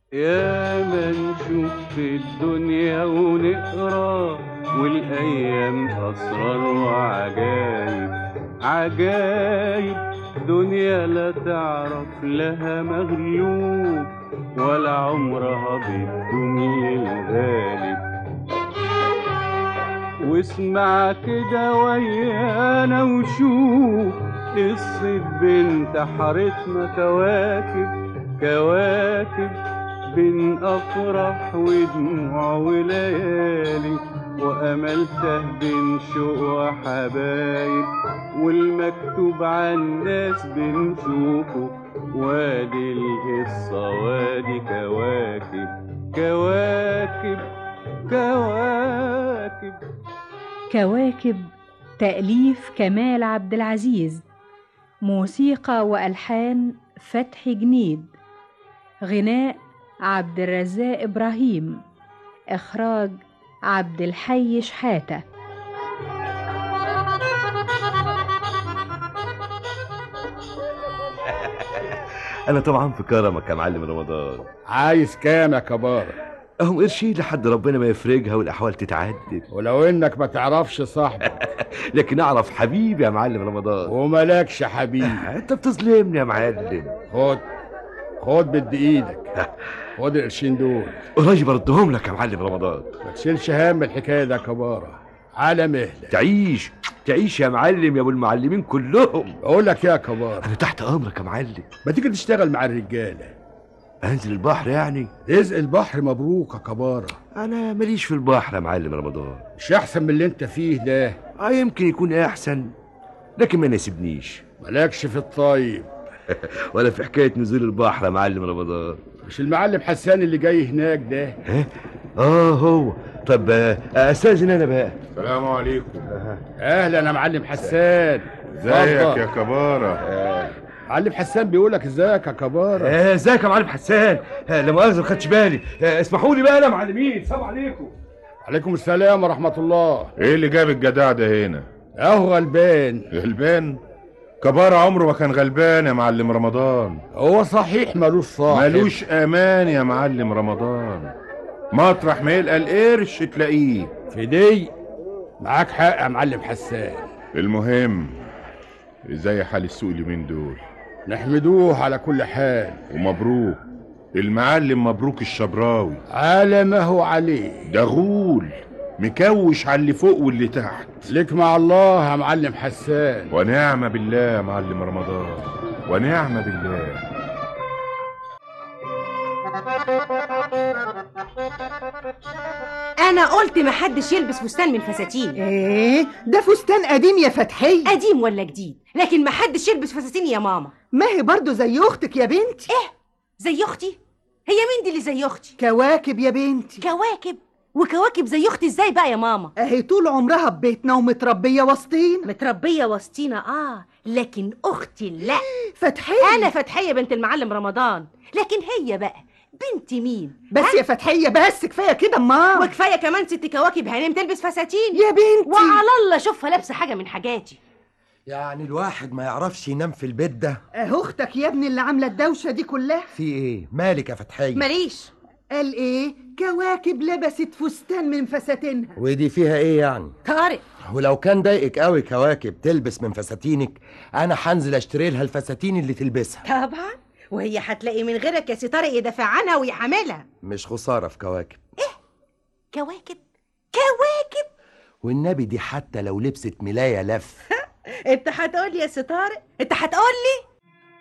يا ما نشوف في الدنيا ونقرا والايام اسرار وعجايب عجايب دنيا لا تعرف لها مغلوب ولا عمرها بالدنيا الغالب واسمع كده ويانا وشوف قصة بنت حارتنا كواكب كواكب بين أفراح ودموع وليالي وأملته بين شوق وحبايب والمكتوب عن الناس بنشوفه وادي القصة وادي كواكب كواكب كواكب كواكب تأليف كمال عبد العزيز موسيقى وألحان فتحي جنيد غناء عبد الرزاق إبراهيم إخراج عبد الحي شحاتة انا طبعا في كرمك يا معلم رمضان عايز كام يا كبارة اهم قرشين لحد ربنا ما يفرجها والاحوال تتعدل ولو انك ما تعرفش صاحبك لكن اعرف حبيبي يا معلم رمضان وملكش حبيب انت بتظلمني يا معلم خد خد بدي ايدك خد القرشين دول قريب بردهم لك يا معلم رمضان ما تشيلش هم الحكايه ده يا كبارة على مهلك تعيش تعيش يا معلم يا ابو المعلمين كلهم اقول لك يا كبارة انا تحت امرك يا معلم ما تيجي تشتغل مع الرجاله انزل البحر يعني رزق البحر مبروك يا كبارة انا ماليش في البحر يا معلم رمضان مش احسن من اللي انت فيه ده اه يمكن يكون احسن لكن ما يناسبنيش مالكش في الطيب ولا في حكايه نزول البحر يا معلم رمضان مش المعلم حسان اللي جاي هناك ده اه هو طب آه، استاذن انا بقى السلام عليكم اهلا يا معلم حسان ازيك اتفضل. يا كبارة معلم حسان بيقول لك ازيك يا كبارة آه، ازيك يا معلم حسان آه، لا مؤاخذه ما خدتش بالي آه، اسمحوا لي بقى يا معلمين السلام عليكم عليكم السلام ورحمة الله ايه اللي جاب الجدع ده هنا اهو غلبان غلبان كبارة عمره ما كان غلبان يا معلم رمضان هو صحيح ملوش صاحب ملوش امان يا معلم رمضان مطرح ما يلقى القرش تلاقيه في دي معاك حق يا معلم حسان المهم ازاي حال السوق اليومين دول نحمدوه على كل حال ومبروك المعلم مبروك الشبراوي على ما هو عليه ده غول مكوش على اللي فوق واللي تحت لك مع الله يا معلم حسان ونعم بالله يا معلم رمضان ونعم بالله انا قلت محدش يلبس فستان من فساتين ايه ده فستان قديم يا فتحية قديم ولا جديد لكن محدش يلبس فساتين يا ماما ما هي برضه زي اختك يا بنتي زي اختي هي مين دي اللي زي اختي كواكب يا بنتي كواكب وكواكب زي اختي ازاي بقى يا ماما اهي طول عمرها ببيتنا ومتربية وسطينا متربيه وسطينا اه لكن اختي لا فتحية انا فتحيه بنت المعلم رمضان لكن هي بقى بنت مين بس يا فتحية بس كفاية كده ما وكفايه كمان ست كواكب هانم تلبس فساتين يا بنتي وعلى الله اشوفها لابسه حاجه من حاجاتي يعني الواحد ما يعرفش ينام في البيت ده اهو اختك يا ابني اللي عاملة الدوشة دي كلها في ايه مالك يا فتحية ماليش قال ايه كواكب لبست فستان من فساتينها ودي فيها ايه يعني طارق ولو كان ضايقك قوي كواكب تلبس من فساتينك انا هنزل اشتري لها الفساتين اللي تلبسها طبعا وهي هتلاقي من غيرك يا سي طارق يدافع عنها ويحملها مش خسارة في كواكب كواكب كواكب والنبي دي حتى لو لبست ملاية لف انت هتقول لي يا سي طارق انت هتقول لي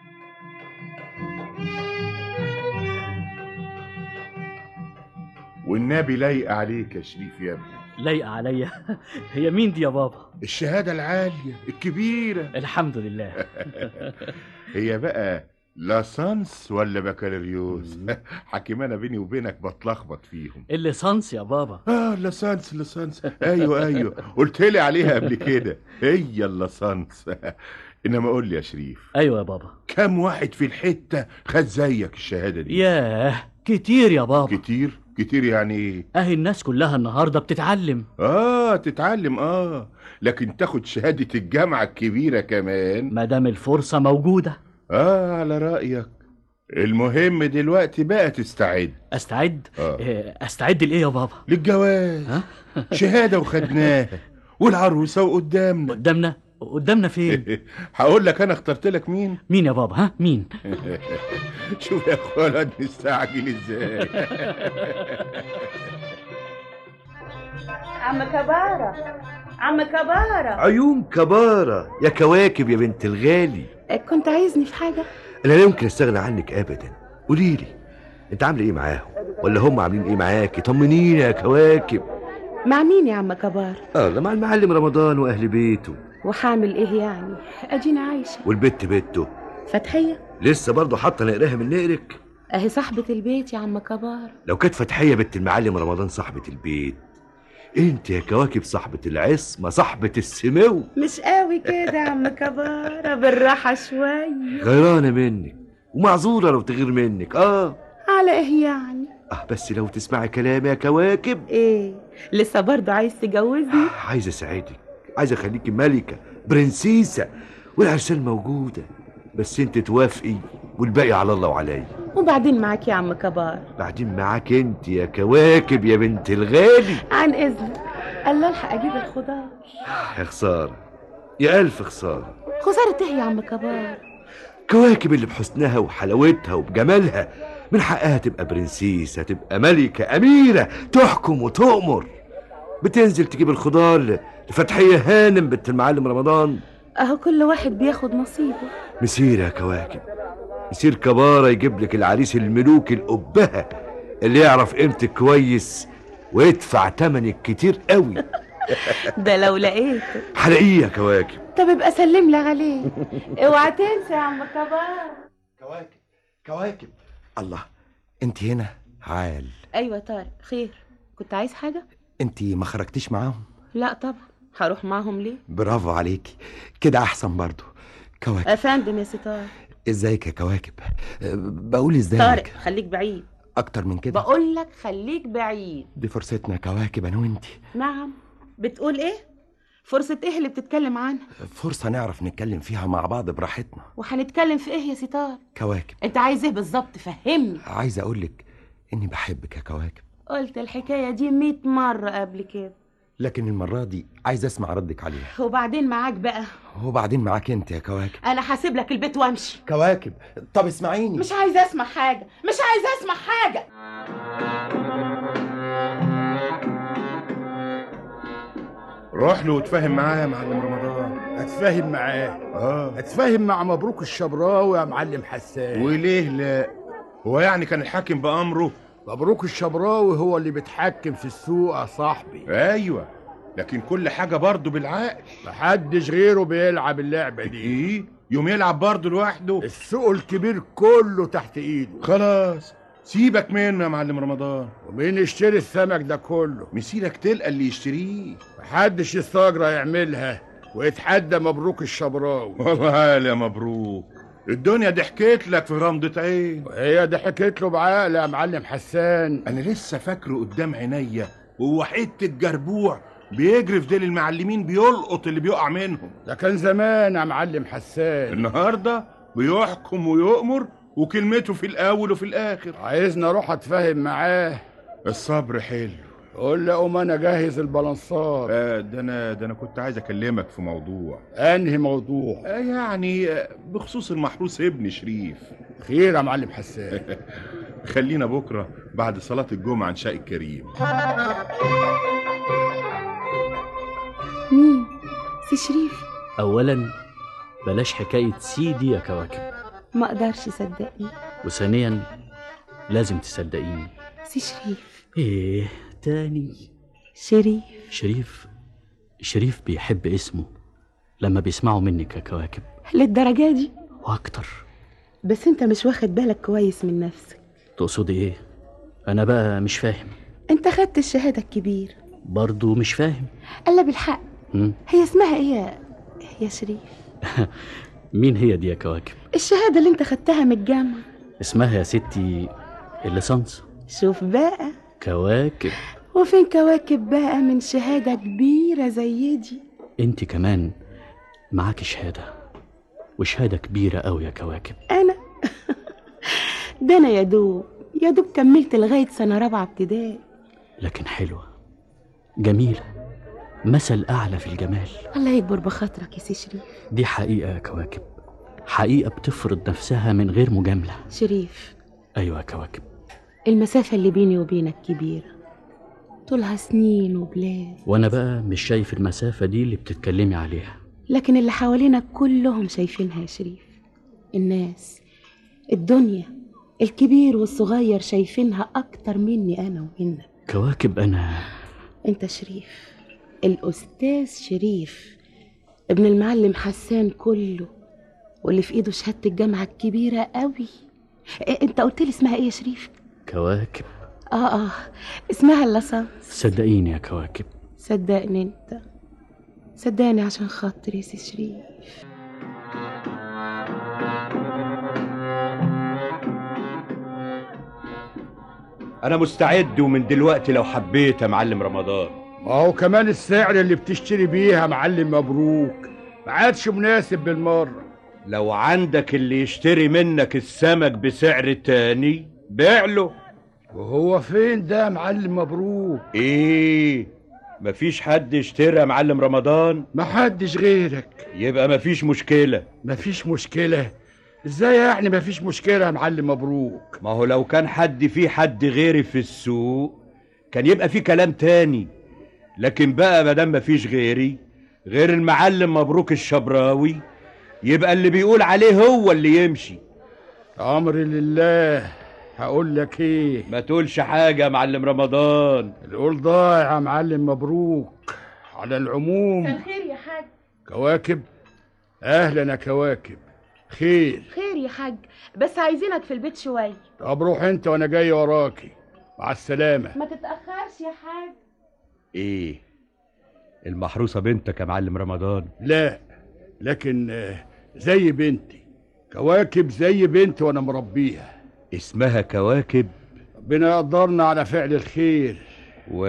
والنبي لايق عليك يا شريف يا ابني لايقة عليا هي مين دي يا بابا الشهادة العالية الكبيرة الحمد لله هي بقى لاسانس ولا بكالوريوس حكيم انا بيني وبينك بتلخبط فيهم الليسانس يا بابا اه لاسانس لاسانس ايوه ايوه قلت لي عليها قبل كده هي اللاسانس انما قول لي يا شريف ايوه يا بابا كم واحد في الحتة خد زيك الشهادة دي ياه كتير يا بابا كتير كتير يعني ايه اهي الناس كلها النهارده بتتعلم اه تتعلم اه لكن تاخد شهادة الجامعة الكبيرة كمان ما دام الفرصة موجودة اه على رأيك المهم دلوقتي بقى تستعد استعد آه. آه، استعد لايه يا بابا للجواز ها شهادة وخدناها والعروسة وقدامنا قدامنا قدامنا فين هقول لك انا اخترت لك مين مين يا بابا ها مين شوف يا اخويا الواد مستعجل ازاي عم كبارة عم كبارة عيون كبارة يا كواكب يا بنت الغالي كنت عايزني في حاجة انا لا يمكن استغنى عنك ابدا قولي لي انت عامله ايه معاهم ولا هم عاملين ايه معاكي طمنيني يا كواكب مع مين يا عم كبار اه ده مع المعلم رمضان واهل بيته وحامل ايه يعني ادينا عايشة والبت بنته فتحية لسه برضه حاطه نقرها من نقرك اهي صاحبة البيت يا عم كبار لو كانت فتحيه بنت المعلم رمضان صاحبه البيت انت يا كواكب صاحبه العصمه صاحبه السمو مش قوي كده يا عم كبارة بالراحة شوية غيرانه منك ومعذوره لو تغير منك اه على ايه يعني اه بس لو تسمعي كلامي يا كواكب ايه لسه برضه عايز تجوزني عايز اساعدك عايز اخليكي ملكه برنسيسه والعرسان موجوده بس انت توافقي والباقي على الله وعليا وبعدين معاك يا عم كبار بعدين معاك انت يا كواكب يا بنت الغالي عن اذنك الله الحق اجيب الخضار يا خساره يا الف خساره خسارة ايه يا عم كبار كواكب اللي بحسنها وحلاوتها وبجمالها من حقها تبقى برنسيسة تبقى ملكة أميرة تحكم وتؤمر بتنزل تجيب الخضار لفتحية هانم بنت المعلم رمضان اهو كل واحد بياخد نصيبه مسير يا كواكب مسير كبارة يجيب لك العريس الملوك الأبهة اللي يعرف قيمتك كويس ويدفع تمنك كتير قوي ده لو لقيته حلقيه يا كواكب طب ابقى سلم لي عليه اوعى تنسى يا عم كبار كواكب كواكب الله انت هنا عال ايوه طارق خير كنت عايز حاجة انت ما خرجتيش معاهم لا طبعا هروح معاهم ليه برافو عليكي كده احسن برضو كواكب افندم يا ستار ازيك يا كواكب أه، بقول ازيك طارق خليك بعيد اكتر من كده بقول لك خليك بعيد دي فرصتنا يا كواكب انا وانتي نعم بتقول ايه فرصة ايه اللي بتتكلم عنها فرصة نعرف نتكلم فيها مع بعض براحتنا وهنتكلم في ايه يا ستار كواكب انت عايز ايه بالظبط فهمني عايز اقولك اني بحبك يا كواكب قلت الحكاية دي مئة مرة قبل كده لكن المرة دي عايز اسمع ردك عليها وبعدين معاك بقى وبعدين معاك انت يا كواكب انا هسيب لك البيت وامشي كواكب طب اسمعيني مش عايزه اسمع حاجه مش عايزه اسمع حاجه روح له وتفاهم معاه يا معلم رمضان هتفاهم معاه اه هتفاهم مع مبروك الشبراوي يا معلم حسان وليه لا هو يعني كان الحاكم بأمره مبروك الشبراوي هو اللي بيتحكم في السوق يا صاحبي ايوه لكن كل حاجة برضه بالعقل محدش غيره بيلعب اللعبة دي ايه يوم يلعب برضه لوحده السوق الكبير كله تحت ايده خلاص سيبك منه يا معلم رمضان ومين يشتري السمك ده كله مسيرك تلقى اللي يشتريه محدش يستجرى يعملها ويتحدى مبروك الشبراوي والله يا مبروك الدنيا ضحكت لك في غمضة عين وهي ضحكت له بعقل يا معلم حسان انا لسه فاكره قدام عينيا وهو حتة جربوع بيجري في ديل المعلمين بيلقط اللي بيقع منهم ده كان زمان يا معلم حسان النهارده بيحكم ويؤمر وكلمته في الاول وفي الاخر عايزني اروح اتفاهم معاه الصبر حلو قول له قوم انا جاهز البلانسات آه ده انا ده انا كنت عايز اكلمك في موضوع انهي موضوع آه يعني آه، بخصوص المحروس ابن شريف خير يا معلم حسان خلينا بكره بعد صلاه الجمعه نشاء الكريم مين سي شريف اولا بلاش حكايه سيدي يا كواكب ما اقدرش صدقني وثانيا لازم تصدقيني سي شريف ايه تاني شريف شريف شريف بيحب اسمه لما بيسمعوا منك يا كواكب للدرجه دي واكتر بس انت مش واخد بالك كويس من نفسك تقصدي ايه انا بقى مش فاهم انت خدت الشهاده الكبيره برضو مش فاهم الا بالحق مم. هي اسمها ايه يا- يا شريف مين هي دي يا كواكب الشهاده اللي انت خدتها من الجامعه اسمها يا ستي الليسانس شوف بقى كواكب وفين كواكب بقى من شهاده كبيره زي دي انت كمان معاك شهاده وشهاده كبيره قوي يا كواكب انا ده انا يا دوب يا دوب كملت لغايه سنه رابعه ابتدائي لكن حلوة جميلة مثل أعلى في الجمال الله يكبر بخاطرك يا سي شريف دي حقيقة يا كواكب حقيقة بتفرض نفسها من غير مجاملة شريف أيوة يا كواكب المسافه اللي بيني وبينك كبيره طولها سنين وبلاد وأنا بقى مش شايف المسافة دي اللي بتتكلمي عليها لكن اللي حوالينا كلهم شايفينها يا شريف الناس الدنيا الكبير والصغير شايفينها اكتر مني انا ومنك كواكب أنا انت شريف الاستاذ شريف ابن المعلم حسان كله واللي في ايده شهاده الجامعه الكبيره قوي إيه انت قلت لي اسمها ايه يا شريف كواكب اه اه اسمها اللصان صدقيني يا كواكب صدقني انت صدقني عشان خاطري يا سي شريف انا مستعد ومن دلوقتي لو حبيت يا معلم رمضان ما هو كمان السعر اللي بتشتري بيها معلم مبروك ما عادش مناسب بالمره لو عندك اللي يشتري منك السمك بسعر تاني بيع له وهو فين ده يا معلم مبروك ايه مفيش حد يشتري يا معلم رمضان محدش غيرك يبقى مفيش مشكلة مفيش مشكلة ازاي يعني مفيش مشكلة يا معلم مبروك ما هو لو كان حد في حد غيري في السوق كان يبقى في كلام تاني لكن بقى مادام مفيش غيري غير المعلم مبروك الشبراوي يبقى اللي بيقول عليه هو اللي يمشي امر لله هقول لك ايه ما تقولش حاجة يا معلم رمضان القول ضايع يا معلم مبروك على العموم الخير يا حاج كواكب اهلا يا كواكب خير خير يا حاج بس عايزينك في البيت شويه طب روح انت وانا جاي وراكي مع السلامة ما تتاخرش يا حاج ايه المحروسة بنتك يا معلم رمضان لا لكن آه، زي بنتي كواكب زي بنتي وانا مربيها اسمها كواكب ربنا يقدرنا على فعل الخير و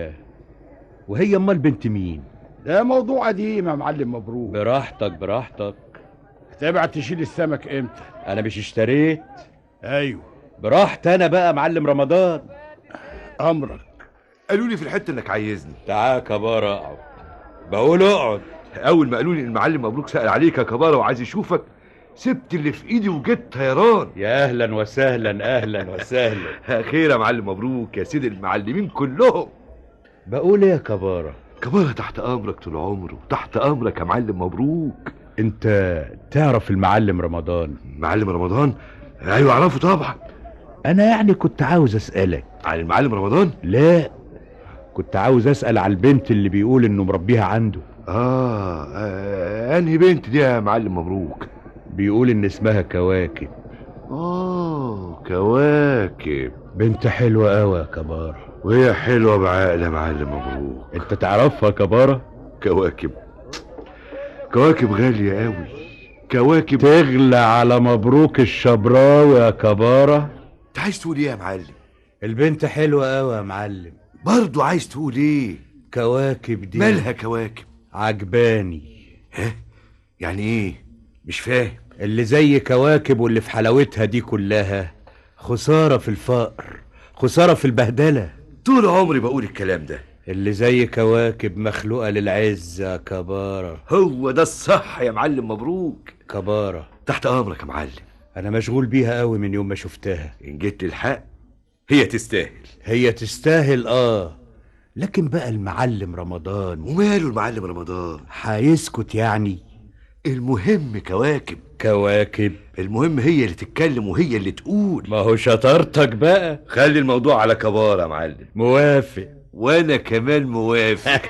وهي امال بنت مين ده موضوع قديم يا معلم مبروك براحتك براحتك تابع تشيل السمك امتى انا مش اشتريت ايوه براحتي انا بقى معلم رمضان امرك قالوا لي في الحته انك عايزني تعال يا كبارة اقعد بقول اقعد اول ما قالوا لي المعلم مبروك سأل عليك يا كبارة وعايز يشوفك سبت اللي في ايدي وجيت طيران يا اهلا وسهلا اهلا وسهلا خير يا معلم مبروك يا سيد المعلمين كلهم بقول ايه يا كبارة كبارة تحت امرك طول عمره تحت امرك يا معلم مبروك انت تعرف المعلم رمضان معلم رمضان ايوه اعرفه طبعا انا يعني كنت عاوز اسالك عن المعلم رمضان لا كنت عاوز اسال على البنت اللي بيقول انه مربيها عنده آه, اه انهي بنت دي يا معلم مبروك بيقول ان اسمها كواكب اه كواكب بنت حلوة قوي يا كبارة وهي حلوة بعقل يا معلم مبروك انت تعرفها كبارة كواكب كواكب غالية قوي كواكب تغلى على مبروك الشبراوي يا كبارة انت عايز تقول ايه يا معلم البنت حلوة قوي يا معلم برضو عايز تقول ايه كواكب دي مالها كواكب عجباني ها يعني ايه مش فاهم اللي زي كواكب واللي في حلاوتها دي كلها خسارة في الفقر خسارة في البهدلة طول عمري بقول الكلام ده اللي زي كواكب مخلوقة للعز يا كبارة هو ده الصح يا معلم مبروك كبارة تحت امرك يا معلم انا مشغول بيها قوي من يوم ما شفتها ان جيت للحق هي تستاهل هي تستاهل اه لكن بقى المعلم رمضان وماله المعلم رمضان هيسكت يعني المهم كواكب كواكب المهم هي اللي تتكلم وهي اللي تقول ما هو شطارتك بقى خلي الموضوع على كبارة يا معلم موافق وانا كمان موافق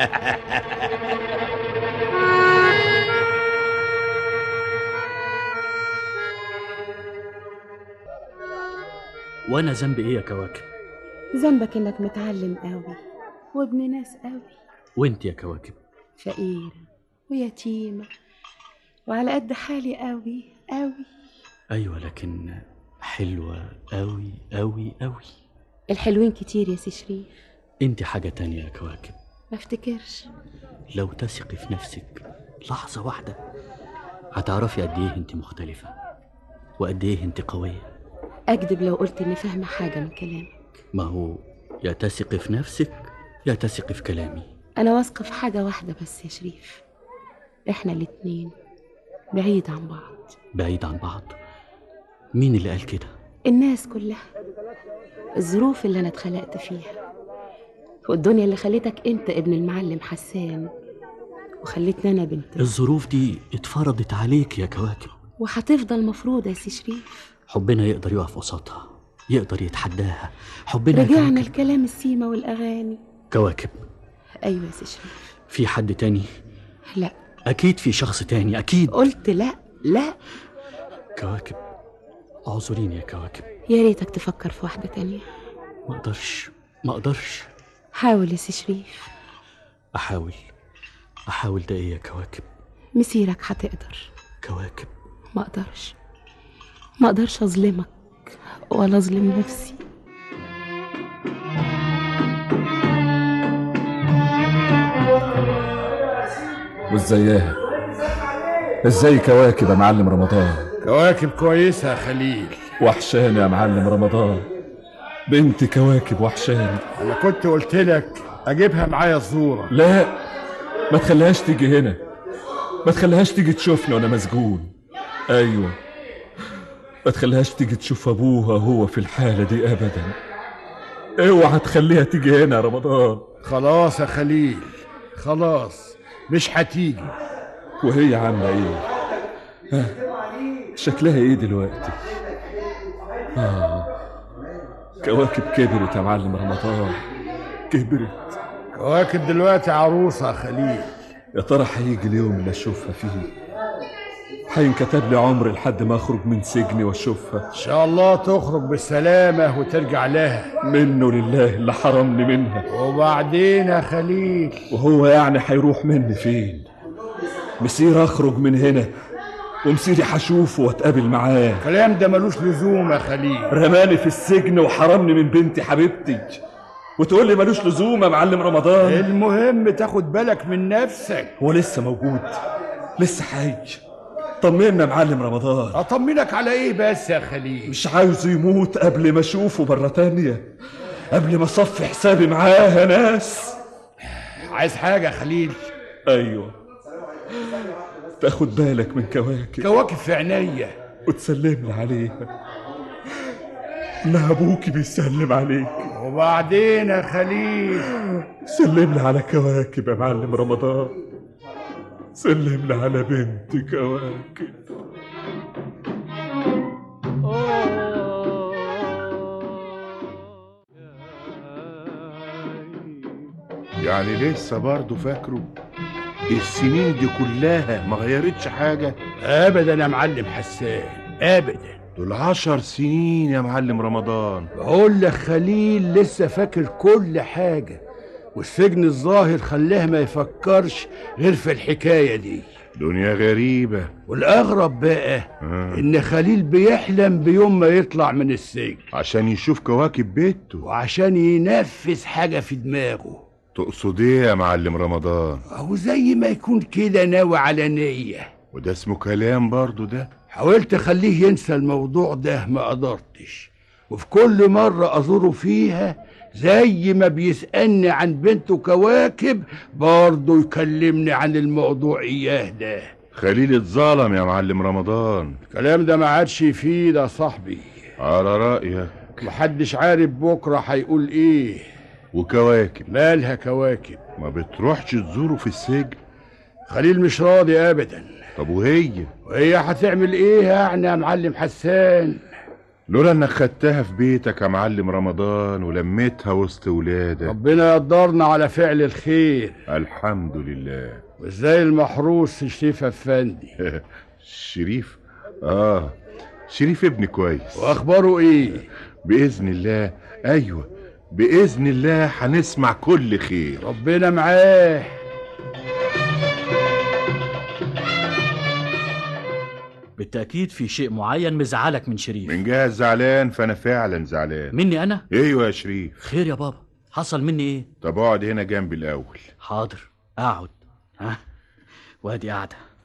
وانا ذنبي ايه يا كواكب ذنبك انك متعلم قوي وابن ناس قوي وانت يا كواكب فقيرة ويتيمة وعلى قد حالي قوي قوي ايوه لكن حلوة قوي قوي قوي الحلوين كتير يا سي شريف انت حاجة تانية يا كواكب ما افتكرش لو تثقي في نفسك لحظة واحدة هتعرفي قد ايه انت مختلفة وقد ايه انت قوية اكذب لو قلت اني فاهمه حاجه من كلامك ما هو يا تثق في نفسك يا تثق في كلامي انا واثقه في حاجه واحده بس يا شريف احنا الاتنين بعيد عن بعض بعيد عن بعض مين اللي قال كده الناس كلها الظروف اللي انا اتخلقت فيها والدنيا اللي خلتك انت ابن المعلم حسان وخلتني انا بنت الظروف دي اتفرضت عليك يا كواكب وهتفضل مفروضة يا سي شريف حبنا يقدر يقف قصادها يقدر يتحداها حبنا يا رجعنا كواكب. لكلام السيما والاغاني كواكب ايوه يا سي شريف في حد تاني لا اكيد في شخص تاني اكيد قلت لا لا كواكب اعذريني يا كواكب يا ريتك تفكر في واحده تانية ما اقدرش ما اقدرش حاول يا سي شريف احاول احاول ده ايه يا كواكب مسيرك هتقدر كواكب ما اقدرش ما اقدرش اظلمك ولا اظلم نفسي وازيها ازاي كواكب يا معلم رمضان كواكب كويسة يا خليل وحشاني يا معلم رمضان بنت كواكب وحشاني أنا كنت قلت لك أجيبها معايا الزورة لا ما تخليهاش تيجي هنا ما تخليهاش تيجي تشوفني وانا مسجون ايوه ما تخليهاش تيجي تشوف ابوها هو في الحالة دي ابدا اوعى تخليها تيجي هنا يا رمضان خلاص يا خليل خلاص مش هتيجي وهي عاملة ايه ها شكلها ايه دلوقتي آه. كواكب كبرت يا معلم رمضان كبرت كواكب دلوقتي عروسة يا خليل يا ترى هيجي اليوم اللي اشوفها فيه هينكتب لي عمري لحد ما اخرج من سجني واشوفها إن شاء الله تخرج بالسلامة وترجع لها منه لله اللي حرمني منها وبعدين يا خليل وهو يعني هيروح مني فين مسير اخرج من هنا ومسيري هشوفه واتقابل معاه الكلام ده ملوش لزوم يا خليل رماني في السجن وحرمني من بنتي حبيبتي وتقول لي ملوش لزوم يا معلم رمضان المهم تاخد بالك من نفسك هو لسه موجود لسه حي طمنا يا معلم رمضان اطمنك على ايه بس يا خليل مش عاوز يموت قبل ما اشوفه مرة تانية قبل ما اصفي حسابي معاه يا ناس عايز حاجة يا خليل ايوه تاخد بالك من كواكب كواكب في عينيا وتسلم لي عليها انها ابوكي بيسلم عليك وبعدين يا خليل سلم لي على كواكب يا معلم رمضان سلم لي على بنت كواكب يعني لسه برضه فاكره السنين دي كلها ما غيرتش حاجة ابدا يا معلم حسان ابدا دول عشر سنين يا معلم رمضان بقول لك خليل لسه فاكر كل حاجة والسجن الظاهر خلاه ما يفكرش غير في الحكاية دي دنيا غريبة والأغرب بقى آه. إن خليل بيحلم بيوم ما يطلع من السجن عشان يشوف كواكب بيته وعشان ينفذ حاجة في دماغه تقصد ايه يا معلم رمضان أهو زي ما يكون كده ناوي على نية وده اسمه كلام برضه ده حاولت أخليه ينسى الموضوع ده ما قدرتش وفي كل مرة أزوره فيها زي ما بيسألني عن بنته كواكب برضه يكلمني عن الموضوع إياه ده خليل اتظلم يا معلم رمضان الكلام ده ما عادش يفيد يا صاحبي على رأيك محدش عارف بكرة هيقول إيه وكواكب مالها كواكب ما بتروحش تزوره في السجن خليل مش راضي أبدا طب وهي وهي هتعمل إيه يعني يا معلم حسان لولا انك خدتها في بيتك يا معلم رمضان ولميتها وسط ولادك ربنا يقدرنا على فعل الخير الحمد لله وازاي المحروس شريف افندي شريف اه شريف ابني كويس واخباره ايه باذن الله ايوه باذن الله هنسمع كل خير ربنا معاه بالتأكيد في شيء معين مزعلك من شريف من جهة زعلان فانا فعلا زعلان مني أنا؟ ايوه يا شريف خير يا بابا حصل مني إيه؟ طب اقعد هنا جنبي الاول حاضر أقعد ها وادي قاعدة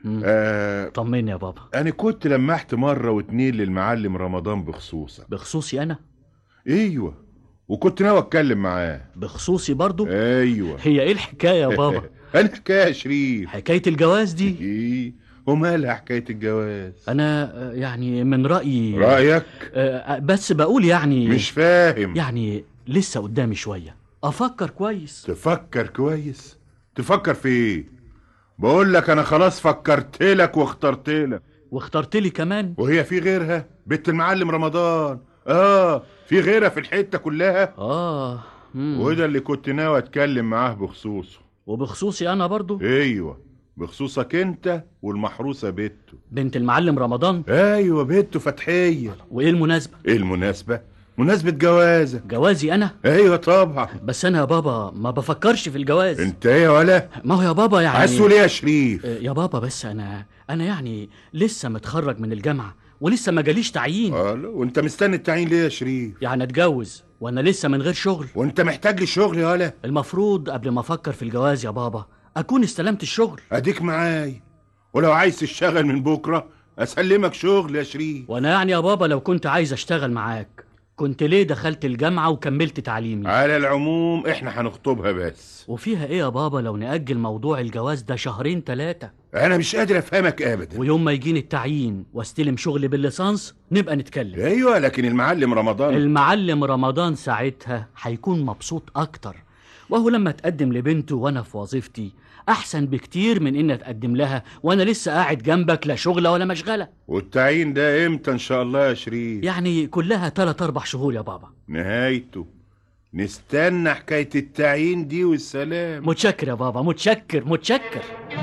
آه طمني يا بابا انا كنت لمحت مره واتنين للمعلم رمضان بخصوصك بخصوصي انا ايوه وكنت ناوي اتكلم معاه بخصوصي برضو ايوه هي ايه الحكايه يا بابا انا حكايه يا شريف حكايه الجواز دي ايه ومالها حكايه الجواز انا آه، يعني من رايي رايك آه، بس بقول يعني مش فاهم يعني لسه قدامي شويه افكر كويس تفكر كويس تفكر في ايه بقول لك انا خلاص فكرت لك واخترت لك واخترت لي كمان وهي في غيرها بنت المعلم رمضان اه في غيرها في الحته كلها اه مم. وده اللي كنت ناوي اتكلم معاه بخصوصه وبخصوصي انا برضو ايوه بخصوصك انت والمحروسه بنته بنت المعلم رمضان ايوه بنته فتحيه وايه المناسبه ايه المناسبه مناسبه جوازك جوازي انا ايوه طبعا بس انا يا بابا ما بفكرش في الجواز انت ايه ولا ما هو يا بابا يعني عايز تقول ايه يا شريف آه، يا بابا بس انا انا يعني لسه متخرج من الجامعه ولسه ما جاليش تعيين اه لا، وانت مستني التعيين ليه يا شريف يعني اتجوز وانا لسه من غير شغل وانت محتاج لي شغل يا ولا المفروض قبل ما افكر في الجواز يا بابا اكون استلمت الشغل اديك معاي ولو عايز تشتغل من بكره اسلمك شغل يا شريف وانا يعني يا بابا لو كنت عايز اشتغل معاك كنت ليه دخلت الجامعه وكملت تعليمي على العموم احنا هنخطبها بس وفيها ايه يا بابا لو نأجل موضوع الجواز ده شهرين ثلاثة انا مش قادر افهمك ابدا ويوم ما يجيني التعيين واستلم شغلي بالليسانس نبقى نتكلم ايوه لكن المعلم رمضان المعلم رمضان ساعتها هيكون مبسوط اكتر وهو لما تقدم لبنته وانا في وظيفتي احسن بكتير من ان اتقدم لها وانا لسه قاعد جنبك لا شغله ولا مشغله والتعيين ده امتى ان شاء الله يا شريف يعني كلها تلات اربع شهور يا بابا نهايته نستنى حكايه التعيين دي والسلام متشكر يا بابا متشكر متشكر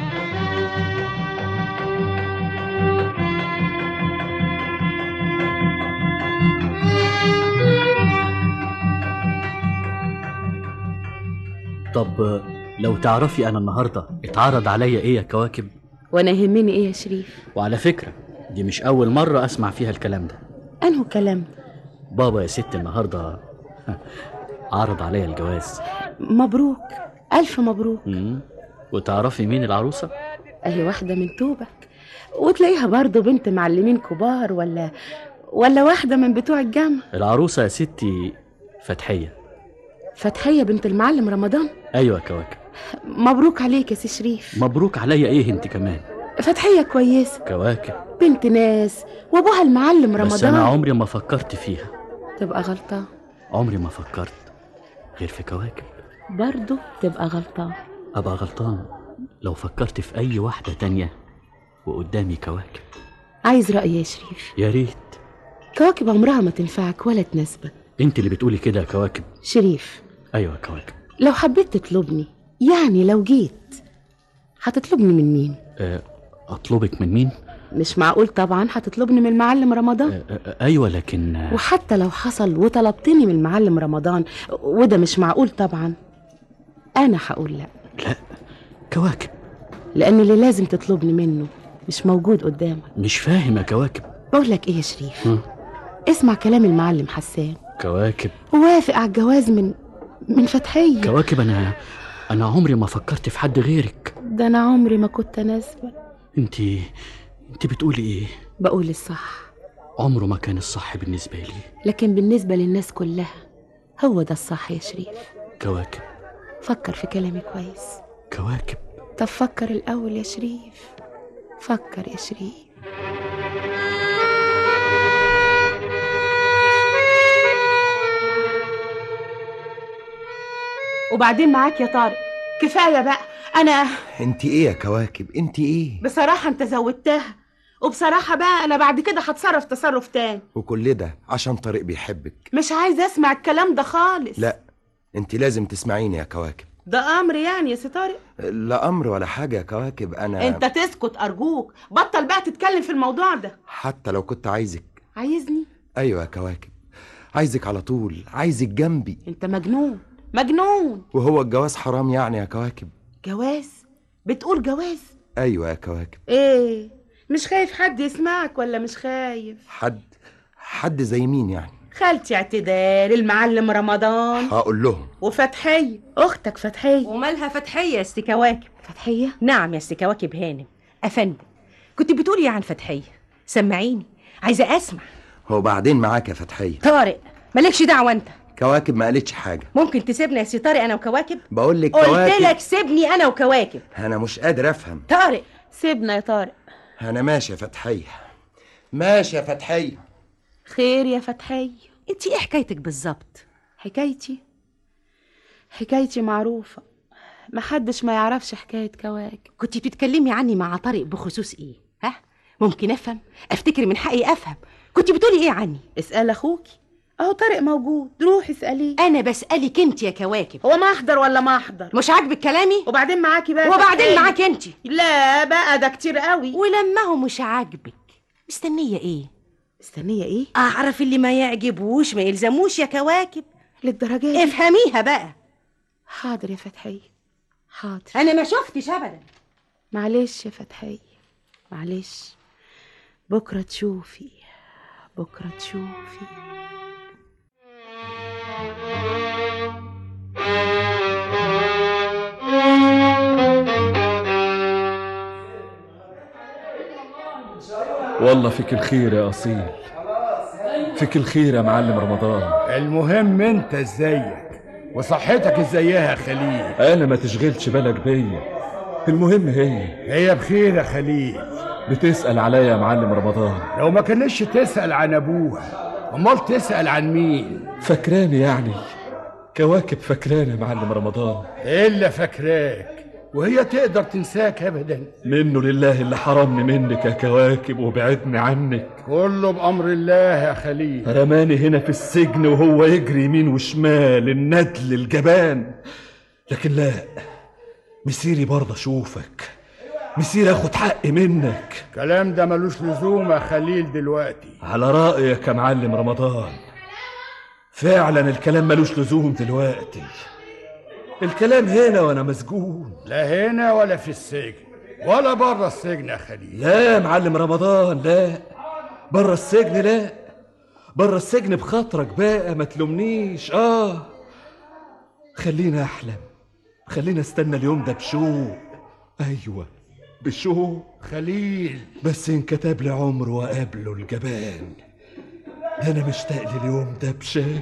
طب لو تعرفي انا النهارده اتعرض عليا ايه يا كواكب وانا يهمني ايه يا شريف وعلى فكره دي مش اول مره اسمع فيها الكلام ده انه كلام بابا يا ست النهارده عرض عليا الجواز مبروك الف مبروك مم. وتعرفي مين العروسه اهي واحده من توبك وتلاقيها برضه بنت معلمين كبار ولا ولا واحده من بتوع الجامعه العروسه يا ستي فتحيه فتحيه بنت المعلم رمضان ايوه يا كواكب مبروك عليك يا سي شريف مبروك عليا ايه انت كمان فتحيه كويسه كواكب بنت ناس وابوها المعلم رمضان بس انا عمري ما فكرت فيها تبقى غلطان عمري ما فكرت غير في كواكب برضه تبقى غلطان ابقى غلطان لو فكرت في اي واحده تانية وقدامي كواكب عايز رأيي يا شريف يا ريت كواكب عمرها ما تنفعك ولا تناسبك انت اللي بتقولي كده يا كواكب شريف ايوه يا كواكب لو حبيت تطلبني يعني لو جيت هتطلبني من مين أه، اطلبك من مين مش معقول طبعا هتطلبني من المعلم رمضان أه، أه، ايوه لكن أه، وحتى لو حصل وطلبتني من المعلم رمضان وده مش معقول طبعا انا هقول لا لا كواكب لان اللي لازم تطلبني منه مش موجود قدامك مش فاهم يا كواكب بقول لك ايه يا شريف ها؟ اسمع كلام المعلم حسان كواكب ووافق على الجواز من من فتحيه كواكب انا انا عمري ما فكرت في حد غيرك ده انا عمري ما كنت اناسبك انت انت بتقولي ايه بقول الصح عمره ما كان الصح بالنسبه لي لكن بالنسبه للناس كلها هو ده الصح يا شريف كواكب فكر في كلامي كويس كواكب طب فكر الاول يا شريف فكر يا شريف وبعدين معاك يا طارق كفايه بقى انا انت ايه يا كواكب انت ايه بصراحه انت زودتها وبصراحه بقى انا بعد كده هتصرف تصرف تاني وكل ده عشان طارق بيحبك مش عايزه اسمع الكلام ده خالص لا انت لازم تسمعيني يا كواكب ده امر يعني يا سي طارق لا امر ولا حاجه يا كواكب انا انت تسكت ارجوك بطل بقى تتكلم في الموضوع ده حتى لو كنت عايزك عايزني ايوه يا كواكب عايزك على طول عايزك جنبي انت مجنون مجنون وهو الجواز حرام يعني يا كواكب جواز بتقول جواز ايوه يا كواكب ايه مش خايف حد يسمعك ولا مش خايف حد حد زي مين يعني خالتي اعتدال المعلم رمضان هقول لهم وفتحية اختك فتحية ومالها فتحية يا ست كواكب فتحيه نعم يا ست كواكب هانم افندم كنت بتقولي إيه عن فتحية سمعيني عايزة أسمع هو بعدين معاك يا فتحية طارق مالكش دعوة أنت كواكب ما قالتش حاجة ممكن تسيبنا يا سي طارق أنا وكواكب بقول لك قلت كواكب لك سيبني أنا وكواكب أنا مش قادر أفهم طارق سيبنا يا طارق أنا ماشي يا فتحية ماشي يا فتحية خير يا فتحية انت ايه حكايتك بالظبط حكايتي حكايتي معروفة محدش ما يعرفش حكاية كواكب كنت بتتكلمي عني مع طارق بخصوص ايه ها ممكن افهم افتكر من حقي افهم كنت بتقولي ايه عني اسأل اخوكي اهو طارق موجود روحي اسأليه انا بسألك انت يا كواكب هو ما احضر ولا ما احضر مش عاجبك كلامي وبعدين معاكي بقى وبعدين فتحية. معاكي انت لا بقى ده كتير قوي ولما هو مش عاجبك مستنيه ايه مستنية ايه اعرف اللي ما يعجبوش ما يلزموش يا كواكب للدرجة دي افهميها بقى حاضر يا فتحية حاضر انا ما شفتش ابدا معلش يا فتحية معلش بكرة تشوفي بكرة تشوفي والله فيك الخير يا أصيل فيك الخير يا معلم رمضان المهم انت ازيك وصحتك ازيها يا خليل أنا ما تشغلش بالك بيا المهم هي هي بخير يا خليل بتسأل عليا يا معلم رمضان لو ما كانش تسأل عن ابوها امال تسأل عن مين فاكراني يعني كواكب فاكراني يا معلم رمضان الا فاكراك وهي تقدر تنساك ابدا منه لله اللي حرمني منك يا كواكب وبعدني عنك كله بامر الله يا خليل رماني هنا في السجن وهو يجري يمين وشمال الندل الجبان لكن لا مسيري برضه اشوفك مسيري اخد حقي منك الكلام ده ملوش لزوم يا خليل دلوقتي على رأيك يا معلم رمضان فعلا الكلام ملوش لزوم دلوقتي الكلام هنا وانا مسجون لا هنا ولا في السجن ولا بره السجن يا خليل لا يا معلم رمضان لا بره السجن لا بره السجن بخاطرك بقى ما تلومنيش اه خلينا احلم خلينا استنى اليوم ده بشوق ايوه بشوق خليل بس انكتب لي عمر وقابله الجبان ده انا مشتاق لليوم ده بشكل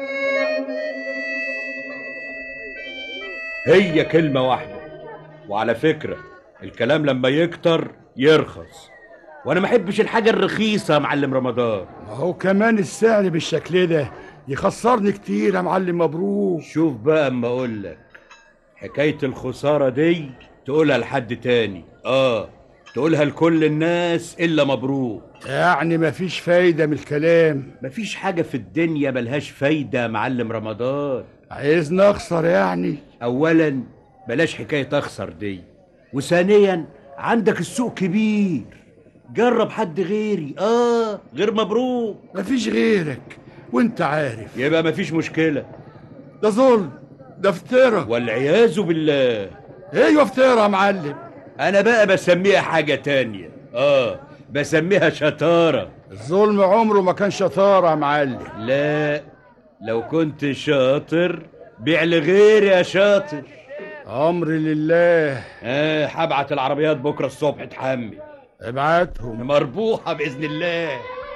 هي كلمة واحدة وعلى فكرة الكلام لما يكتر يرخص وانا ما احبش الحاجة الرخيصة يا معلم رمضان ما هو كمان السعر بالشكل ده يخسرني كتير يا معلم مبروك شوف بقى اما اقول لك حكاية الخسارة دي تقولها لحد تاني اه تقولها لكل الناس الا مبروك يعني مفيش فايدة من الكلام مفيش حاجة في الدنيا ملهاش فايدة يا معلم رمضان عايزني اخسر يعني اولا بلاش حكاية اخسر دي وثانيا عندك السوق كبير جرب حد غيري اه غير مبروك مفيش غيرك وانت عارف يبقى مفيش مشكلة ده ظلم ده افتراء والعياذ بالله ايوه افتراء يا معلم انا بقى بسميها حاجة تانية اه بسميها شطارة الظلم عمره ما كان شطارة يا معلم لا لو كنت شاطر بيع لغيري يا شاطر امر لله اه هبعت العربيات بكرة الصبح تحمل ابعتهم مربوحة بإذن الله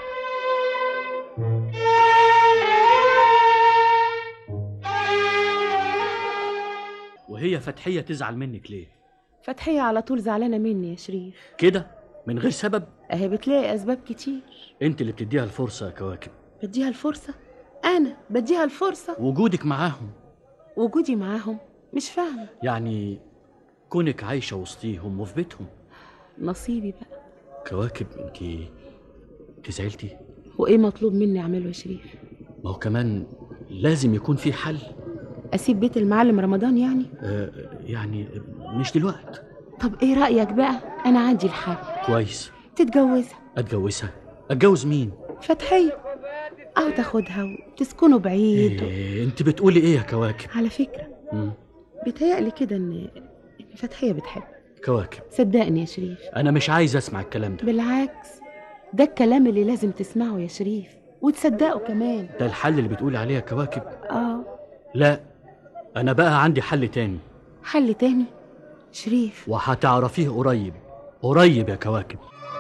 وهي فتحية تزعل منك ليه فتحية على طول زعلانة مني يا شريف كده من غير سبب اهي بتلاقي اسباب كتير انت اللي بتديها الفرصة يا كواكب بديها الفرصة انا بديها الفرصة وجودك معاهم وجودي معاهم مش فاهمة يعني كونك عايشة وسطيهم وفي بيتهم نصيبي بقى كواكب انت انت زعلتي وايه مطلوب مني اعمله يا شريف ما هو كمان لازم يكون في حل اسيب بيت المعلم رمضان يعني آه يعني مش دلوقت طب ايه رأيك بقى انا عندي الحل كويس تتجوزها اتجوزها اتجوز مين فتحية او تاخدها وتسكنوا بعيد و... إيه انت بتقولي ايه يا كواكب على فكرة مم. بيتهيألي كده ان إن فتحية بتحب كواكب صدقني يا شريف انا مش عايز اسمع الكلام ده بالعكس ده الكلام اللي لازم تسمعه يا شريف وتصدقه كمان ده الحل اللي بتقولي عليه يا كواكب اه لا انا بقى عندي حل تاني حل تاني شريف وهتعرفيه قريب قريب يا كواكب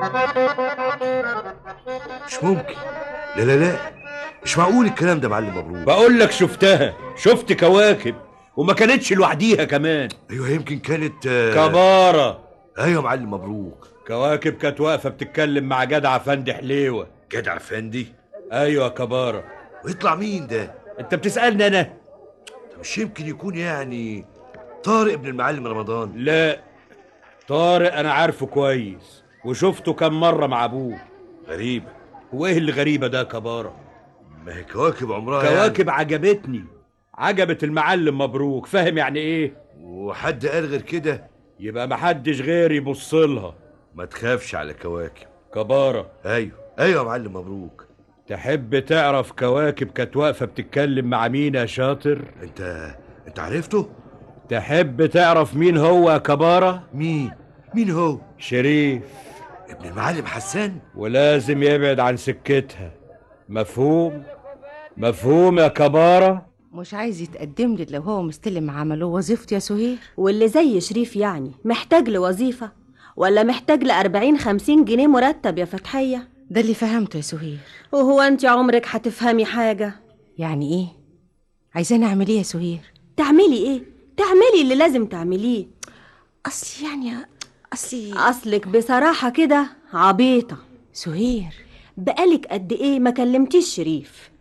مش ممكن لا لا لا مش معقول الكلام ده معلم مبروك بقول لك شفتها شفت كواكب وما كانتش لوحديها كمان ايوه يمكن كانت آه، كبارة ايوه معلم مبروك كواكب كانت واقفه بتتكلم مع جدع فندي حليوه جدع فندي ايوه كبارة ويطلع مين ده انت بتسالني انا ده مش يمكن يكون يعني طارق ابن المعلم رمضان لا طارق انا عارفه كويس وشفته كم مره مع ابوه غريبة وايه اللي غريبه ده يا كبارة ما هي كواكب عمرها كواكب عجبتني عجبت المعلم مبروك فاهم يعني ايه يعني وحد قال غير كده يبقى محدش غير يبص لها ما تخافش على كواكب كبارة ايوه ايوه يا معلم مبروك تحب تعرف كواكب كانت واقفه بتتكلم مع مين يا شاطر انت انت عرفته تحب تعرف مين هو يا كبارة مين مين هو شريف ابن المعلم حسان ولازم يبعد عن سكتها مفهوم مفهوم يا كبارة مش عايز يتقدم لي لو هو مستلم عمله وظيفته يا سهير واللي زي شريف يعني محتاج لوظيفة ولا محتاج لأربعين خمسين جنيه مرتب يا فتحية ده اللي فهمته يا سهير وهو انت عمرك هتفهمي حاجة يعني ايه عايزاني اعمل ايه يا سهير تعملي ايه تعملي اللي لازم تعمليه اصلي يعني اصلي اصلك بصراحة كده عبيطة سهير بقالك قد ايه ما كلمتيش شريف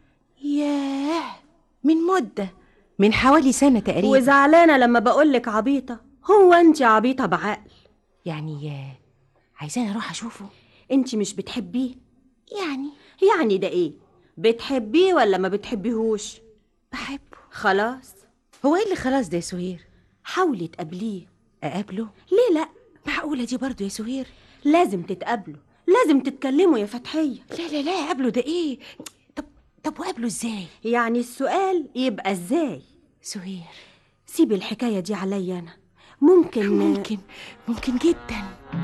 ياه من مدة من حوالي سنة تقريبا وزعلانة لما بقولك عبيطة هو انت عبيطة بعقل يعني ياه عايزاني اروح اشوفه انت مش بتحبيه يعني يعني ده ايه بتحبيه ولا ما بتحبيهوش بحبه خلاص هو ايه اللي خلاص ده يا سهير حاولي تقابليه اقابله ليه لا معقولة دي برضو يا سهير لازم تتقابلوا لازم تتكلموا يا فتحية لا لا لا اقابله ده ايه طب طب وقابله ازاي يعني السؤال يبقى ازاي سهير سيبي الحكاية دي عليا أنا ممكن ممكن ممكن جدا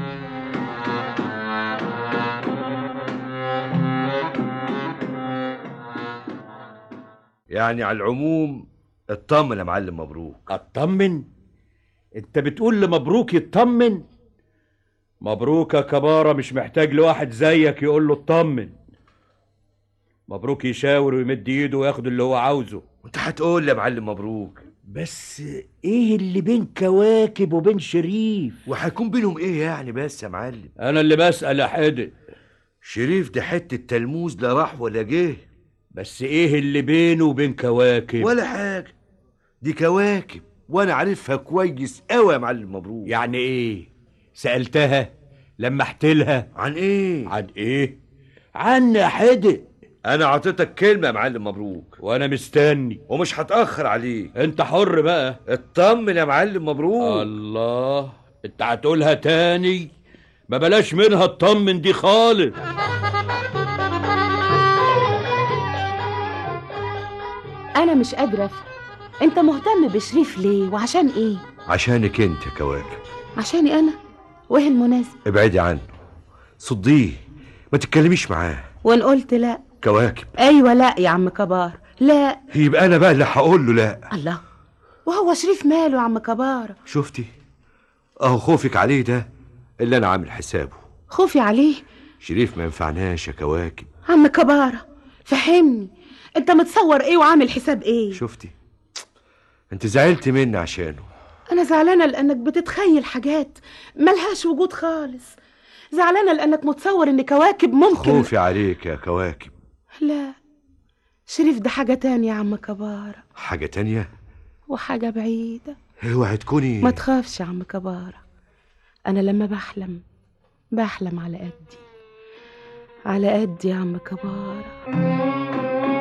يعني على العموم اطمن يا معلم مبروك اطمن انت بتقول لمبروك يطمن مبروك يا كبارة مش محتاج لواحد زيك يقول له اطمن مبروك يشاور ويمد ايده وياخد اللي هو عاوزه وانت هتقول لي يا معلم مبروك بس ايه اللي بين كواكب وبين شريف وهيكون بينهم ايه يعني بس يا معلم انا اللي بسأل يا حدق شريف ده حتة تلموذ لا راح ولا جه بس ايه اللي بينه وبين كواكب ولا حاجة دي كواكب وانا عارفها كويس قوي يا معلم مبروك يعني ايه سألتها لمحت لها عن ايه عن ايه عن يا حدق انا عطيتك كلمة يا معلم مبروك وانا مستني ومش هتأخر عليك انت حر بقى اطمن يا معلم مبروك الله انت هتقولها تاني ما بلاش منها اطمن دي خالص انا مش قادره افهم انت مهتم بشريف ليه وعشان ايه عشانك انت يا كواكب عشاني انا وايه المناسب ابعدي عنه صديه ما تتكلميش معاه وان قلت لا كواكب ايوه لا يا عم كبار لا يبقى انا بقى اللي هقول له لا الله وهو شريف ماله يا عم كبار شفتي اهو خوفك عليه ده اللي انا عامل حسابه خوفي عليه شريف ما ينفعناش يا كواكب عم كبارة فهمني انت متصور ايه وعامل حساب ايه شفتي انت زعلت مني عشانه انا زعلانه لانك بتتخيل حاجات ملهاش وجود خالص زعلانه لانك متصور ان كواكب ممكن خوفي عليك يا كواكب لا شريف ده حاجه تانية يا عم كبارة حاجة تانية وحاجه بعيده اوعي تكوني ما تخافش يا عم كبارة انا لما بحلم بحلم على قدي على قدي يا عم كبارة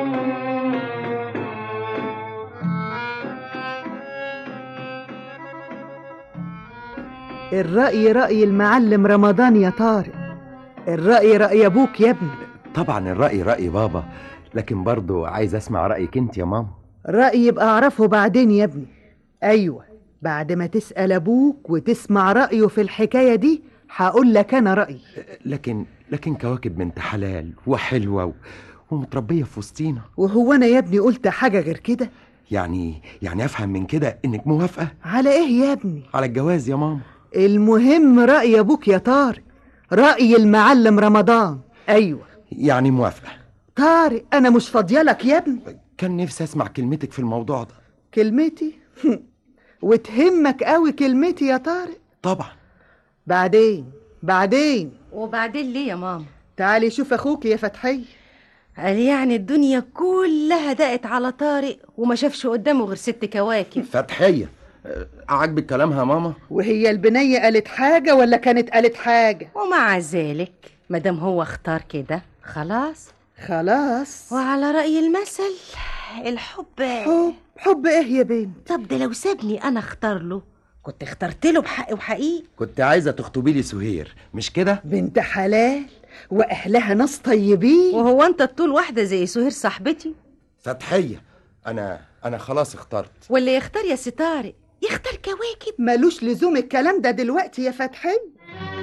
الرأي رأي المعلم رمضان يا طارق الرأي رأي أبوك يا ابني طبعا الرأي رأي بابا لكن برضو عايز اسمع رأيك انت يا ماما رأي يبقى أعرفه بعدين يا ابني أيوة بعد ما تسأل أبوك وتسمع رأيه في الحكاية دي هقول لك أنا رأيي لكن لكن كواكب بنت حلال وحلوة و... ومتربية في وسطينا وهو أنا يا ابني قلت حاجة غير كده يعني يعني افهم من كده انك موافقة على إيه يا ابني على الجواز يا ماما المهم رأي أبوك يا طارق رأي المعلم رمضان أيوة يعني موافقة طارق أنا مش فاضيالك يا ابني كان نفسي أسمع كلمتك في الموضوع ده كلمتي وتهمك قوي كلمتي يا طارق طبعا بعدين بعدين وبعدين ليه يا ماما تعالي شوف أخوك يا فتحية قال يعني الدنيا كلها دقت على طارق وما شافش قدامه غير ست كواكب فتحية أه، عاجبك كلامها يا ماما وهي البنية قالت حاجة ولا كانت قالت حاجة ومع ذلك مادام هو اختار كده خلاص خلاص وعلى رأي المثل الحب حب حب ايه يا بنت طب ده لو سابني انا اختار له كنت اخترت له بحق وحقيقي كنت عايزة تخطبي لي سهير مش كده بنت حلال واهلها ناس طيبين وهو انت طول واحده زي سهير صاحبتي فتحية أنا أنا خلاص اخترت واللي يختار يا ستارق يختار كواكب ملوش لزوم الكلام ده دلوقتي يا فتحية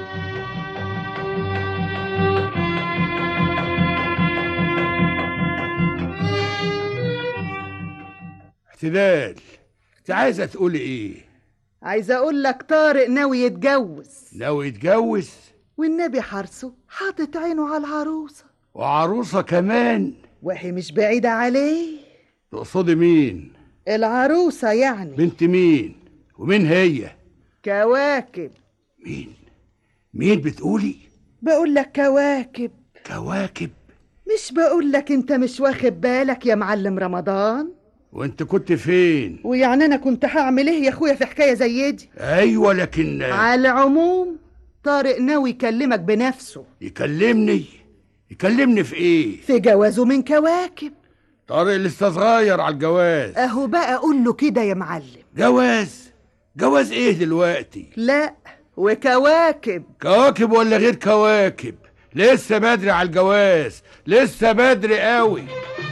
اعتدال انت عايزه تقولي ايه عايزة اقول لك طارق ناوي يتجوز لو يتجوز والنبي حرصه حاطط عينه على العروسة وعروسه كمان وهي مش بعيدة عليه تقصدي مين العروسة يعني بنت مين ومين هي كواكب مين بتقولي بقول لك كواكب كواكب مش بقول لك انت مش واخد بالك يا معلم رمضان وانت كنت فين ويعني انا كنت هعمل ايه يا اخويا في حكايه زي دي ايوه لكن على العموم طارق ناوي يكلمك بنفسه يكلمني يكلمني في ايه في جوازه من كواكب طارق لسه صغير على الجواز اهو بقى قول له كده يا معلم جواز جواز ايه دلوقتي لا وكواكب كواكب ولا غير كواكب لسه بدري على الجواز لسه بدري قوي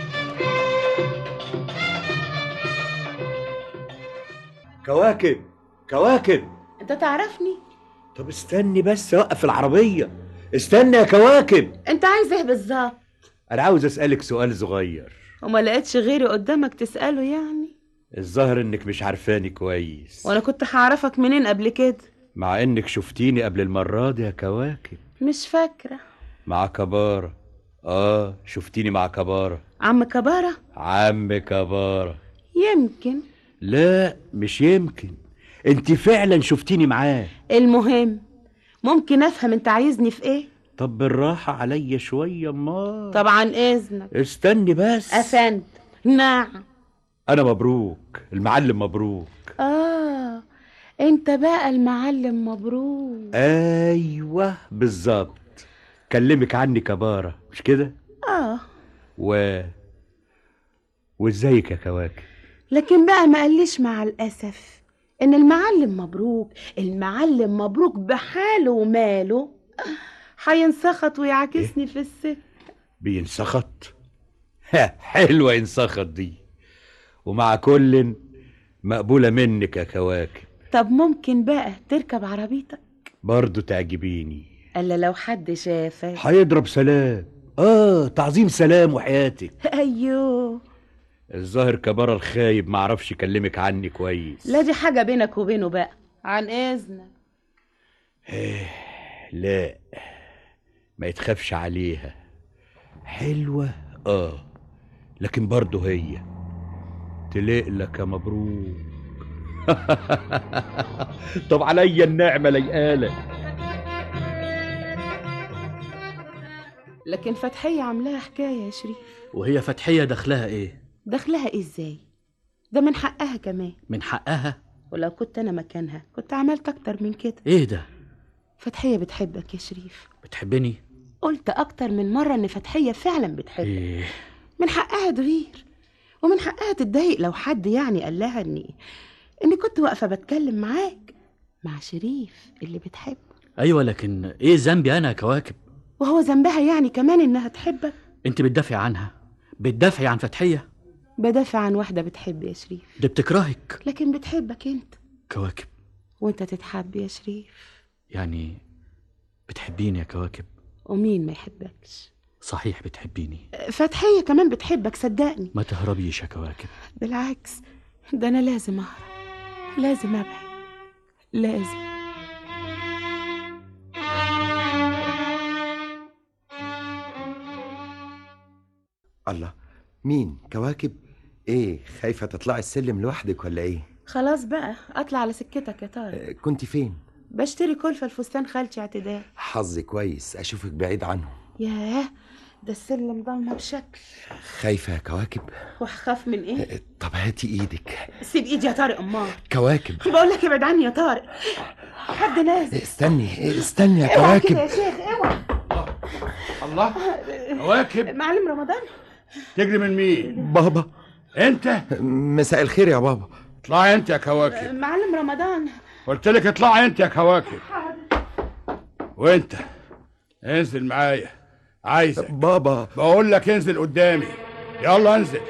كواكب كواكب انت تعرفني طب استني بس اوقف العربية استنى يا كواكب انت عايز ايه بالظبط انا عاوز اسألك سؤال صغير وما لقيتش غيري قدامك تسأله يعني الظاهر انك مش عارفاني كويس وانا كنت هعرفك منين قبل كده مع انك شفتيني قبل المرة دي يا كواكب مش فاكرة مع كبارة اه شفتيني مع كبارة عم كبارة عم كبارة يمكن لا مش يمكن انت فعلا شفتيني معاه المهم ممكن افهم انت عايزني في ايه طب بالراحة عليا شوية ما طبعا اذنك استني بس افند نعم انا مبروك المعلم مبروك اه انت بقى المعلم مبروك ايوه بالظبط كلمك عني كبارة مش كده اه و وازيك يا كواكب لكن بقى ما قاليش مع الاسف ان المعلم مبروك المعلم مبروك بحاله وماله هينسخط ويعاكسني في السك بينسخط ها، حلوة ينسخط دي ومع كل مقبولة منك يا كواكب طب ممكن بقى تركب عربيتك برضو تعجبيني الا لو حد شافك هيضرب سلام اه تعظيم سلام وحياتك ايوه الظاهر كبارة الخايب معرفش يكلمك عني كويس لا دي حاجة بينك وبينه بقى عن اذنك لا ما يتخافش عليها حلوة اه لكن برضه هي تليق لك يا مبروك طب عليا النعمة ليقالة لكن فتحية عاملاها حكاية يا شريف وهي فتحية دخلها ايه دخلها ايه ازاي ده من حقها كمان من حقها ولو كنت انا مكانها كنت عملت اكتر من كده ايه ده فتحية بتحبك يا شريف بتحبني قلت اكتر من مرة ان فتحية فعلا بتحبك ايه من حقها تغير ومن حقها تتضايق لو حد يعني قال لها اني اني كنت واقفة بتكلم معاك مع شريف اللي بتحبه ايوه لكن ايه ذنبي انا يا كواكب وهو ذنبها يعني كمان انها تحبك انت بتدافعي عنها بتدافعي عن فتحية بدافع عن واحدة بتحب يا شريف دي بتكرهك لكن بتحبك انت كواكب وانت تتحب يا شريف يعني بتحبيني يا كواكب ومين ما يحبكش صحيح بتحبيني فتحية كمان بتحبك صدقني ما تهربيش يا كواكب بالعكس ده انا لازم اهرب لازم ابعد لازم الله مين كواكب ايه خايفه تطلعي السلم لوحدك ولا ايه خلاص بقى اطلع على سكتك يا طارق آه، كنت فين بشتري كلفة الفستان خالتي اعتدال حظي كويس اشوفك بعيد عنهم ياه ده السلم ضلمة بشكل خايفه يا كواكب وهخاف من ايه طب هاتي ايدك سيب ايدي يا طارق امال كواكب بقول لك ابعد عني يا طارق حد نازل استني استني يا اوعى كده كواكب يا شيخ اوعى الله كواكب معلم رمضان تجري من مين بابا انت مساء الخير يا بابا اطلعي انت يا كواكب معلم رمضان قلت لك اطلعي انت يا كواكب وانت انزل معايا عايزك بابا بقول لك انزل قدامي يلا انزل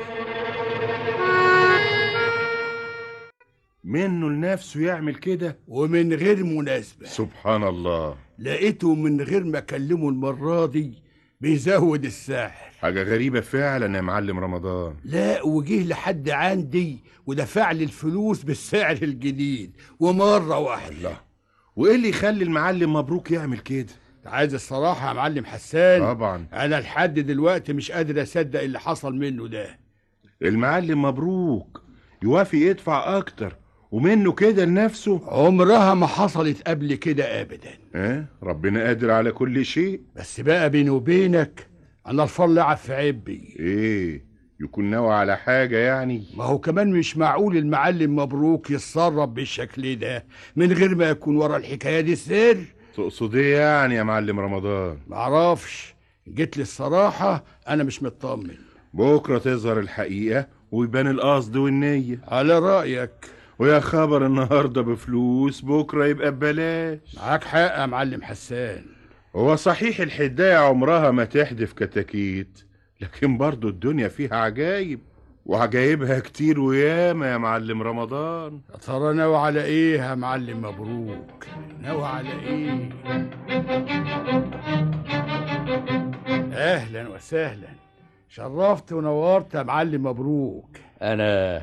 منه لنفسه يعمل كده ومن غير مناسبة سبحان الله لقيته من غير ما اكلمه المرة دي بيزود الساحر حاجة غريبة فعلا يا معلم رمضان لا وجه لحد عندي ودفع لي الفلوس بالسعر الجديد ومرة واحدة الله وايه اللي يخلي المعلم مبروك يعمل كده عايز الصراحة يا معلم حسان طبعا أنا لحد دلوقتي مش قادر أصدق اللي حصل منه ده المعلم مبروك يوافق يدفع اكتر ومنه كده لنفسه عمرها ما حصلت قبل كده أبدا اه ربنا قادر على كل شيء بس بقى بيني وبينك أنا الفل لعب في عبي ايه يكون ناوي على حاجة يعني ما هو كمان مش معقول المعلم مبروك يتصرف بالشكل ده من غير ما يكون ورا الحكاية دي سر تقصد ايه يعني يا معلم رمضان معرفش جيت لي الصراحة أنا مش مطمن بكرة تظهر الحقيقة ويبان القصد والنية على رأيك ويا خبر النهاردة بفلوس بكرة يبقى ببلاش معاك حق يا معلم حسان هو صحيح الحداية عمرها ما تحدف كتاكيت لكن برضو الدنيا فيها عجايب وعجايبها كتير وياما يا معلم رمضان يا ترى ناوي على ايه يا معلم مبروك ناوي على ايه اهلا وسهلا شرفت ونورت يا معلم مبروك انا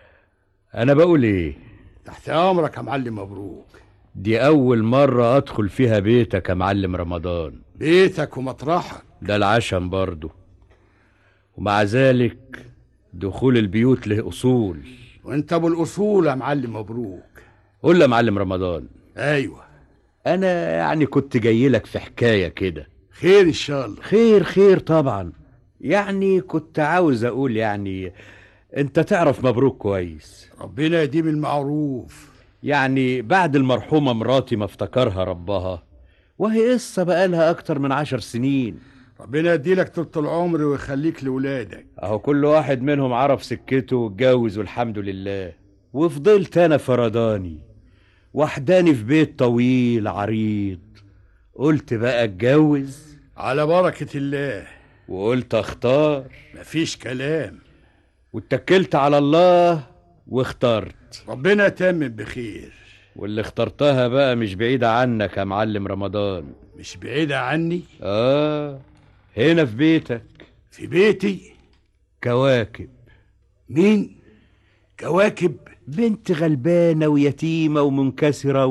انا بقول ايه تحت امرك يا معلم مبروك دي اول مرة ادخل فيها بيتك يا معلم رمضان بيتك ومطرحك ده العشم برضه ومع ذلك دخول البيوت له اصول وانت ابو الاصول يا معلم مبروك قول لي يا معلم رمضان ايوه انا يعني كنت جاي لك في حكايه كده خير ان شاء الله خير خير طبعا يعني كنت عاوز اقول يعني انت تعرف مبروك كويس ربنا يديم المعروف يعني بعد المرحومه مراتي ما افتكرها ربها وهي قصه بقالها اكتر من عشر سنين ربنا يديلك طول العمر ويخليك لولادك اهو كل واحد منهم عرف سكته واتجوز والحمد لله وفضلت انا فرداني وحداني في بيت طويل عريض قلت بقى اتجوز على بركة الله وقلت اختار مفيش كلام واتكلت على الله واخترت ربنا يتمم بخير واللي اخترتها بقى مش بعيدة عنك يا معلم رمضان مش بعيدة عني اه هنا في بيتك في بيتي كواكب مين كواكب بنت غلبانة ويتيمة ومنكسرة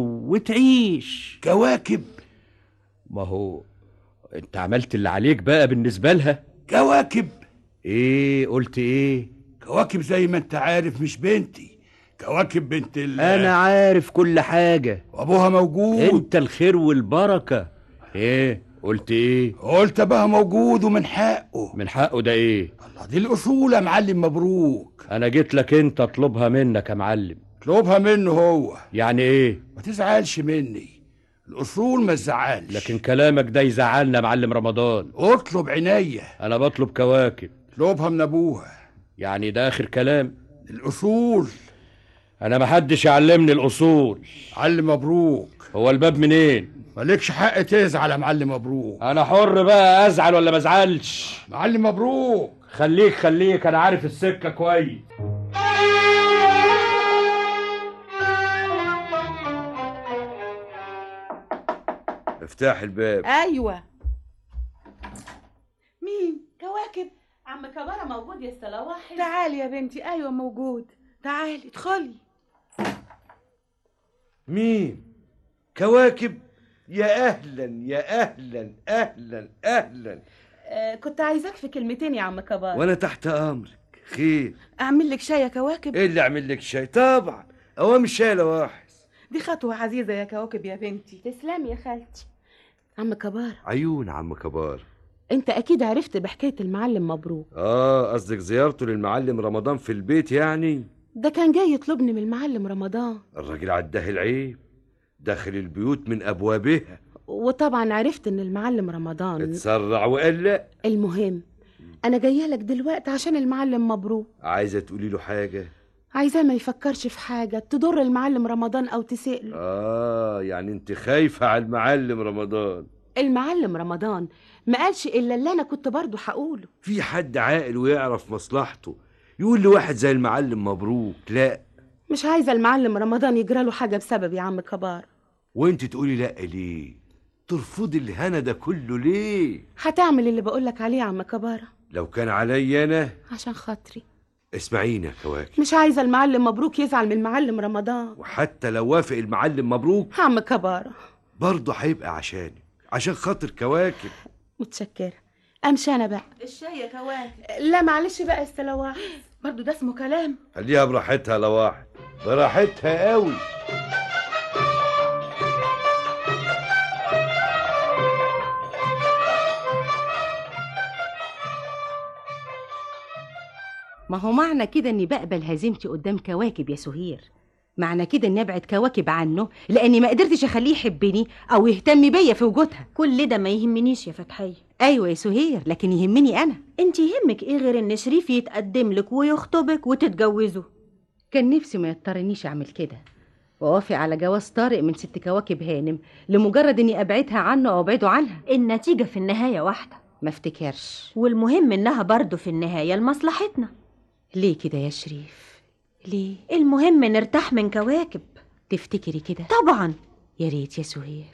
وتعيش كواكب ما هو انت عملت اللي عليك بقى بالنسبة لها كواكب ايه قلت ايه كواكب زي ما انت عارف مش بنتي كواكب بنت ال انا عارف كل حاجة وابوها موجود انت الخير والبركة ايه قلت ايه قلت ابوها موجود ومن حقه من حقه ده ايه الله دي الاصول يا معلم مبروك انا جيت لك انت اطلبها منك يا معلم اطلبها منه هو يعني ايه ما تزعلش مني الاصول ما تزعلش لكن كلامك ده يزعلنا يا معلم رمضان اطلب عينيا انا بطلب كواكب اطلبها من ابوها يعني ده اخر كلام الاصول انا محدش يعلمني الاصول علم مبروك هو الباب منين مالكش حق تزعل يا معلم مبروك انا حر بقى ازعل ولا ما ازعلش معلم مبروك خليك خليك انا عارف السكه كويس افتح الباب ايوه مين كواكب عم كبارة موجود يا استلاوحي تعالي يا بنتي ايوه موجود تعالي ادخلي مين كواكب يا اهلا يا اهلا اهلا اهلا آه كنت عايزاك في كلمتين يا عم كبار وانا تحت امرك خير اعمل لك شاي يا كواكب ايه اللي اعمل لك شاي طبعا اوام الشاي لواحد دي خطوة عزيزة يا كواكب يا بنتي تسلمي يا خالتي عم كبار عيون عم كبار انت اكيد عرفت بحكاية المعلم مبروك اه قصدك زيارته للمعلم رمضان في البيت يعني ده كان جاي يطلبني من المعلم رمضان الراجل عداه العيب داخل البيوت من ابوابها وطبعا عرفت ان المعلم رمضان اتسرع وقال لا المهم انا جايه لك دلوقتي عشان المعلم مبروك عايزه تقولي له حاجه عايزاه ما يفكرش في حاجه تضر المعلم رمضان او تسأله اه يعني انت خايفه على المعلم رمضان المعلم رمضان ما قالش الا اللي انا كنت برضه هقوله في حد عاقل ويعرف مصلحته يقول لواحد زي المعلم مبروك لا مش عايزه المعلم رمضان يجرى له حاجه بسبب يا عم كبار وانت تقولي لا ليه ترفضي الهنا ده كله ليه هتعمل اللي بقولك عليه يا عم كبارة لو كان عليا انا عشان خاطري اسمعيني يا كواكب مش عايزه المعلم مبروك يزعل من المعلم رمضان وحتى لو وافق المعلم مبروك عم كبارة برضه هيبقى عشانك عشان خاطر كواكب متشكره امشي انا بقى الشاي يا كواكب لا معلش بقى استلواح برضه ده اسمه كلام خليها براحتها لواحد براحتها قوي ما هو معنى كده اني بقبل هزيمتي قدام كواكب يا سهير معنى كده اني ابعد كواكب عنه لاني ما قدرتش اخليه يحبني او يهتم بيا في وجودها كل ده ما يهمنيش يا فتحية ايوه يا سهير لكن يهمني انا انت يهمك ايه غير ان شريف يتقدم لك ويخطبك وتتجوزوا كان نفسي ما يضطرنيش اعمل كده ووافق على جواز طارق من ست كواكب هانم لمجرد اني ابعدها عنه او ابعده عنها النتيجة في النهاية واحدة ما افتكرش والمهم انها برضه في النهاية لمصلحتنا ليه كده يا شريف ليه المهم نرتاح من كواكب تفتكري كده طبعا يا ريت يا سهير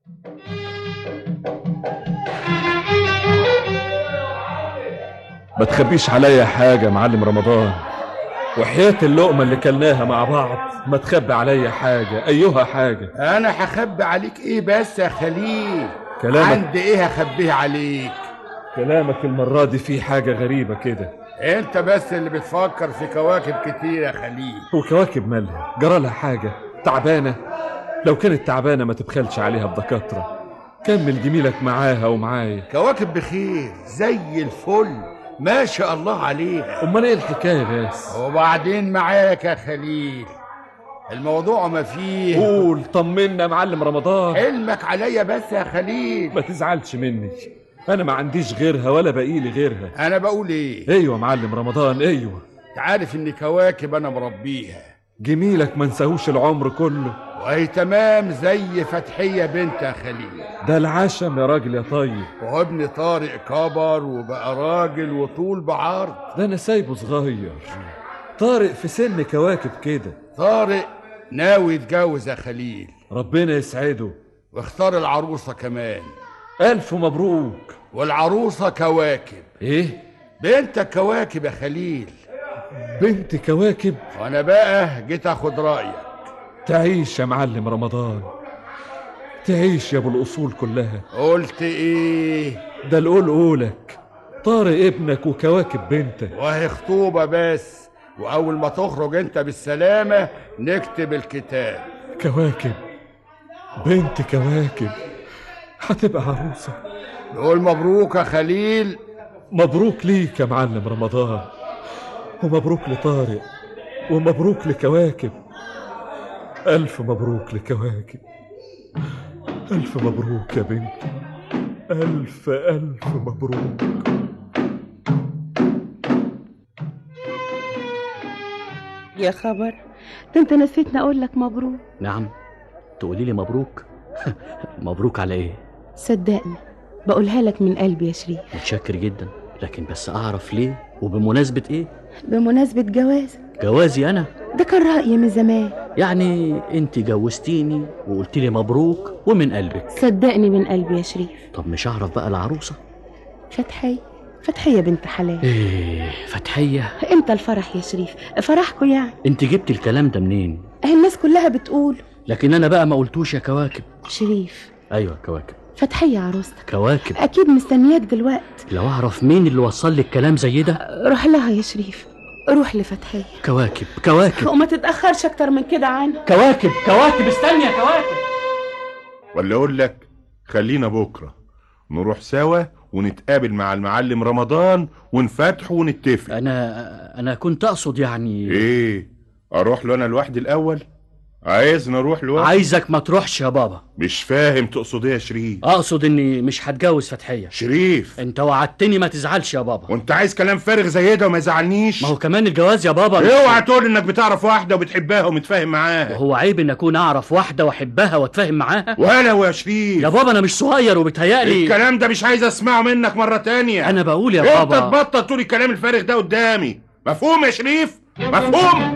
ما تخبيش عليا حاجة يا معلم رمضان وحياة اللقمة اللي كلناها مع بعض ما تخبي عليا حاجة أيها حاجة انا هخبي عليك ايه بس يا خليل كلامك- عندي ايه هخبيه عليك كلامك المرة دي فيه حاجة غريبة كده انت بس اللي بتفكر في كواكب كتير يا خليل وكواكب مالها جرالها حاجة تعبانة لو كانت تعبانة ما تبخلش عليها بدكاترة كمل جميلك معاها ومعايا كواكب بخير زي الفل ما شاء الله عليها امال ايه الحكايه بس وبعدين معاك يا خليل الموضوع ما فيه قول طمنا يا معلم رمضان حلمك عليا بس يا خليل ما تزعلش مني انا ما عنديش غيرها ولا بقيلي غيرها انا بقول ايه ايوه يا معلم رمضان ايوه انت عارف ان كواكب انا مربيها جميلك ما نساهوش العمر كله وهي تمام زي فتحية بنت يا خليل ده العشم يا راجل يا طيب وهو ابن طارق كبر وبقى راجل وطول بعرض ده انا سايبه صغير طارق في سن كواكب كده طارق ناوي يتجوز يا خليل ربنا يسعده واختار العروسة كمان الف مبروك والعروسة كواكب ايه بنتك كواكب يا خليل بنت كواكب وانا بقى جيت اخد رأيك تعيش يا معلم رمضان تعيش يا ابو الاصول كلها قلت ايه ده القول قولك طارق ابنك وكواكب بنتك وهي خطوبة بس واول ما تخرج انت بالسلامة نكتب الكتاب كواكب بنت كواكب هتبقى عروسة نقول مبروك يا خليل مبروك ليك يا معلم رمضان ومبروك لطارق ومبروك لكواكب ألف مبروك لكواكب ألف مبروك يا بنتي ألف ألف مبروك يا خبر ده انت نسيتني اقول لك مبروك نعم تقولي لي مبروك مبروك على ايه صدقني بقولها لك من قلبي يا شريف متشكر جدا لكن بس اعرف ليه وبمناسبة ايه بمناسبة جوازك جوازي انا ده كان رأيي من زمان يعني انت جوزتيني وقلت لي مبروك ومن قلبك صدقني من قلبي يا شريف طب مش هعرف بقى العروسة فتحية فتحية بنت حلال ايه فتحية امتى الفرح يا شريف فرحكوا يعني انت جبت الكلام ده منين اهي الناس كلها بتقول لكن انا بقى ما قلتوش يا كواكب شريف ايوه كواكب فتحية عروستك كواكب اكيد مستنياك دلوقتي لو اعرف مين اللي وصل لك كلام زي ده روح لها يا شريف روح لفتحية كواكب كواكب وما تتأخرش اكتر من كده عنها كواكب كواكب استني يا كواكب ولا اقول لك خلينا بكره نروح سوا ونتقابل مع المعلم رمضان ونفتح ونتفق انا انا كنت اقصد يعني ايه اروح له انا لوحدي الاول عايز نروح لوحدي عايزك ما تروحش يا بابا مش فاهم تقصد ايه يا شريف اقصد اني مش هتجوز فتحيه شريف انت وعدتني ما تزعلش يا بابا وانت عايز كلام فارغ زي ده وما يزعلنيش ما هو كمان الجواز يا بابا مش- اوعى تقول انك بتعرف واحده وبتحبها ومتفاهم معاها هو عيب ان اكون اعرف واحده واحبها واتفاهم معاها ولا يا شريف يا بابا انا مش صغير وبيتهيألي الكلام ده مش عايز اسمعه منك مره تانية انا بقول يا انت بابا تبطل تقول الكلام الفارغ ده قدامي مفهوم يا شريف مفهوم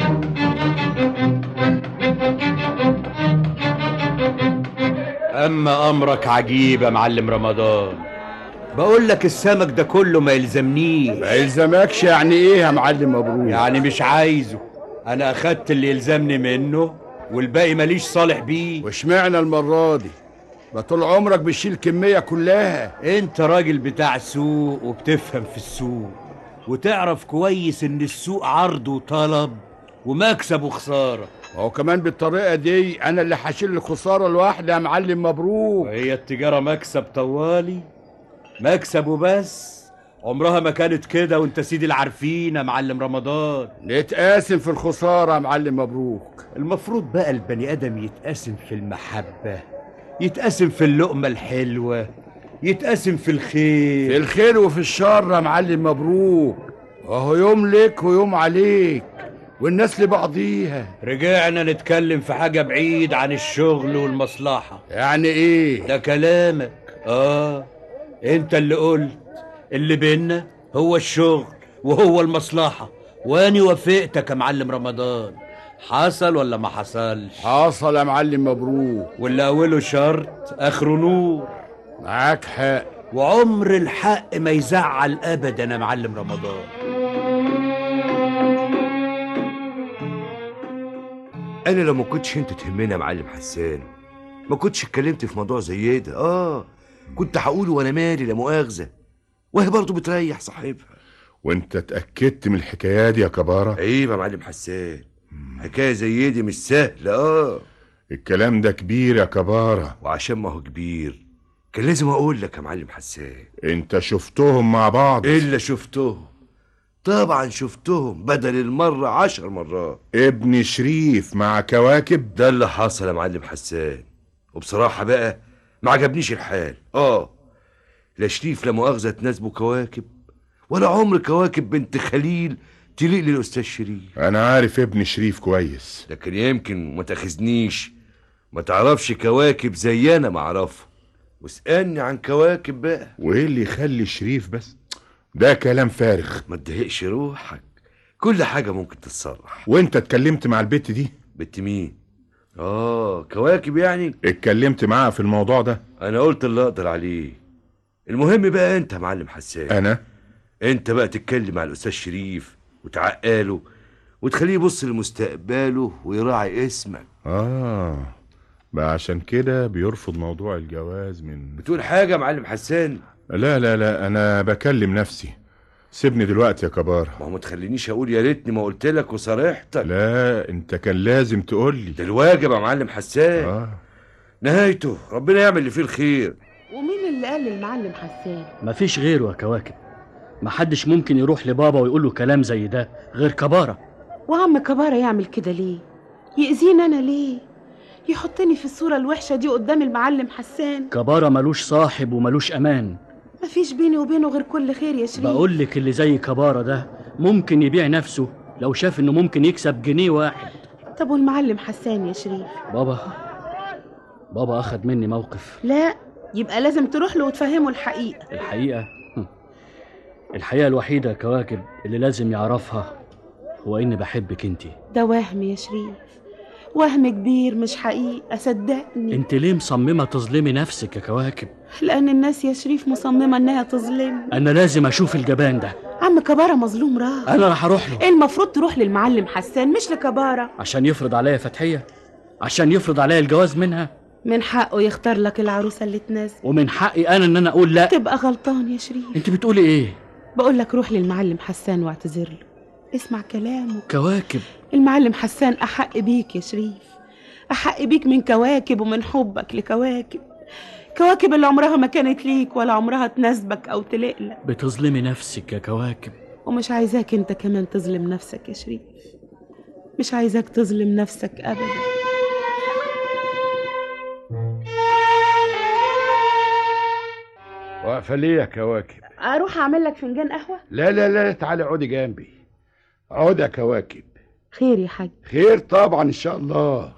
اما امرك عجيب يا معلم رمضان بقول لك السمك ده كله ما يلزمنيش ما يلزمكش يعني ايه يا معلم مبروك يعني مش عايزه انا اخدت اللي يلزمني منه والباقي ماليش صالح بيه واشمعنى المرة دي ما طول عمرك بتشيل كمية كلها انت راجل بتاع سوق وبتفهم في السوق وتعرف كويس ان السوق عرض وطلب ومكسب وخسارة هو كمان بالطريقة دي انا اللي هشيل الخسارة لوحدي يا معلم مبروك وهي التجارة مكسب طوالي مكسب وبس عمرها ما كانت كده وانت سيدي العارفين يا معلم رمضان نتقاسم في الخسارة يا معلم مبروك المفروض بقى البني ادم يتقاسم في المحبة يتقاسم في اللقمة الحلوة يتقاسم في الخير في الخير وفي الشر يا معلم مبروك وهو يوم لك ويوم عليك والناس لبعضيها رجعنا نتكلم في حاجة بعيد عن الشغل والمصلحة يعني ايه ده كلامك اه انت اللي قلت اللي بينا هو الشغل وهو المصلحة واني وافقتك يا معلم رمضان حصل ولا ما حصلش حصل يا معلم مبروك واللي اوله شرط اخره نور معاك حق وعمر الحق ما يزعل ابدا يا معلم رمضان انا لو ما كنتش انت تهمني يا معلم حسان ما كنتش اتكلمت في موضوع زي ده اه كنت هقوله وانا مالي لا مؤاخذه وهي برضه بتريح صاحبها وانت اتاكدت من الحكايه دي يا كباره عيب يا معلم حسان حكايه زي دي مش سهله اه الكلام ده كبير يا كباره وعشان ما هو كبير كان لازم اقول لك يا معلم حسان انت شفتهم مع بعض الا شفتهم طبعا شفتهم بدل المره عشر مرات ابن شريف مع كواكب ده اللي حصل يا معلم حسان وبصراحه بقى ما عجبنيش الحال اه لا شريف لا مؤاخذه تناسبه كواكب ولا عمر كواكب بنت خليل تليق للاستاذ شريف انا عارف ابن شريف كويس لكن يمكن ما تاخذنيش ما تعرفش كواكب زي انا ما اعرفها واسالني عن كواكب بقى وايه اللي يخلي شريف بس ده كلام فارغ ما تضايقش روحك كل حاجه ممكن تتصرح وانت اتكلمت مع البت دي بنت مين اه كواكب يعني اتكلمت معاها في الموضوع ده انا قلت اللي اقدر عليه المهم بقى انت يا معلم حسان انا انت بقى تتكلم مع الاستاذ شريف وتعقله وتخليه يبص لمستقبله ويراعي اسمك اه بقى عشان كده بيرفض موضوع الجواز من بتقول حاجه يا معلم حسان لا لا لا انا بكلم نفسي سيبني دلوقتي يا كبار ما هو ما تخلينيش اقول يا ريتني ما قلت لك وصارحتك لا انت كان لازم تقول لي ده الواجب يا معلم حسان آه. نهايته ربنا يعمل اللي فيه الخير ومين اللي قال للمعلم حسان مفيش غيره يا كواكب محدش ممكن يروح لبابا ويقول له كلام زي ده غير كبارة وعم كبارة يعمل كده ليه يأذيني أنا ليه يحطني في الصورة الوحشة دي قدام المعلم حسان كبارة ملوش صاحب وملوش أمان مفيش بيني وبينه غير كل خير يا شريف بقول لك اللي زي كبارة ده ممكن يبيع نفسه لو شاف انه ممكن يكسب جنيه واحد طب والمعلم حسان يا شريف بابا بابا أخد مني موقف لا يبقى لازم تروح له وتفهمه الحقيقة الحقيقة هم. الحقيقة الوحيدة يا كواكب اللي لازم يعرفها هو إني بحبك انتي ده وهم يا شريف وهم كبير مش حقيقة صدقني انت ليه مصممة تظلمي نفسك يا كواكب لأن الناس يا شريف مصممة إنها تظلم أنا لازم أشوف الجبان ده عم كبارة مظلوم راح أنا راح أروح له المفروض تروح للمعلم حسان مش لكبارة عشان يفرض عليا فتحية عشان يفرض عليا الجواز منها من حقه يختار لك العروسة اللي تناسبك ومن حقي انا ان انا اقول لا تبقى غلطان يا شريف انت بتقولي ايه بقول لك روح للمعلم حسان واعتذر له اسمع كلامه كواكب المعلم حسان أحق بيك يا شريف أحق بيك من كواكب ومن حبك لكواكب كواكب اللي عمرها ما كانت ليك ولا عمرها تناسبك أو تلقلك بتظلمي نفسك يا كواكب ومش عايزاك انت كمان تظلم نفسك يا شريف مش عايزاك تظلم نفسك أبدا واقفه ليه يا كواكب أروح أعمل لك فنجان قهوة لا لا لا تعالي اقعدي جنبي اقعدي يا كواكب خير يا حاج خير طبعا ان شاء الله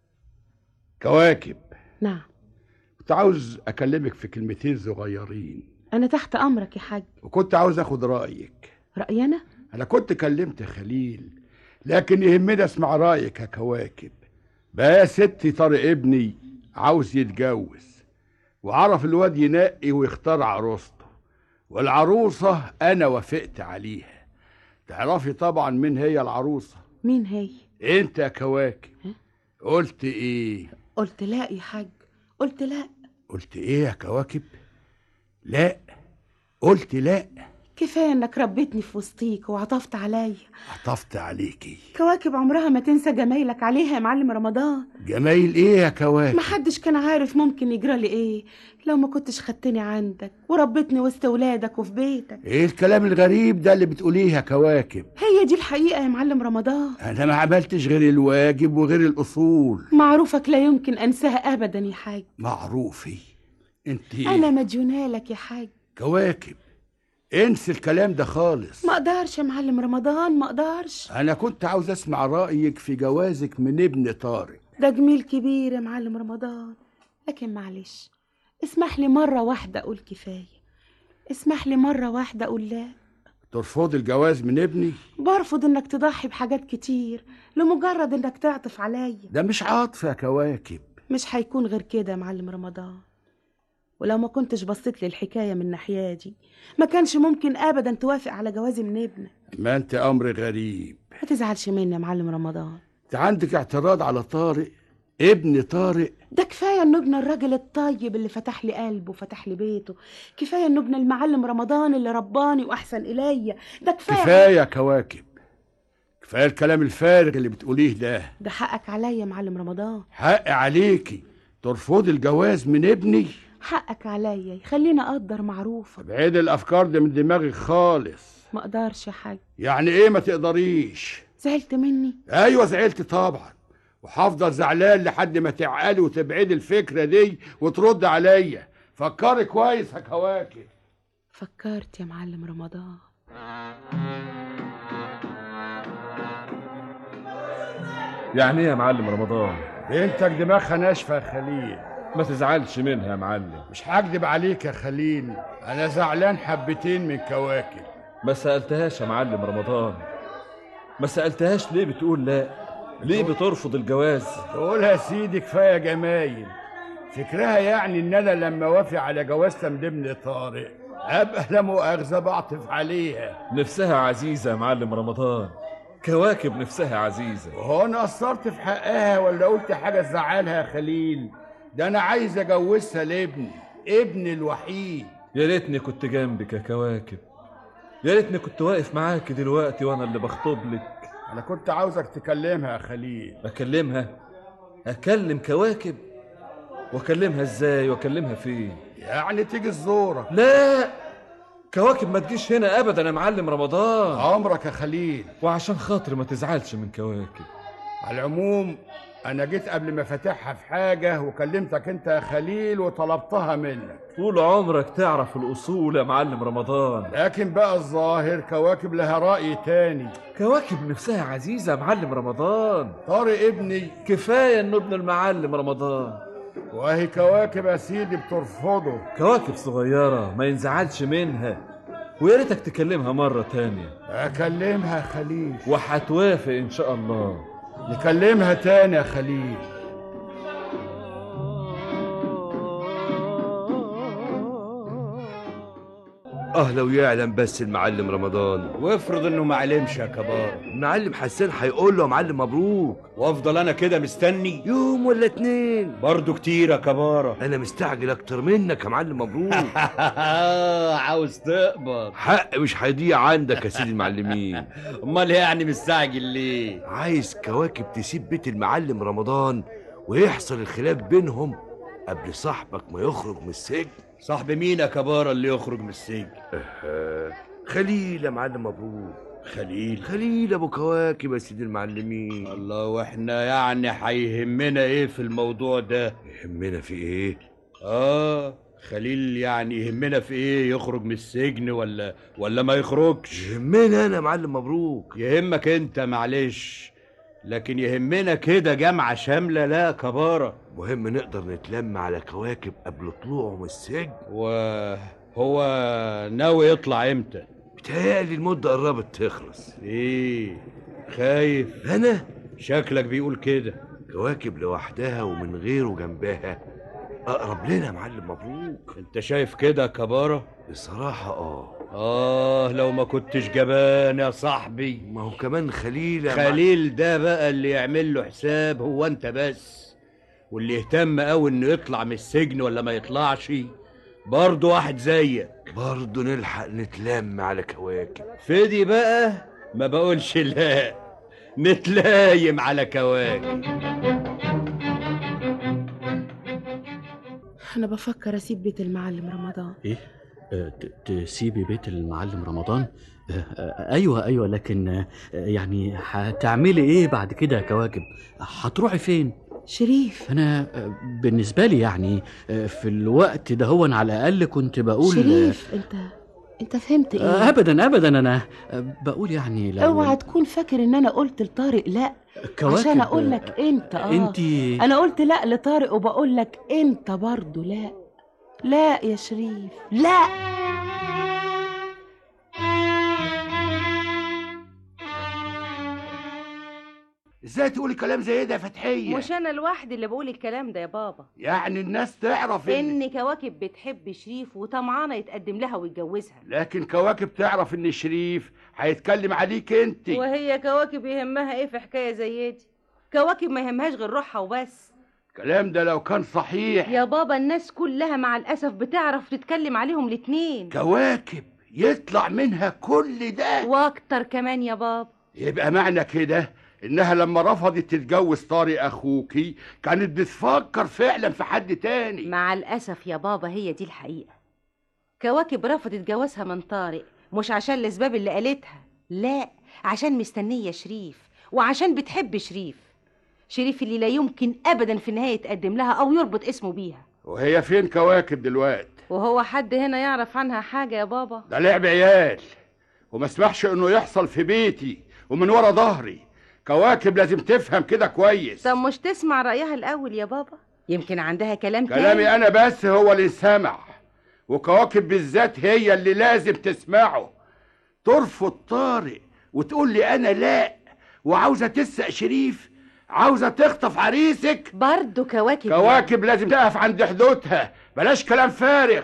كواكب نعم كنت عاوز اكلمك في كلمتين صغيرين أنا تحت أمرك يا حاج وكنت عاوز اخد رايك رأيي أنا انا كنت كلمت خليل لكن يهمني اسمع رايك يا كواكب بقى يا ستي طارق ابني عاوز يتجوز وعرف الواد ينقي ويختار عروسته والعروسه انا وافقت عليها تعرفي طبعا مين هي العروسه مين هي انت يا كواكب قلت ايه قلت لا يا حاج قلت لا قلت ايه يا كواكب لا قلت لا كفاية انك ربيتني في وسطيك وعطفت عليا عطفت عليكي كواكب عمرها ما تنسى جمايلك عليها يا معلم رمضان جمايل ايه يا كواكب محدش كان عارف ممكن يجرى لي ايه لو ما كنتش خدتني عندك وربيتني وسط ولادك وفي بيتك ايه الكلام الغريب ده اللي بتقوليه يا كواكب هي دي الحقيقة يا معلم رمضان انا ما عملتش غير الواجب وغير الاصول معروفك لا يمكن انساها ابدا يا حاج معروفي انت انا مديونالك يا حاج كواكب انسي الكلام ده خالص ما اقدرش يا معلم رمضان ما اقدرش انا كنت عاوز اسمع رايك في جوازك من ابن طارق ده جميل كبير يا معلم رمضان لكن معلش اسمح لي مرة واحدة أقول كفاية اسمح لي مرة واحدة أقول لا ترفض الجواز من ابني برفض إنك تضحي بحاجات كتير لمجرد إنك تعطف عليا ده مش عاطف يا كواكب مش هيكون غير كده يا معلم رمضان ولو ما كنتش بصيت للحكاية من ناحية دي ما كانش ممكن أبدا توافق على جوازي من ابنك ما انت امر غريب ما تزعلش مني يا معلم رمضان انت عندك اعتراض على طارق ابن طارق ده كفاية انه ابن الراجل الطيب اللي فتح لي قلبه وفتح لي بيته كفاية انه ابن المعلم رمضان اللي رباني واحسن اليا ده كفاية كفايه يا كواكب كفايه الكلام الفارغ اللي بتقوليه ده ده حقك عليا يا معلم رمضان حق عليكي ترفضي الجواز من ابني حقك عليا يخليني اقدر معروفك بعيد الافكار دي من دماغك خالص ما اقدرش يا حاج يعني ايه ما تقدريش زعلت مني ايوه زعلت طبعا وهفضل زعلان لحد ما تعقلي وتبعدي الفكره دي وترد عليا فكري كويس يا كواكب فكرت يا معلم رمضان يعني ايه يا معلم رمضان بنتك دماغها ناشفه يا خليل ما تزعلش منها يا معلم مش هكدب عليك يا خليل انا زعلان حبتين من كواكب ما سألتهاش يا معلم رمضان ما سألتهاش ليه بتقول لا ليه بترفض الجواز تقولها يا سيدي كفايه جمايل فكرها يعني ان انا لما وافق على جوازها من ابن طارق ابقى لا مؤاخذه بعطف عليها نفسها عزيزة يا معلم رمضان كواكب نفسها عزيزة وهو انا قصرت في حقها ولا قلت حاجه تزعلها يا خليل ده انا عايز اجوزها لابني ابني الوحيد يا ريتني كنت جنبك يا كواكب يا ريتني كنت واقف معاك دلوقتي وانا اللي بخطب لك انا كنت عاوزك تكلمها يا خليل اكلمها اكلم كواكب واكلمها ازاي واكلمها فين يعني تيجي الزوره لا كواكب ما تجيش هنا ابدا يا معلم رمضان عمرك يا خليل وعشان خاطر ما تزعلش من كواكب على العموم انا جيت قبل ما فاتحها في حاجه وكلمتك انت يا خليل وطلبتها منك طول عمرك تعرف الاصول يا معلم رمضان لكن بقى الظاهر كواكب لها راي تاني كواكب نفسها عزيزه يا معلم رمضان طارق ابني كفايه انه ابن المعلم رمضان وهي كواكب يا سيدي بترفضه كواكب صغيره ما ينزعلش منها ويا ريتك تكلمها مره تانية اكلمها يا خليل وهتوافق ان شاء الله نكلمها تاني يا خليل اه لو يعلم بس المعلم رمضان وافرض انه ما علمش يا كبار المعلم حسان هيقول له يا معلم مبروك وافضل انا كده مستني يوم ولا اتنين برضه كتير يا كبارة انا مستعجل اكتر منك يا معلم مبروك عاوز تقبض حق مش هيضيع عندك يا سيدي المعلمين امال يعني مستعجل ليه عايز كواكب تسيب بيت المعلم رمضان ويحصل الخلاف بينهم قبل صاحبك ما يخرج من السجن صاحب مين يا كبارة اللي يخرج من السجن أه. خليل يا معلم مبروك خليل خليل ابو كواكب يا سيدي المعلمين الله واحنا يعني هيهمنا ايه في الموضوع ده يهمنا في ايه اه خليل يعني يهمنا في ايه يخرج من السجن ولا ولا ما يخرجش يهمنا انا يا معلم مبروك يهمك انت معلش لكن يهمنا كده جامعة شاملة لا كبارة مهم نقدر نتلم على كواكب قبل طلوعه من السجن وهو ناوي يطلع امتى بتهيألي المدة قربت تخلص ايه خايف انا شكلك بيقول كده كواكب لوحدها ومن غيره جنبها اقرب لنا يا معلم مبروك انت شايف كده يا كبارة بصراحة اه اه لو ما كنتش جبان يا صاحبي ما هو كمان خليل يا خليل ده بقى اللي يعمل له حساب هو انت بس واللي يهتم قوي انه يطلع من السجن ولا ما يطلعش برضه واحد زيك برضه نلحق نتلم على كواكب فدي بقى ما بقولش لا نتلايم على كواكب انا بفكر اسيب بيت المعلم رمضان ايه آه، ت- تسيبي بيت المعلم رمضان آه، آه، ايوه ايوه لكن آه، يعني هتعملي ايه بعد كده يا كواكب هتروحي فين شريف انا آه، بالنسبه لي يعني آه، في الوقت ده هو على الاقل كنت بقول شريف انت انت فهمت ايه آه، ابدا ابدا انا آه، بقول يعني لو اوعى تكون فاكر ان انا قلت لطارق لا كواكب، عشان اقول لك انت اه انتي- انا قلت لا لطارق وبقول لك انت برضو لا لا يا شريف لا ازاي تقولي كلام زي ده يا فتحيه مش انا لوحدي اللي بقول الكلام ده يا بابا يعني الناس تعرف ان ان كواكب بتحب شريف وطمعانه يتقدم لها ويتجوزها لكن كواكب تعرف ان شريف هيتكلم عليك انت وهي كواكب يهمها ايه في حكايه زي دي كواكب ما يهمهاش غير روحها وبس الكلام ده لو كان صحيح يا بابا الناس كلها مع الاسف بتعرف تتكلم عليهم الاتنين كواكب يطلع منها كل ده واكتر كمان يا بابا يبقى معنى كده انها لما رفضت تتجوز طارق اخوكي كانت بتفكر فعلا في حد تاني مع الاسف يا بابا هي دي الحقيقه كواكب رفضت جوازها من طارق مش عشان الاسباب اللي قالتها لا عشان مستنيه شريف وعشان بتحب شريف شريف اللي لا يمكن ابدا في النهايه يتقدم لها او يربط اسمه بيها وهي فين كواكب دلوقتي وهو حد هنا يعرف عنها حاجه يا بابا ده لعب عيال وما اسمحش انه يحصل في بيتي ومن ورا ظهري كواكب لازم تفهم كده كويس طب مش تسمع رايها الاول يا بابا يمكن عندها كلام تاني كلامي انا بس هو اللي سمع وكواكب بالذات هي اللي لازم تسمعه ترفض طارق وتقول لي انا لا وعاوزه تسق شريف عاوزه تخطف عريسك برضه كواكب كواكب لازم تقف عند حدودها بلاش كلام فارغ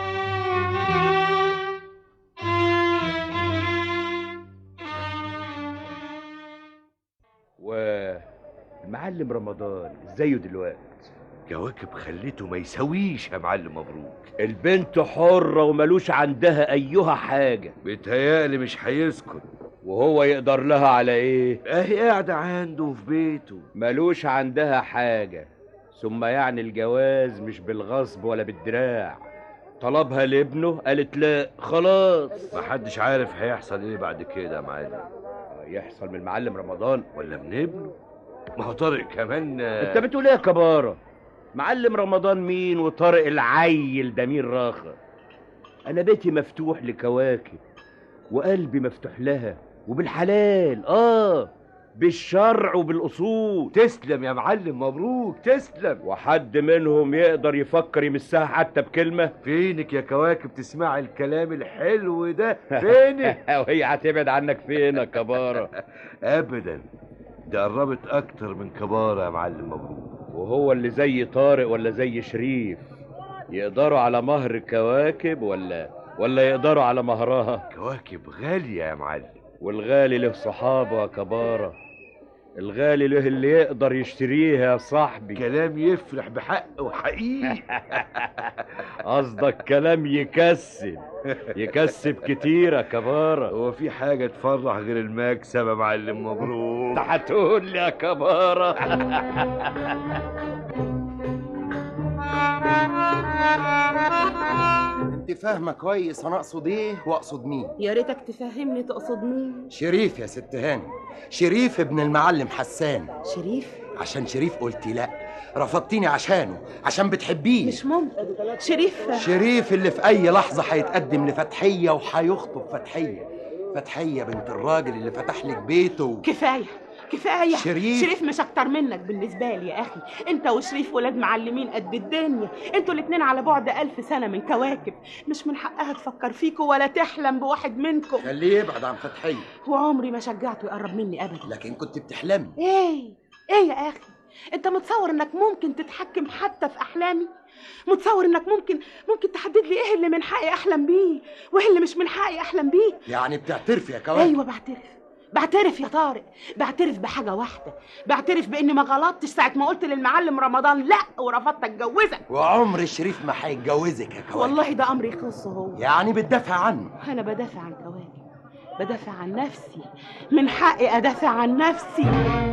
والمعلم رمضان ازايه دلوقتي كواكب خليته ما يسويش يا معلم مبروك البنت حرة وملوش عندها أيها حاجة بيتهيألي مش هيسكت وهو يقدر لها على ايه اهي قاعدة عنده في بيته ملوش عندها حاجة ثم يعني الجواز مش بالغصب ولا بالدراع طلبها لابنه قالت لا خلاص محدش عارف هيحصل ايه بعد كده يا معلم يحصل من المعلم رمضان ولا من ابنه ما هو طارق كمان انت بتقول ايه يا كبارة معلم رمضان مين وطارق العيل ده مين راخر انا بيتي مفتوح لكواكب وقلبي مفتوح لها وبالحلال اه بالشرع وبالاصول تسلم يا معلم مبروك تسلم وحد منهم يقدر يفكر يمسها حتى بكلمه فينك يا كواكب تسمعي الكلام الحلو ده فينك وهي هتبعد عنك فين يا كبارة ابدا ده قربت اكتر من كبارة يا معلم مبروك وهو اللي زي طارق ولا زي شريف يقدروا على مهر كواكب ولا ولا يقدروا على مهرها كواكب غالية يا معلم والغالي له صحابه يا كبارة الغالي له اللي يقدر يشتريها يا صاحبي كلام يفرح بحق وحقيقي قصدك كلام يكسب يكسب كتير يا كبارة هو في حاجة تفرح غير المكسب يا معلم مبروك انت هتقول لي يا كبارة انت فاهمه كويس انا اقصد ايه واقصد مين يا ريتك تفهمني تقصد مين شريف يا ست هاني شريف ابن المعلم حسان شريف عشان شريف قلتي لا رفضتيني عشانه عشان بتحبيه مش ممكن شريف شريف اللي في اي لحظه هيتقدم لفتحيه وهيخطب فتحيه فتحيه بنت الراجل اللي فتح لك بيته و... كفايه كفايه شريف. شريف مش اكتر منك بالنسبه لي يا اخي انت وشريف ولاد معلمين قد الدنيا انتوا الاتنين على بعد ألف سنه من كواكب مش من حقها تفكر فيكوا ولا تحلم بواحد منكم خليه يبعد عن فتحيه وعمري ما شجعته يقرب مني ابدا لكن كنت بتحلمي ايه ايه يا اخي انت متصور انك ممكن تتحكم حتى في احلامي متصور انك ممكن ممكن تحدد لي ايه اللي من حقي احلم بيه وايه اللي مش من حقي احلم بيه يعني بتعترفي يا كواكب ايوه بعترف بعترف يا طارق بعترف بحاجه واحده بعترف باني ما غلطتش ساعه ما قلت للمعلم رمضان لا ورفضت اتجوزك وعمر شريف ما هيتجوزك يا كواكب والله ده امر يخصه هو يعني بتدافع عنه انا بدافع عن كواكب بدافع عن نفسي من حقي ادافع عن نفسي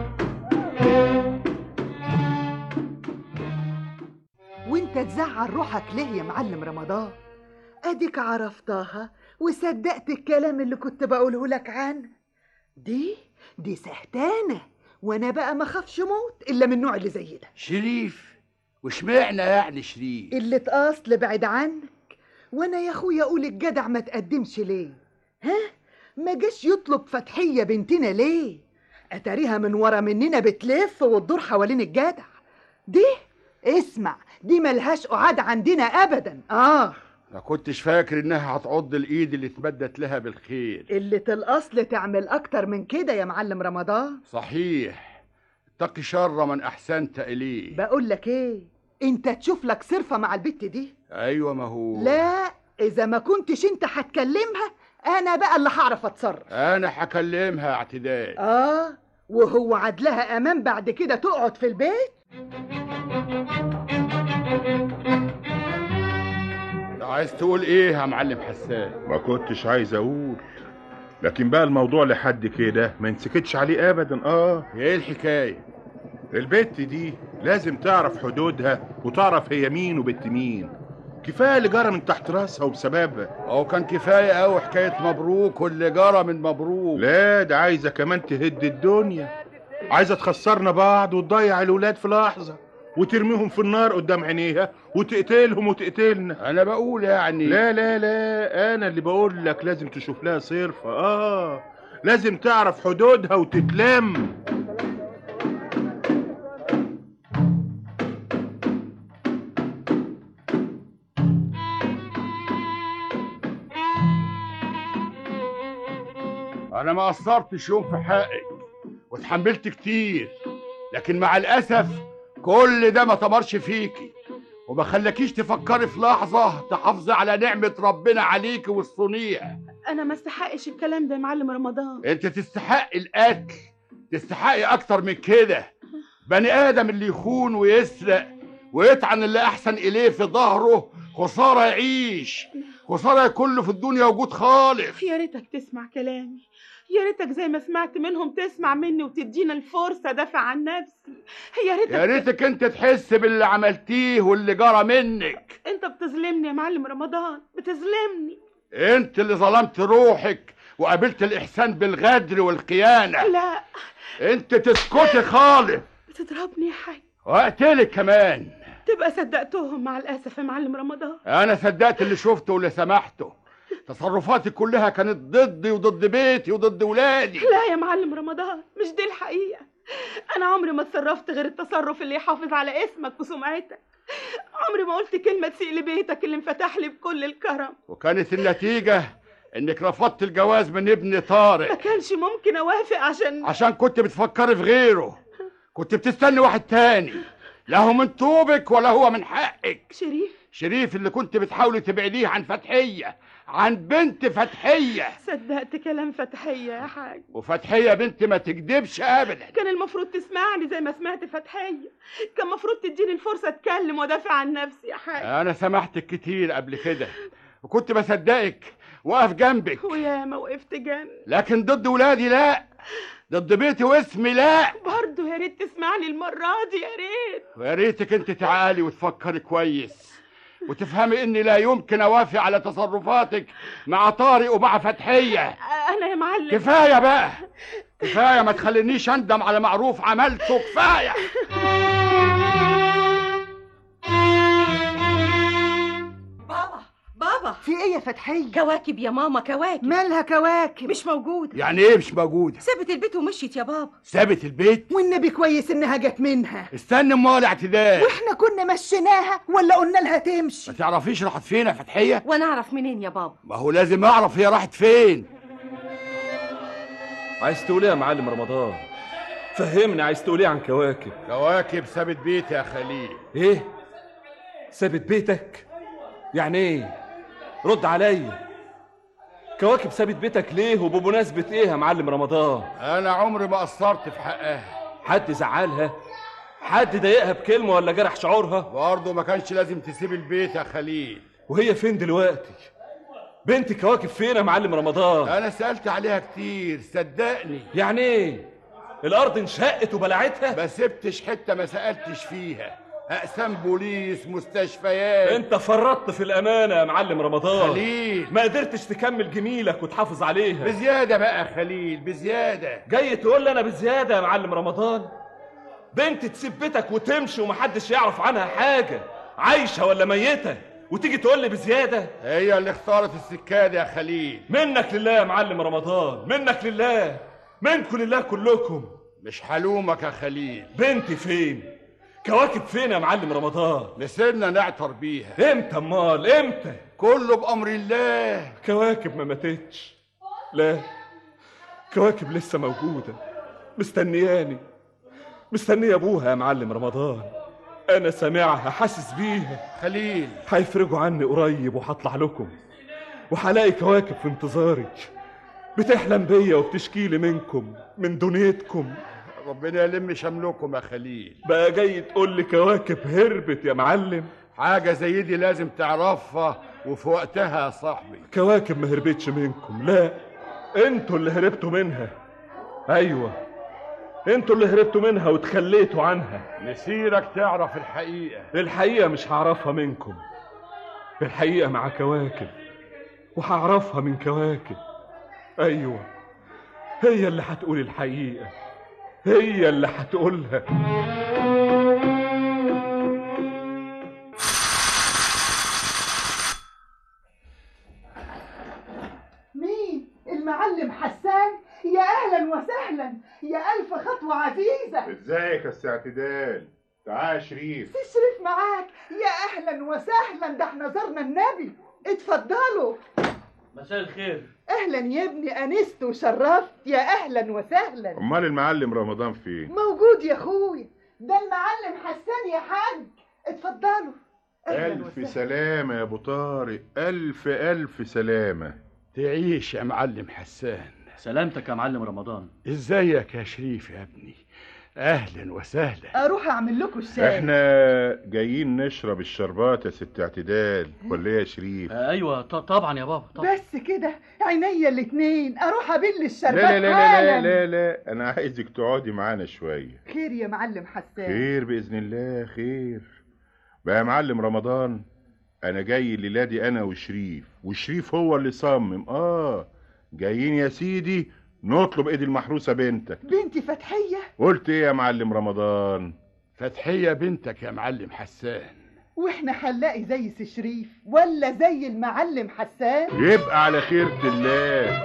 وانت تزعل روحك ليه يا معلم رمضان اديك عرفتها وصدقت الكلام اللي كنت بقوله لك عنه دي دي سهتانة وانا بقى ما خافش موت الا من النوع اللي زي ده شريف وشمعنا يعني شريف اللي اصل بعد عنك وانا يا اخويا اقول الجدع ما تقدمش ليه ها ما جاش يطلب فتحية بنتنا ليه اتاريها من ورا مننا بتلف وتدور حوالين الجدع دي اسمع دي ملهاش قعاد عندنا ابدا اه ما كنتش فاكر انها هتعض الايد اللي اتمدت لها بالخير اللي الاصل تعمل اكتر من كده يا معلم رمضان صحيح اتقي شر من احسنت اليه بقول لك ايه انت تشوف لك صرفة مع البت دي ايوه ما هو لا اذا ما كنتش انت هتكلمها انا بقى اللي هعرف اتصرف انا هكلمها اعتدال اه وهو عدلها امان بعد كده تقعد في البيت عايز تقول ايه يا معلم حسان ما كنتش عايز اقول لكن بقى الموضوع لحد كده ما نسكتش عليه ابدا اه ايه الحكايه البت دي لازم تعرف حدودها وتعرف هي مين وبنت مين كفايه اللي جرى من تحت راسها وبسببها هو كان كفايه قوي حكايه مبروك واللي جرى من مبروك لا ده عايزه كمان تهد الدنيا عايزه تخسرنا بعض وتضيع الولاد في لحظه وترميهم في النار قدام عينيها وتقتلهم وتقتلنا انا بقول يعني لا لا لا انا اللي بقول لك لازم تشوف لها صرفه اه لازم تعرف حدودها وتتلم انا ما قصرتش يوم في حقك واتحملت كتير لكن مع الاسف كل ده ما تمرش فيكي وما خلاكيش تفكري في لحظه تحافظي على نعمه ربنا عليكي والصنيع انا ما استحقش الكلام ده يا معلم رمضان انت تستحقي القتل تستحقي اكتر من كده بني ادم اللي يخون ويسرق ويطعن اللي احسن اليه في ظهره خساره يعيش خساره يكون له في الدنيا وجود خالق يا ريتك تسمع كلامي يا ريتك زي ما سمعت منهم تسمع مني وتدينا الفرصة دافع عن نفسي يا ريتك يا ريتك انت تحس باللي عملتيه واللي جرى منك انت بتظلمني يا معلم رمضان بتظلمني انت اللي ظلمت روحك وقابلت الاحسان بالغدر والخيانه لا انت تسكتي خالص بتضربني يا حاج واقتلك كمان تبقى صدقتهم مع الاسف يا معلم رمضان انا صدقت اللي شفته واللي سمحته تصرفاتي كلها كانت ضدي وضد بيتي وضد ولادي لا يا معلم رمضان مش دي الحقيقة أنا عمري ما اتصرفت غير التصرف اللي يحافظ على اسمك وسمعتك عمري ما قلت كلمة تسيء لبيتك اللي انفتح لي بكل الكرم وكانت النتيجة انك رفضت الجواز من ابن طارق ما كانش ممكن أوافق عشان عشان كنت بتفكري في غيره كنت بتستني واحد تاني لا هو من طوبك ولا هو من حقك شريف شريف اللي كنت بتحاولي تبعديه عن فتحية عن بنت فتحية صدقت كلام فتحية يا حاج وفتحية بنت ما تكدبش ابدا كان المفروض تسمعني زي ما سمعت فتحية كان المفروض تديني الفرصة اتكلم وادافع عن نفسي يا حاج انا سمحتك كتير قبل كده وكنت بصدقك واقف جنبك وياما وقفت جنب لكن ضد ولادي لا ضد بيتي واسمي لا برضه يا ريت تسمعني المرة دي يا ريت ويا ريتك انت تعالي وتفكري كويس وتفهمي اني لا يمكن اوافق على تصرفاتك مع طارق ومع فتحيه انا يا معلم كفايه بقى كفايه ما تخلينيش اندم على معروف عملته كفايه بابا بابا في ايه يا فتحية كواكب يا ماما كواكب مالها كواكب مش موجودة يعني ايه مش موجوده سابت البيت ومشيت يا بابا سابت البيت والنبي كويس انها جت منها استنى امال اعتدال واحنا كنا مشيناها ولا قلنا لها تمشي ما تعرفيش راحت فين يا فتحيه وانا اعرف منين يا بابا ما هو لازم اعرف هي راحت فين عايز تقول ايه يا معلم رمضان فهمني عايز تقول ايه عن كواكب كواكب سابت بيتي يا خليل ايه سابت بيتك يعني ايه رد عليا كواكب سابت بيتك ليه وبمناسبة ايه يا معلم رمضان انا عمري ما قصرت في حقها حد زعلها حد ضايقها بكلمة ولا جرح شعورها برضه ما كانش لازم تسيب البيت يا خليل وهي فين دلوقتي بنت كواكب فين يا معلم رمضان انا سالت عليها كتير صدقني يعني ايه الارض انشقت وبلعتها ما سبتش حته ما سالتش فيها اقسام بوليس مستشفيات انت فرطت في الامانه يا معلم رمضان خليل ما قدرتش تكمل جميلك وتحافظ عليها بزياده بقى يا خليل بزياده جاي تقول لي انا بزياده يا معلم رمضان بنت تسيب بيتك وتمشي ومحدش يعرف عنها حاجه عايشه ولا ميته وتيجي تقول لي بزياده هي اللي اختارت السكاد يا خليل منك لله يا معلم رمضان منك لله منكم لله كلكم مش حلومك يا خليل بنتي فين كواكب فين يا معلم رمضان نسيبنا نعتر بيها امتى امال امتى كله بامر الله كواكب ما ماتتش لا كواكب لسه موجوده مستنياني مستنيه ابوها يا معلم رمضان انا سامعها حاسس بيها خليل هيفرجوا عني قريب وهطلع لكم وهلاقي كواكب في انتظاري بتحلم بيا وبتشكي لي منكم من دنيتكم ربنا يلم شملكم يا خليل بقى جاي تقول لي كواكب هربت يا معلم حاجة زي دي لازم تعرفها وفي وقتها يا صاحبي كواكب ما هربتش منكم لا انتوا اللي هربتوا منها ايوه انتوا اللي هربتوا منها وتخليتوا عنها مسيرك تعرف الحقيقة الحقيقة مش هعرفها منكم الحقيقة مع كواكب وهعرفها من كواكب ايوه هي اللي هتقول الحقيقة هي اللي هتقولها مين المعلم حسان يا اهلا وسهلا يا الف خطوه عزيزه ازيك يا سي اعتدال تعال يا شريف في شريف معاك يا اهلا وسهلا ده احنا زرنا النبي اتفضلوا مساء الخير اهلا يا ابني انست وشرفت يا اهلا وسهلا امال المعلم رمضان فين موجود يا اخويا ده المعلم حسان يا حاج اتفضلوا أهلاً الف وسهلاً. سلامه يا ابو طارق الف الف سلامه تعيش يا معلم حسان سلامتك يا معلم رمضان ازيك يا شريف يا ابني اهلا وسهلا اروح اعمل لكم الشاي احنا جايين نشرب الشربات يا ست اعتدال ولا إيه يا شريف آه ايوه ط- طبعا يا بابا طبعا بس كده عينيا الاتنين اروح ابل لا الشربات لا لا لا حالاً. لا لا انا عايزك تقعدي معانا شويه خير يا معلم حسان خير باذن الله خير بقى يا معلم رمضان انا جاي الليله دي انا وشريف وشريف هو اللي صمم اه جايين يا سيدي نطلب ايد المحروسه بنتك بنتي فتحيه قلت ايه يا معلم رمضان فتحية بنتك يا معلم حسان واحنا هنلاقي زي سي شريف ولا زي المعلم حسان يبقى على خيرة الله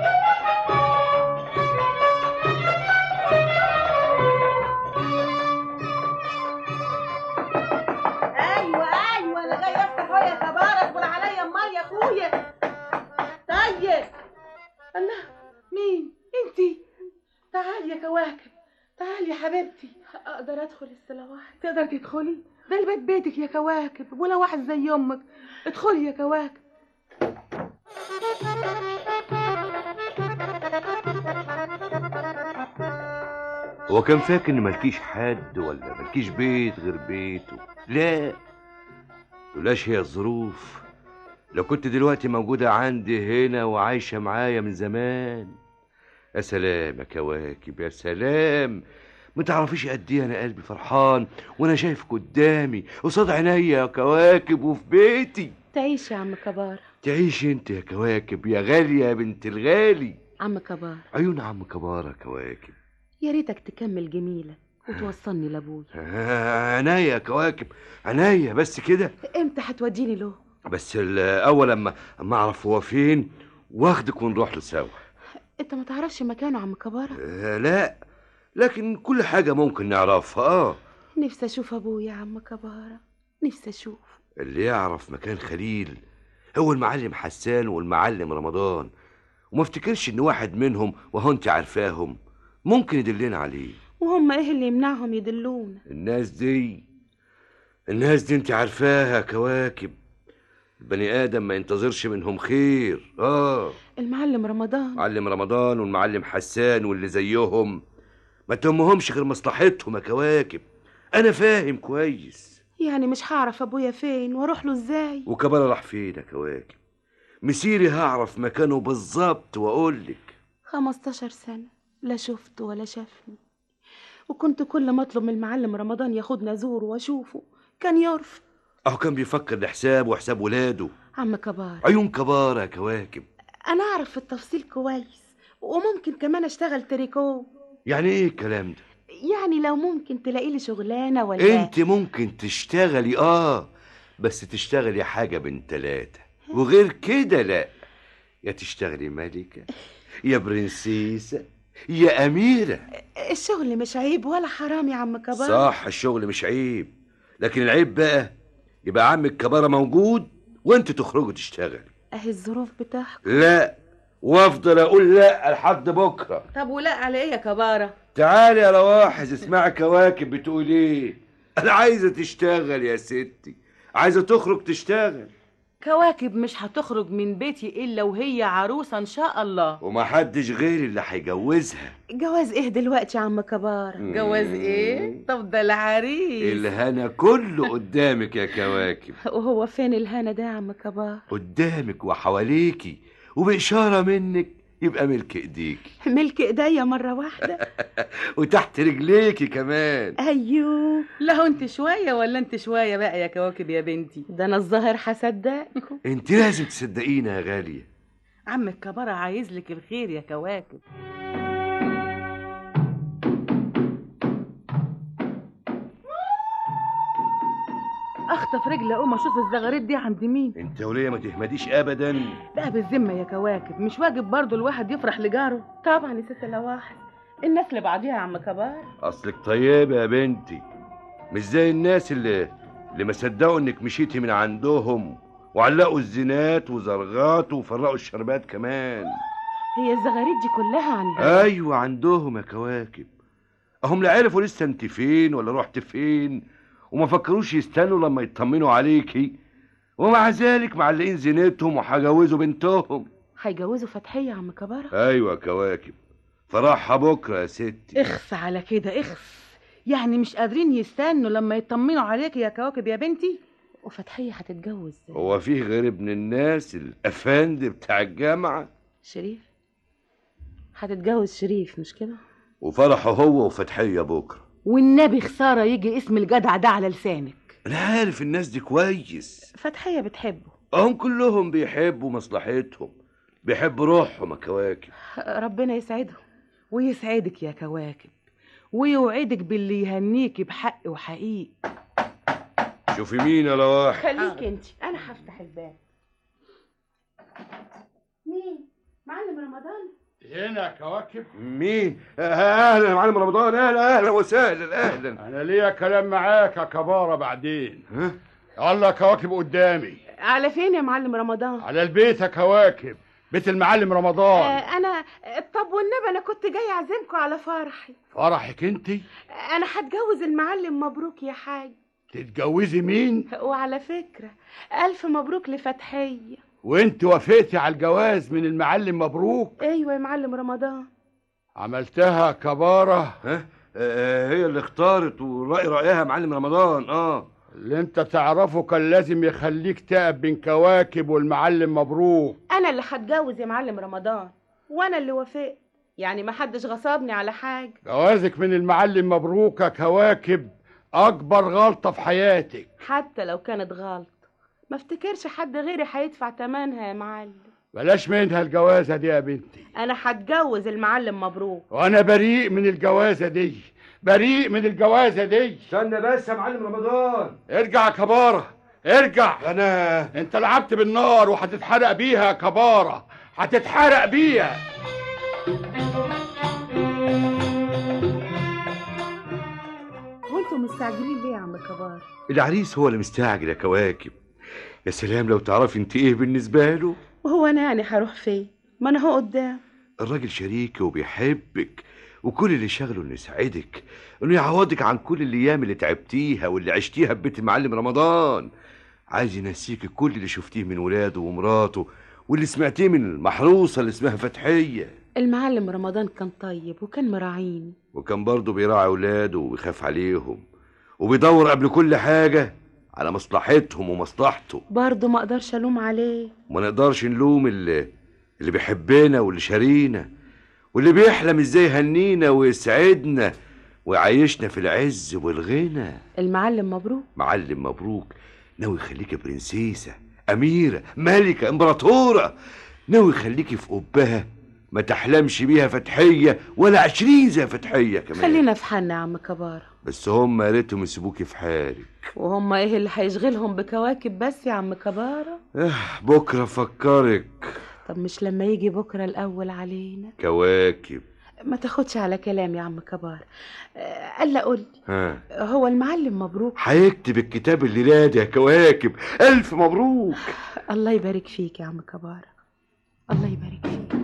ايوه ايوه انا جاي افتح اهو يا تبارك ولا عليا امال يا اخويا طيب الله مين انتي تعالي يا كواكب تعالي يا حبيبتي اقدر ادخل السلوات تقدر تدخلي ده البيت بيتك يا كواكب ولا واحد زي امك ادخلي يا كواكب هو كان فاكر ان ملكيش حد ولا ملكيش بيت غير بيته لا لولاش هي الظروف لو كنت دلوقتي موجودة عندي هنا وعايشة معايا من زمان يا سلام يا كواكب يا سلام ما تعرفيش قد ايه انا قلبي فرحان وانا شايفك قدامي قصاد عينيا يا كواكب وفي بيتي تعيش يا عم كبار تعيش انت يا كواكب يا غالية يا بنت الغالي عم كبار عيون عم كبارة يا كواكب يا ريتك تكمل جميلك وتوصلني لابويا آه، عينيا يا كواكب عينيا بس كده امتى هتوديني له بس الاول اما اما اعرف هو فين واخدك ونروح له سوا انت ما تعرفش مكانه عم كبار آه، لا لكن كل حاجة ممكن نعرفها اه نفسي اشوف ابويا يا عم كبار نفسي اشوف اللي يعرف مكان خليل هو المعلم حسان والمعلم رمضان وما افتكرش ان واحد منهم وهو انت عارفاهم ممكن يدلنا عليه وهم ايه اللي يمنعهم يدلونا الناس دي الناس دي انت عارفاها كواكب البني ادم ما ينتظرش منهم خير اه المعلم رمضان معلم رمضان والمعلم حسان واللي زيهم ما تهمهمش غير مصلحتهم يا كواكب انا فاهم كويس يعني مش هعرف ابويا فين واروح له ازاي وكبارة راح فين يا كواكب مسيري هعرف مكانه بالظبط واقول لك 15 سنة لا شفته ولا شافني وكنت كل ما اطلب من المعلم رمضان ياخدني ازوره واشوفه كان يرفض اهو كان بيفكر لحسابه وحساب ولاده عم كبار عيون كبارة يا كواكب انا اعرف في التفصيل كويس وممكن كمان اشتغل تريكو يعني ايه الكلام ده يعني لو ممكن تلاقي لي شغلانه ولا انت ممكن تشتغلي اه بس تشتغلي حاجة بين تلاتة وغير كده لا يا تشتغلي ملكة يا برنسيسة يا أميرة الشغل مش عيب ولا حرام يا عم كبار صح الشغل مش عيب لكن العيب بقى يبقى عمك كبارة موجود وانت تخرجي تشتغلي اهي الظروف بتاعك لا وافضل اقول لا لحد بكره طب ولا على ايه يا كبارة تعالي يا رواحز اسمعي كواكب بتقول ايه انا عايزه تشتغل يا ستي عايزه تخرج تشتغل كواكب مش هتخرج من بيتي الا وهي عروسة ان شاء الله ومحدش غيري اللي هيجوزها جواز ايه دلوقتي يا عم كبار جواز ايه طب ده العريس الهنا كله قدامك يا كواكب وهو فين الهنا ده يا عم كبار قدامك وحواليكي وبإشارة منك يبقى ملك ايديكي ملك ايديا مره واحده وتحت رجليكي كمان ايوه لا هو انت شوية ولا انت شوية بقى يا كواكب يا بنتي ده انا الظاهر هصدقكم انت لازم تصدقينا يا غالية عم الكبارة عايز لك الخير يا كواكب اخطف رجلي اقوم اشوف الزغاريد دي عند مين انت وليه ما تهمديش ابدا بقى بالذمة يا كواكب مش واجب برضو الواحد يفرح لجاره طبعا يا ست لواحد الناس لبعضيها يا عم كبار اصلك طيبة يا بنتي مش زي الناس اللي اللي ما صدقوا انك مشيتي من عندهم وعلقوا الزينات وزرغات وفرقوا الشربات كمان هي الزغاريد دي كلها عندها ايوه عندهم يا كواكب اهم لا عرفوا لسه انت فين ولا رحت فين وما فكروش يستنوا لما يطمنوا عليكي ومع ذلك معلقين زينتهم وهجوزوا بنتهم هيجوزوا فتحيه يا عم كباره ايوه يا كواكب فرحها بكره يا ستي اخف على كده اخف يعني مش قادرين يستنوا لما يطمنوا عليك يا كواكب يا بنتي وفتحيه هتتجوز هو فيه غير ابن الناس الافندي بتاع الجامعه شريف هتتجوز شريف مش كده وفرحه هو وفتحيه بكره والنبي خسارة يجي اسم الجدع ده على لسانك انا عارف الناس دي كويس فتحيه بتحبه هم كلهم بيحبوا مصلحتهم بيحبوا روحهم يا كواكب ربنا يسعدهم ويسعدك يا كواكب ويوعدك باللي يهنيكي بحق وحقيق شوفي مين يا لواحد خليك انت انا هفتح الباب مين معلم رمضان هنا كواكب مين اهلا يا معلم رمضان اهلا اهلا وسهلا اهلا انا ليا كلام معاك يا كبارة بعدين ها يلا يا كواكب قدامي على فين يا معلم رمضان على البيت يا كواكب بيت المعلم رمضان آه انا طب والنبي انا كنت جاي اعزمكم على فرحي فرحك انت انا هتجوز المعلم مبروك يا حاج تتجوزي مين وعلى فكرة ألف مبروك لفتحية وانت وافقتي على الجواز من المعلم مبروك أيوة يا معلم رمضان عملتها كبارة ها آه هي اللي اختارت والرأي رأيها يا معلم رمضان اه اللي انت تعرفه كان لازم يخليك تقب بين كواكب والمعلم مبروك انا اللي هتجوز يا معلم رمضان وانا اللي وافقت يعني ما حدش غصبني على حاجه جوازك من المعلم مبروك يا كواكب اكبر غلطه في حياتك حتى لو كانت غلط ما افتكرش حد غيري هيدفع تمنها يا معلم بلاش منها الجوازه دي يا بنتي انا هتجوز المعلم مبروك وانا بريء من الجوازه دي بريء من الجوازه دي استنى بس يا معلم رمضان ارجع يا كباره ارجع انا انت لعبت بالنار وهتتحرق بيها يا كباره هتتحرق بيها وانتوا مستعجلين ليه يا عم كبار العريس هو اللي مستعجل يا كواكب يا سلام لو تعرفي انت ايه بالنسبة له وهو انا يعني هروح فين ما انا هو قدام الراجل شريكي وبيحبك وكل اللي شغله انه يساعدك انه يعوضك عن كل الايام اللي تعبتيها واللي عشتيها في بيت المعلم رمضان عايز ينسيك كل اللي شفتيه من ولاده ومراته واللي سمعتيه من المحروسه اللي اسمها فتحيه المعلم رمضان كان طيب وكان مراعيني وكان برضه بيراعي ولاده وبيخاف عليهم وبيدور قبل كل حاجه على مصلحتهم ومصلحته برضه ما اقدرش الوم عليه وما نقدرش نلوم اللي اللي بيحبنا واللي شارينا واللي بيحلم ازاي يهنينا ويسعدنا ويعيشنا في العز والغنى المعلم مبروك معلم مبروك ناوي يخليكي برنسيسة أميرة ملكة إمبراطورة ناوي يخليكي في قبها ما تحلمش بيها فتحية ولا عشرين زي فتحية كمان خلينا في حالنا يا عم كبارة بس هم يا ريتهم يسيبوكي في حالك وهم ايه اللي هيشغلهم بكواكب بس يا عم كبارة آه بكرة فكرك طب مش لما يجي بكرة الأول علينا كواكب ما تاخدش على كلام يا عم كبار آه، ألا قول ها هو المعلم مبروك هيكتب الكتاب الليلة دي يا كواكب ألف مبروك الله يبارك فيك يا عم كبار الله يبارك فيك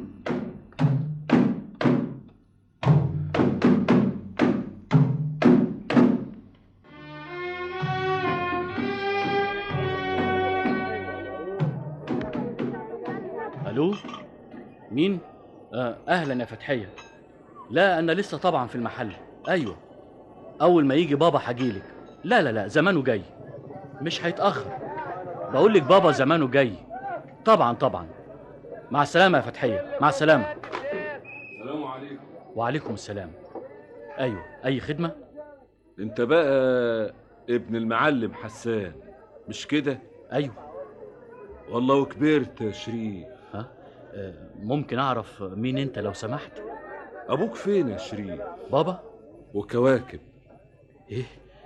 الو مين آه اهلا يا فتحيه لا انا لسه طبعا في المحل ايوه اول ما يجي بابا هجيلك لا لا لا زمانه جاي مش هيتاخر بقول لك بابا زمانه جاي طبعا طبعا مع السلامه يا فتحيه مع السلامه السلام عليكم وعليكم السلام ايوه اي خدمه انت بقى ابن المعلم حسان مش كده ايوه والله وكبرت يا شريف ها آه، ممكن اعرف مين انت لو سمحت ابوك فين يا شريف بابا وكواكب ايه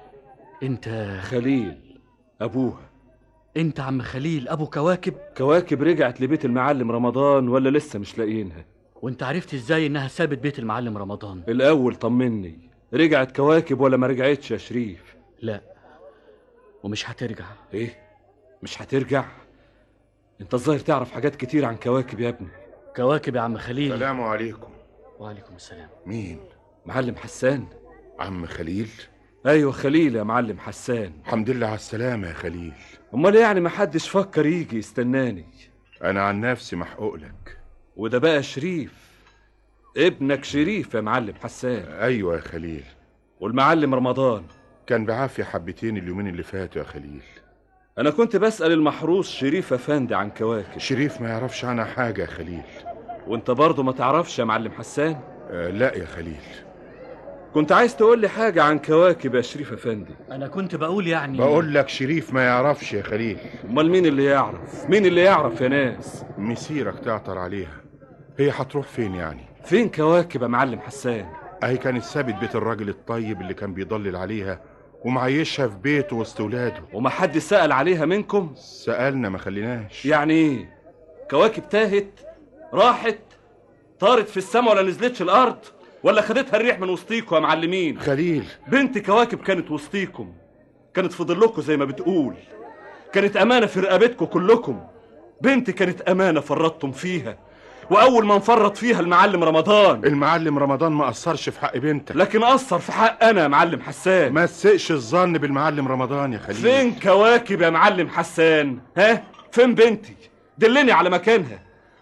انت خليل ابوها انت عم خليل ابو كواكب كواكب رجعت لبيت المعلم رمضان ولا لسه مش لاقيينها وانت عرفت ازاي انها سابت بيت المعلم رمضان الاول طمني رجعت كواكب ولا ما رجعتش يا شريف لا ومش هترجع ايه مش هترجع انت الظاهر تعرف حاجات كتير عن كواكب يا ابني كواكب يا عم خليل السلام عليكم وعليكم السلام مين معلم حسان عم خليل ايوه خليل يا معلم حسان الحمد لله على السلامة يا خليل امال يعني ما حدش فكر يجي يستناني انا عن نفسي محقوق لك وده بقى شريف ابنك شريف يا معلم حسان ايوه يا خليل والمعلم رمضان كان بعافية حبتين اليومين اللي فاتوا يا خليل انا كنت بسأل المحروس شريف افندي عن كواكب شريف ما يعرفش عنها حاجة يا خليل وانت برضه ما تعرفش يا معلم حسان آه لا يا خليل كنت عايز تقول لي حاجة عن كواكب يا شريف افندي انا كنت بقول يعني بقول لك شريف ما يعرفش يا خليل امال مين اللي يعرف مين اللي يعرف يا ناس مسيرك تعطر عليها هي هتروح فين يعني فين كواكب يا معلم حسان اهي كانت سابت بيت الراجل الطيب اللي كان بيضلل عليها ومعيشها في بيته وسط ولاده وما حد سأل عليها منكم سألنا ما خليناش يعني ايه كواكب تاهت راحت طارت في السما ولا نزلتش الارض ولا خدتها الريح من وسطيكم يا معلمين خليل بنت كواكب كانت وسطيكم كانت في ظلكم زي ما بتقول كانت امانه في رقبتكم كلكم بنت كانت امانه فرطتم فيها واول ما نفرط فيها المعلم رمضان المعلم رمضان ما قصرش في حق بنتك لكن قصر في حق انا يا معلم حسان ما تسقش الظن بالمعلم رمضان يا خليل فين كواكب يا معلم حسان ها فين بنتي دلني على مكانها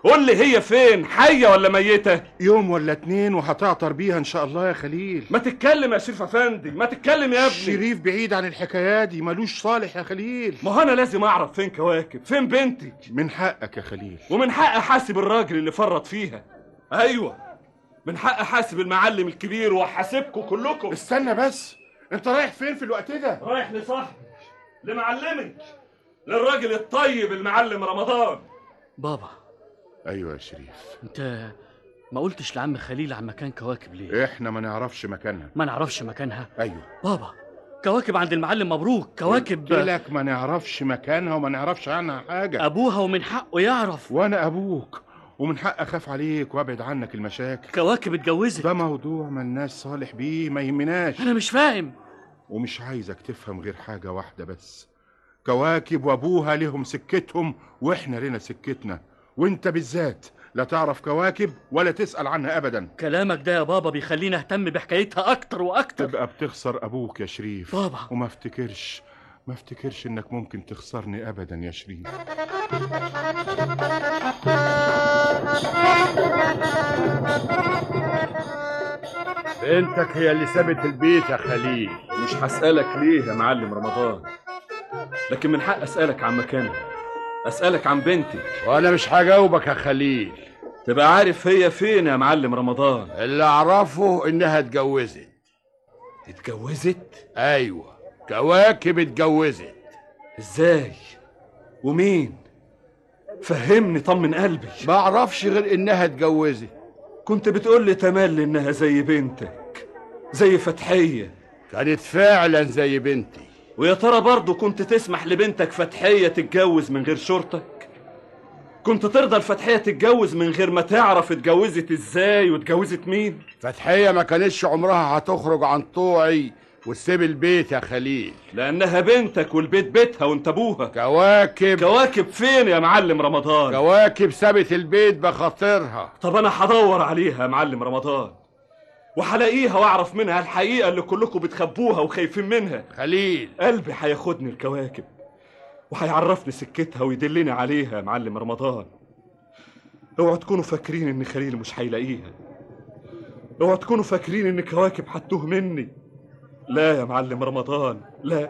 قول لي هي فين حيه ولا ميته يوم ولا اتنين وهتعطر بيها ان شاء الله يا خليل ما تتكلم يا شريف افندي ما تتكلم يا ابني شريف بعيد عن الحكايات دي ملوش صالح يا خليل ما هو انا لازم اعرف فين كواكب فين بنتي من حقك يا خليل ومن حق احاسب الراجل اللي فرط فيها ايوه من حق احاسب المعلم الكبير واحاسبكم كلكم استنى بس انت رايح فين في الوقت ده رايح لصاحبي لمعلمي للراجل الطيب المعلم رمضان بابا ايوه يا شريف انت ما قلتش لعم خليل عن مكان كواكب ليه احنا ما نعرفش مكانها ما نعرفش مكانها ايوه بابا كواكب عند المعلم مبروك كواكب قلت لك ما نعرفش مكانها وما نعرفش عنها حاجه ابوها ومن حقه يعرف وانا ابوك ومن حق اخاف عليك وابعد عنك المشاكل كواكب اتجوزت ده موضوع ما الناس صالح بيه ما يهمناش انا مش فاهم ومش عايزك تفهم غير حاجه واحده بس كواكب وابوها لهم سكتهم واحنا لنا سكتنا وانت بالذات لا تعرف كواكب ولا تسال عنها ابدا كلامك ده يا بابا بيخليني اهتم بحكايتها اكتر واكتر تبقى بتخسر ابوك يا شريف بابا وما افتكرش ما افتكرش انك ممكن تخسرني ابدا يا شريف بنتك هي اللي سابت البيت يا خليل مش هسألك ليه يا معلم رمضان لكن من حق أسألك عن مكانها أسألك عن بنتي وانا مش هجاوبك يا خليل تبقى عارف هي فين يا معلم رمضان اللي اعرفه انها اتجوزت اتجوزت ايوه كواكب اتجوزت ازاي ومين فهمني طمن قلبي ما اعرفش غير انها اتجوزت كنت بتقول لي تملي انها زي بنتك زي فتحيه كانت فعلا زي بنتي ويا ترى برضه كنت تسمح لبنتك فتحيه تتجوز من غير شرطك كنت ترضى الفتحيه تتجوز من غير ما تعرف اتجوزت ازاي واتجوزت مين فتحيه ما كانتش عمرها هتخرج عن طوعي وتسيب البيت يا خليل لانها بنتك والبيت بيتها وانت ابوها كواكب كواكب فين يا معلم رمضان كواكب سابت البيت بخاطرها طب انا هدور عليها يا معلم رمضان وهلاقيها واعرف منها الحقيقه اللي كلكم بتخبوها وخايفين منها خليل قلبي هياخدني الكواكب وهيعرفني سكتها ويدلني عليها يا معلم رمضان اوعوا تكونوا فاكرين ان خليل مش هيلاقيها اوعوا تكونوا فاكرين ان كواكب هتوه مني لا يا معلم رمضان لا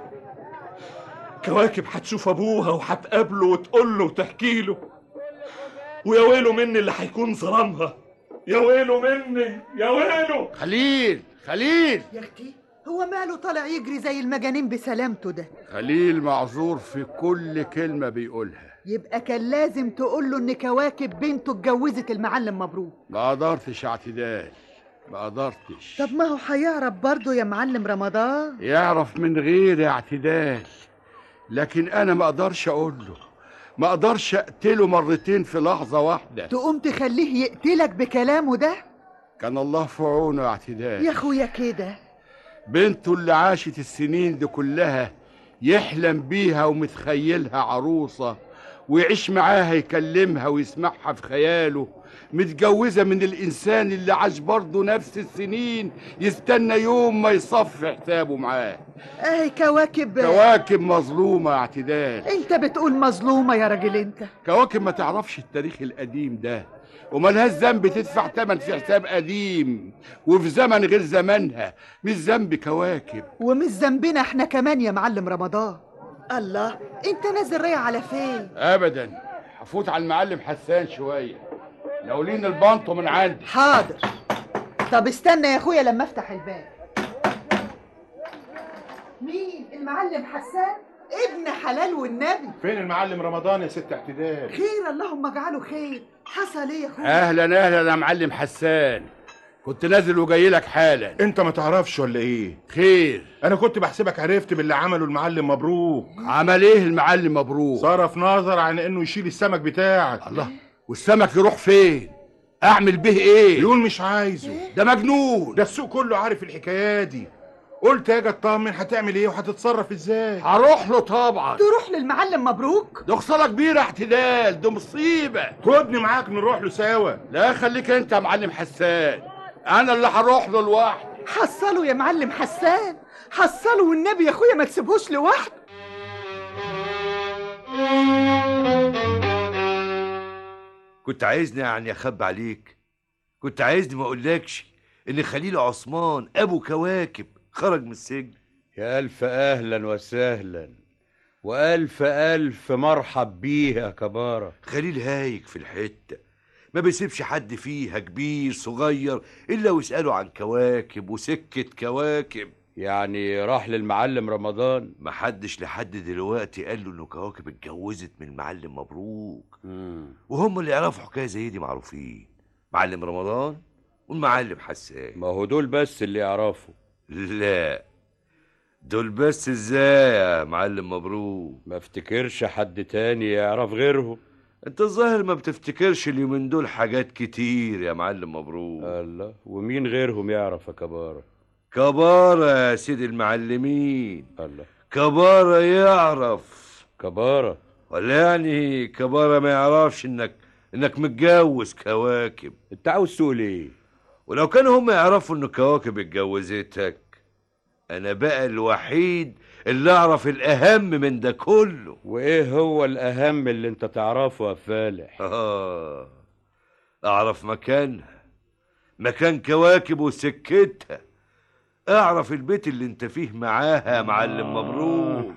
كواكب هتشوف ابوها وهتقابله وتقول له وتحكي له ويا ويله مني اللي هيكون ظلمها يا ويله مني يا ويله خليل خليل يا اختي هو ماله طالع يجري زي المجانين بسلامته ده خليل معذور في كل كلمة بيقولها يبقى كان لازم تقول له ان كواكب بنته اتجوزت المعلم مبروك ما قدرتش اعتدال ما قدرتش طب ما هو هيعرف برضه يا معلم رمضان يعرف من غير اعتدال لكن انا ما اقدرش اقول له ما اقدرش اقتله مرتين في لحظة واحدة تقوم تخليه يقتلك بكلامه ده كان الله في عونه اعتدال يا اخويا كده بنته اللي عاشت السنين دي كلها يحلم بيها ومتخيلها عروسة ويعيش معاها يكلمها ويسمعها في خياله متجوزة من الإنسان اللي عاش برضه نفس السنين يستنى يوم ما يصفي حسابه معاه اهي كواكب كواكب مظلومة يا اعتدال انت بتقول مظلومة يا راجل انت كواكب ما تعرفش التاريخ القديم ده وملهاش ذنب تدفع تمن في حساب قديم وفي زمن غير زمنها مش ذنب كواكب ومش ذنبنا احنا كمان يا معلم رمضان الله انت نازل رايح على فين ابدا هفوت على المعلم حسان شويه ناولين البانطو من عندي حاضر طب استنى يا اخويا لما افتح الباب مين المعلم حسان ابن حلال والنبي فين المعلم رمضان يا ست اعتدال خير اللهم اجعله خير حصل ايه يا اخويا اهلا اهلا يا معلم حسان كنت نازل وجاي لك حالا انت ما تعرفش ولا ايه خير انا كنت بحسبك عرفت باللي عمله المعلم مبروك عمل ايه المعلم مبروك صرف نظر عن انه يشيل السمك بتاعك الله والسمك يروح فين اعمل به ايه يقول مش عايزه ده مجنون ده السوق كله عارف الحكايه دي قلت اجي اطمن هتعمل ايه وهتتصرف ازاي هروح له طبعا تروح للمعلم مبروك ده خساره كبيره اعتدال ده مصيبه خدني معاك نروح له سوا لا خليك انت يا معلم حسان انا اللي هروح له لوحدي حصله يا معلم حسان حصله والنبي يا اخويا ما تسيبهوش لوحده كنت عايزني يعني اخبي عليك كنت عايزني ما اقولكش ان خليل عثمان ابو كواكب خرج من السجن يا ألف أهلا وسهلا وألف ألف مرحب بيه يا كبارة خليل هايك في الحتة ما بيسيبش حد فيها كبير صغير إلا ويسأله عن كواكب وسكة كواكب يعني راح للمعلم رمضان محدش لحد دلوقتي قال له انه كواكب اتجوزت من المعلم مبروك وهم اللي يعرفوا حكايه زي دي معروفين معلم رمضان والمعلم حسان ما هو دول بس اللي يعرفوا لا دول بس ازاي يا معلم مبروك ما افتكرش حد تاني يعرف غيرهم انت الظاهر ما بتفتكرش اليومين دول حاجات كتير يا معلم مبروك الله ومين غيرهم يعرف يا كبارة كبارة يا سيدي المعلمين الله كبارة يعرف كبارة ولا يعني كبارة ما يعرفش انك انك متجوز كواكب انت عاوز تقول ايه ولو كانوا هم يعرفوا ان كواكب اتجوزتك انا بقى الوحيد اللي اعرف الاهم من ده كله وايه هو الاهم اللي انت تعرفه يا فالح آه اعرف مكانها مكان كواكب وسكتها اعرف البيت اللي انت فيه معاها يا معلم مبروك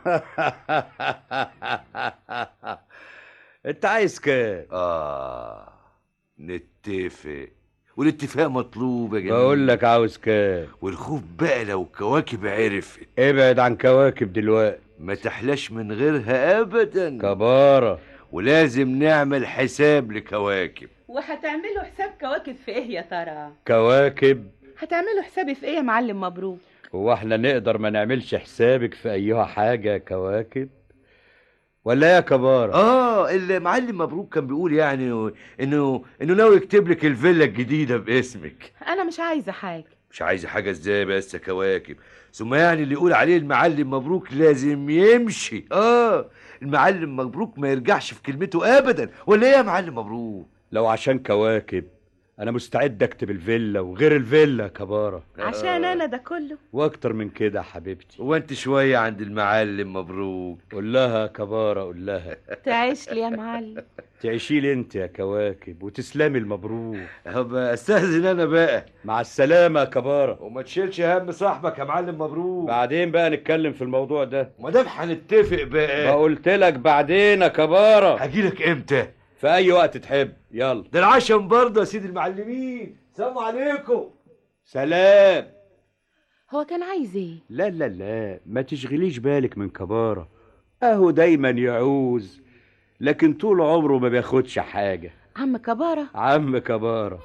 انت عايز كام اه نتفق والاتفاق مطلوب يا جميل بقول لك عاوز كام والخوف بقى لو كواكب عرفت ابعد عن كواكب دلوقتي ما تحلاش من غيرها ابدا كبارة ولازم نعمل حساب لكواكب وهتعملوا حساب كواكب في ايه يا ترى كواكب هتعملوا حسابي في ايه يا معلم مبروك هو احنا نقدر ما نعملش حسابك في ايها حاجة يا كواكب ولا يا كبارة اه المعلم مبروك كان بيقول يعني انه انه ناوي يكتب لك الفيلا الجديده باسمك انا مش عايزه حاجه مش عايز حاجه ازاي بس يا كواكب ثم يعني اللي يقول عليه المعلم مبروك لازم يمشي اه المعلم مبروك ما يرجعش في كلمته ابدا ولا ايه يا معلم مبروك لو عشان كواكب انا مستعد اكتب الفيلا وغير الفيلا يا كبارة عشان انا ده كله واكتر من كده يا حبيبتي وانت شويه عند المعلم مبروك قول لها يا كبارة قول لها تعيش لي يا معلم تعيشي لي انت يا كواكب وتسلمي المبروك هبقى استاذن انا بقى مع السلامة يا كبارة وما تشيلش هم صاحبك يا معلم مبروك بعدين بقى نتكلم في الموضوع ده ما دام هنتفق بقى ما قلت لك بعدين يا كبارة هجيلك امتى في اي وقت تحب يلا ده العشم برضه يا سيدي المعلمين سلام عليكم سلام هو كان عايز ايه لا لا لا ما تشغليش بالك من كبارة اهو دايما يعوز لكن طول عمره ما بياخدش حاجة عم كبارة عم كبارة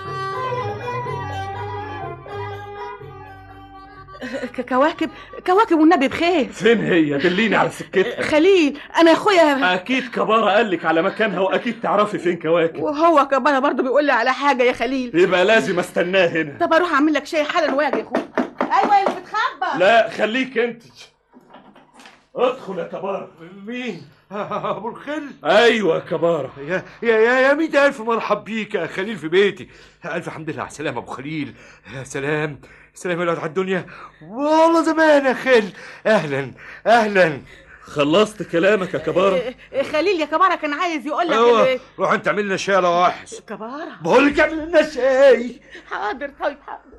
ك- كواكب كواكب والنبي بخير فين هي دليني على سكتها خليل انا يا اخويا اكيد كبارة قال لك على مكانها واكيد تعرفي فين كواكب وهو كبارة برضه بيقول لي على حاجه يا خليل يبقى لازم استناه هنا طب اروح اعمل لك شاي حالا واجي يا اخويا ايوه اللي بتخبى لا خليك انت ادخل يا كبارة مين ابو الخل ايوه يا كبارة يا يا يا, يا مية الف مرحب بيك يا خليل في بيتي الف حمد لله على السلامه ابو خليل يا سلام سلام الوقت على الدنيا والله زمان يا خل اهلا اهلا خلصت كلامك يا كبارة إيه، خليل يا كبارة كان عايز يقول لك ايوه إن- روح انت اعمل لنا شاي على واحد كبارة بقول لك اعمل لنا شاي حاضر طيب حاضر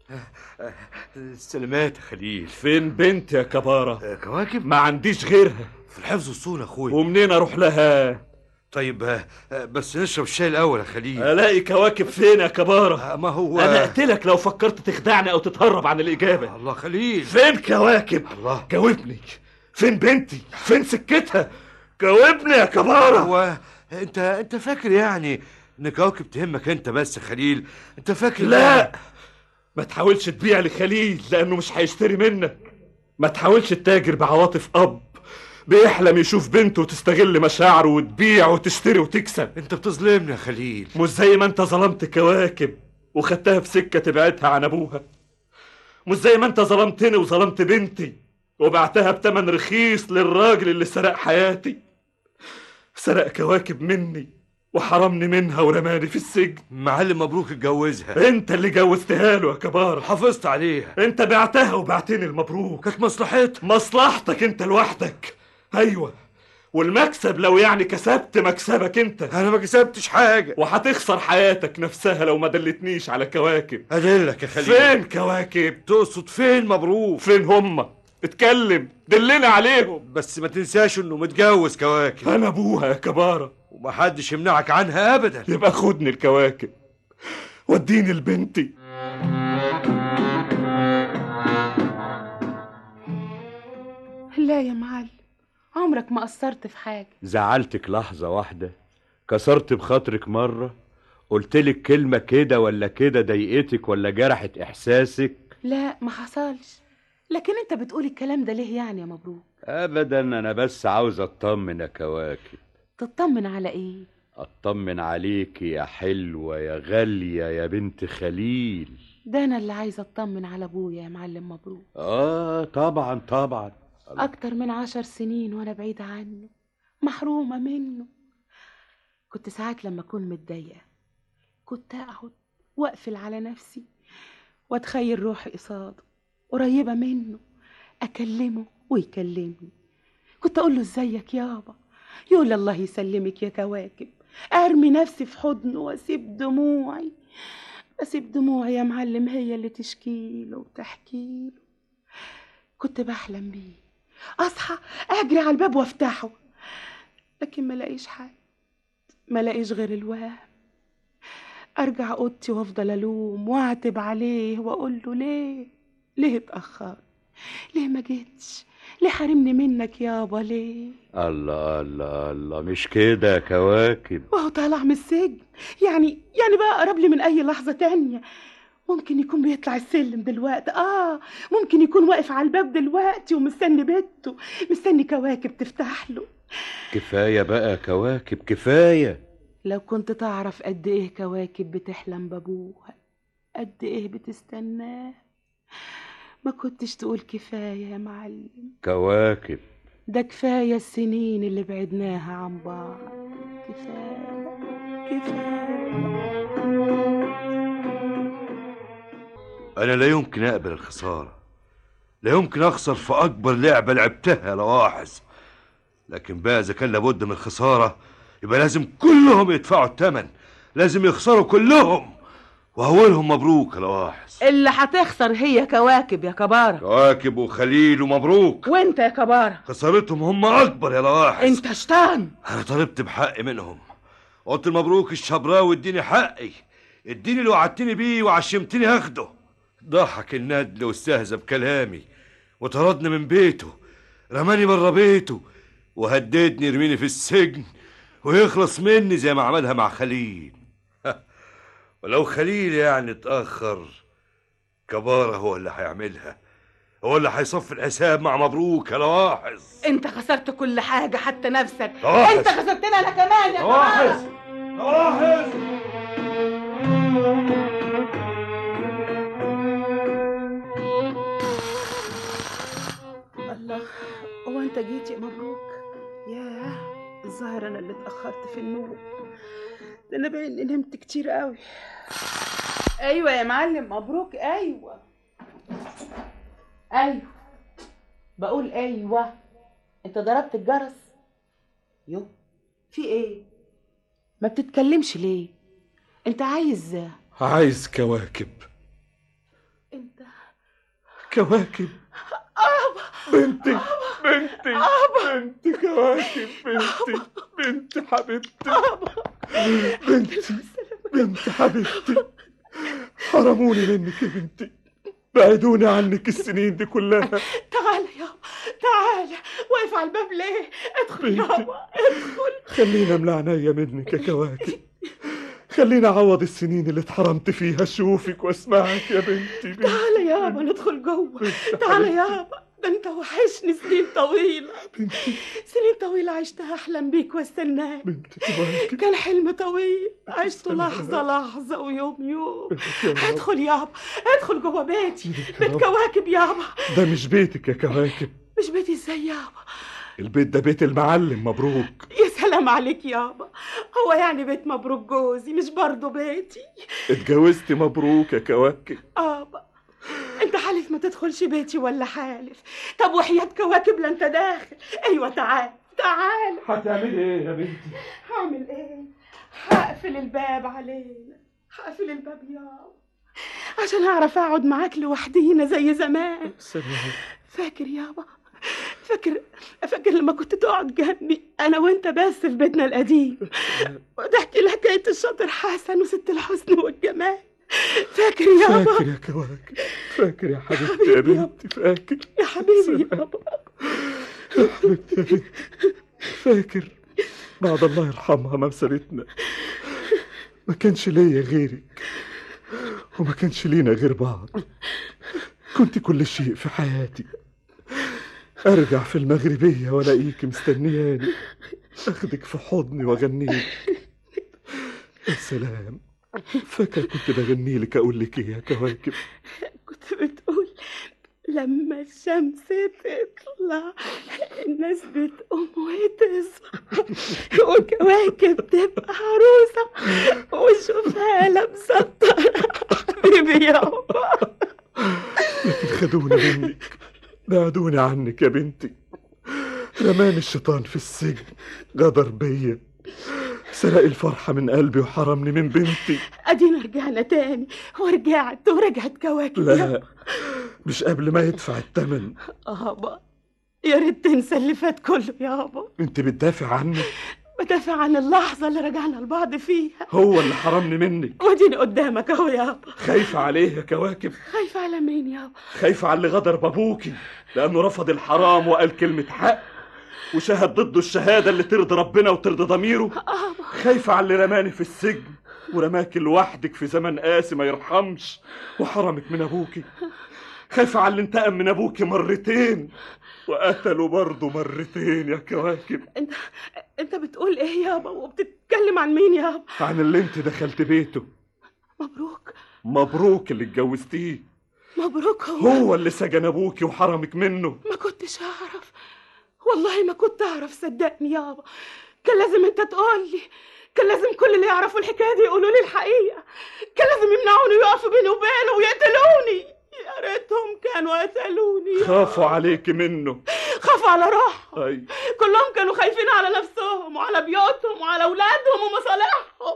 سلامات يا خليل فين بنت يا كبارة كواكب ما عنديش غيرها في الحفظ والصون يا اخويا ومنين اروح لها طيب آه، آه، بس نشرب الشاي الاول يا خليل الاقي كواكب فين يا كبارة ما هو انا اقتلك لو فكرت تخدعني او تتهرب عن الاجابة الله خليل فين كواكب الله جاوبني فين بنتي فين سكتها جاوبني يا كبارة هو انت انت فاكر يعني ان كواكب تهمك انت بس يا خليل انت فاكر لا ما تحاولش تبيع لخليل لانه مش هيشتري منك ما تحاولش تتاجر بعواطف اب بيحلم يشوف بنته وتستغل مشاعره وتبيع وتشتري وتكسب انت بتظلمني يا خليل مش زي ما انت ظلمت كواكب وخدتها في سكة تبعدها عن ابوها مش زي ما انت ظلمتني وظلمت بنتي وبعتها بتمن رخيص للراجل اللي سرق حياتي سرق كواكب مني وحرمني منها ورماني في السجن معلم مبروك اتجوزها انت اللي جوزتها له يا كبار حافظت عليها انت بعتها وبعتني المبروك كانت مصلحتها مصلحتك انت لوحدك ايوه والمكسب لو يعني كسبت مكسبك انت انا ما كسبتش حاجه وهتخسر حياتك نفسها لو ما دلتنيش على كواكب ادلك يا خليل فين كواكب تقصد فين مبروك فين هما اتكلم دلنا عليهم بس ما تنساش انه متجوز كواكب انا ابوها يا كبارة ومحدش يمنعك عنها ابدا يبقى خدني الكواكب وديني لبنتي لا يا معلم عمرك ما قصرت في حاجة زعلتك لحظة واحدة كسرت بخاطرك مرة قلتلك كلمة كده ولا كده ضايقتك ولا جرحت إحساسك لا ما حصلش لكن انت بتقول الكلام ده ليه يعني يا مبروك أبدا أنا بس عاوز أطمن يا كواكب تطمن على ايه أطمن عليك يا حلوة يا غالية يا بنت خليل ده انا اللي عايزه اطمن على ابويا يا معلم مبروك آه طبعا طبعا اكتر من عشر سنين وانا بعيدة عنه محرومة منه كنت ساعات لما اكون متضايقة كنت اقعد واقفل على نفسي واتخيل روحي قصاده قريبة منه اكلمه ويكلمني كنت اقول له ازيك يابا يقول الله يسلمك يا كواكب ارمي نفسي في حضنه واسيب دموعي اسيب دموعي يا معلم هي اللي تشكيله وتحكيله كنت بحلم بيه اصحى اجري على الباب وافتحه لكن ما لاقيش حد ما لاقيش غير الوهم ارجع اوضتي وافضل الوم واعتب عليه واقول له ليه ليه اتاخرت ليه ما جيتش ليه حارمني منك يابا ليه الله الله الله مش كده يا كواكب وهو طالع من السجن يعني يعني بقى قرب لي من اي لحظه تانية ممكن يكون بيطلع السلم دلوقتي اه ممكن يكون واقف على الباب دلوقتي ومستني بنته مستني كواكب تفتح له كفاية بقى يا كواكب كفاية لو كنت تعرف قد ايه كواكب بتحلم بابوها قد ايه بتستناه ما كنتش تقول كفايه يا معلم كواكب ده كفايه السنين اللي بعدناها عن بعض كفايه كفايه انا لا يمكن اقبل الخساره لا يمكن اخسر في اكبر لعبه لعبتها يا لواحظ لكن بقى اذا كان لابد من الخساره يبقى لازم كلهم يدفعوا الثمن لازم يخسروا كلهم واولهم مبروك يا لواحظ اللي هتخسر هي كواكب يا كبارة كواكب وخليل ومبروك وانت يا كبارة خسارتهم هم اكبر يا لواحظ انت شطان انا طلبت بحقي منهم قلت لمبروك الشبراوي اديني حقي اديني اللي وعدتني بيه وعشمتني هاخده ضحك الندل واستهزأ بكلامي وطردني من بيته رماني بره بيته وهددني يرميني في السجن ويخلص مني زي ما عملها مع خليل ولو خليل يعني اتأخر كبارة هو اللي هيعملها هو اللي هيصفي الحساب مع مبروك يا لواحظ انت خسرت كل حاجة حتى نفسك لواحظ. انت خسرتني انا كمان يا لواحظ. كبارة لواحظ الله هو انت جيت يا مبروك ياه الظاهر انا اللي اتاخرت في النوم ده انا باين اني نمت كتير قوي ايوه يا معلم مبروك ايوه ايوه بقول ايوه انت ضربت الجرس يو في ايه ما بتتكلمش ليه انت عايز عايز كواكب انت كواكب بنتي بنتي بنتي كواكب بنتي بنتي حبيبتي بنتي بنتي حبيبتي حرموني منك يا بنتي بعدوني عنك السنين دي كلها تعال يابا تعال واقف على الباب ليه ادخل بنتي. يابا ادخل خلينا املى عينيا منك يا كواكب خليني اعوض السنين اللي اتحرمت فيها اشوفك واسمعك يا بنتي بنتي تعال يابا ندخل جوه تعال يابا ده انت وحشني سنين طويلة سنين طويلة عشتها احلم بيك واستناك كان حلم طويل عشته لحظة لحظة ويوم يوم ادخل يابا ادخل جوه بيتي بيت كواكب يابا ده مش بيتك يا كواكب مش بيتي ازاي يابا البيت ده بيت المعلم مبروك يا سلام عليك يابا هو يعني بيت مبروك جوزي مش برضه بيتي اتجوزتي مبروك يا كواكب ابا انت حالف ما تدخلش بيتي ولا حالف طب وحياة كواكب لا انت داخل ايوه تعال تعال هتعملي ايه يا بنتي هعمل ايه هقفل الباب علينا هقفل الباب يابا عشان اعرف اقعد معاك لوحدينا زي زمان سلام فاكر يابا فاكر فاكر لما كنت تقعد جنبي انا وانت بس في بيتنا القديم وتحكي لي حكايه الشاطر حسن وست الحسن والجمال فاكر يابا فاكر يا كواكب فاكر يا حبيبتي يا بنتي فاكر يا حبيبي يابا يا حبيبتي يا بنتي فاكر بعد الله يرحمها ما سابتنا ما كانش ليا غيرك وما كانش لينا غير بعض كنت كل شيء في حياتي ارجع في المغربية والاقيك مستنياني اخدك في حضني واغنيك يا سلام فاكر كنت بغني لك اقول لك ايه يا كواكب كنت بتقول لما الشمس تطلع الناس بتقوم وتصحى وكواكب تبقى عروسة وشوفها لابسة حبيبي يابا لكن خدوني منك بعدوني عنك يا بنتي رماني الشيطان في السجن غدر بيا سرق الفرحة من قلبي وحرمني من بنتي ادينا رجعنا تاني ورجعت ورجعت كواكب لا مش قبل ما يدفع الثمن يابا يا ريت تنسى اللي فات كله يابا انت بتدافع عني بدافع عن اللحظة اللي رجعنا لبعض فيها هو اللي حرمني منك واديني قدامك اهو يابا خايفة عليه يا كواكب خايفة على مين يابا خايفة على اللي غدر بابوكي لأنه رفض الحرام وقال كلمة حق وشهد ضده الشهادة اللي ترضي ربنا وترضي ضميره خايفة على اللي رماني في السجن ورماك لوحدك في زمن قاسي ما يرحمش وحرمك من أبوكي خايفة على اللي انتقم من أبوكي مرتين وقتله برضه مرتين يا كواكب انت انت بتقول ايه يابا وبتتكلم عن مين يابا عن اللي انت دخلت بيته مبروك مبروك اللي اتجوزتيه مبروك هو هو اللي سجن أبوكي وحرمك منه ما كنتش اعرف والله ما كنت اعرف صدقني يابا كان لازم انت تقول لي كان لازم كل اللي يعرفوا الحكايه دي يقولوا لي الحقيقه كان لازم يمنعوني ويقفوا بيني وبينه ويقتلوني يا ريتهم كانوا قتلوني خافوا عليك منه خافوا على روحهم أي كلهم كانوا خايفين على نفسهم وعلى بيوتهم وعلى اولادهم ومصالحهم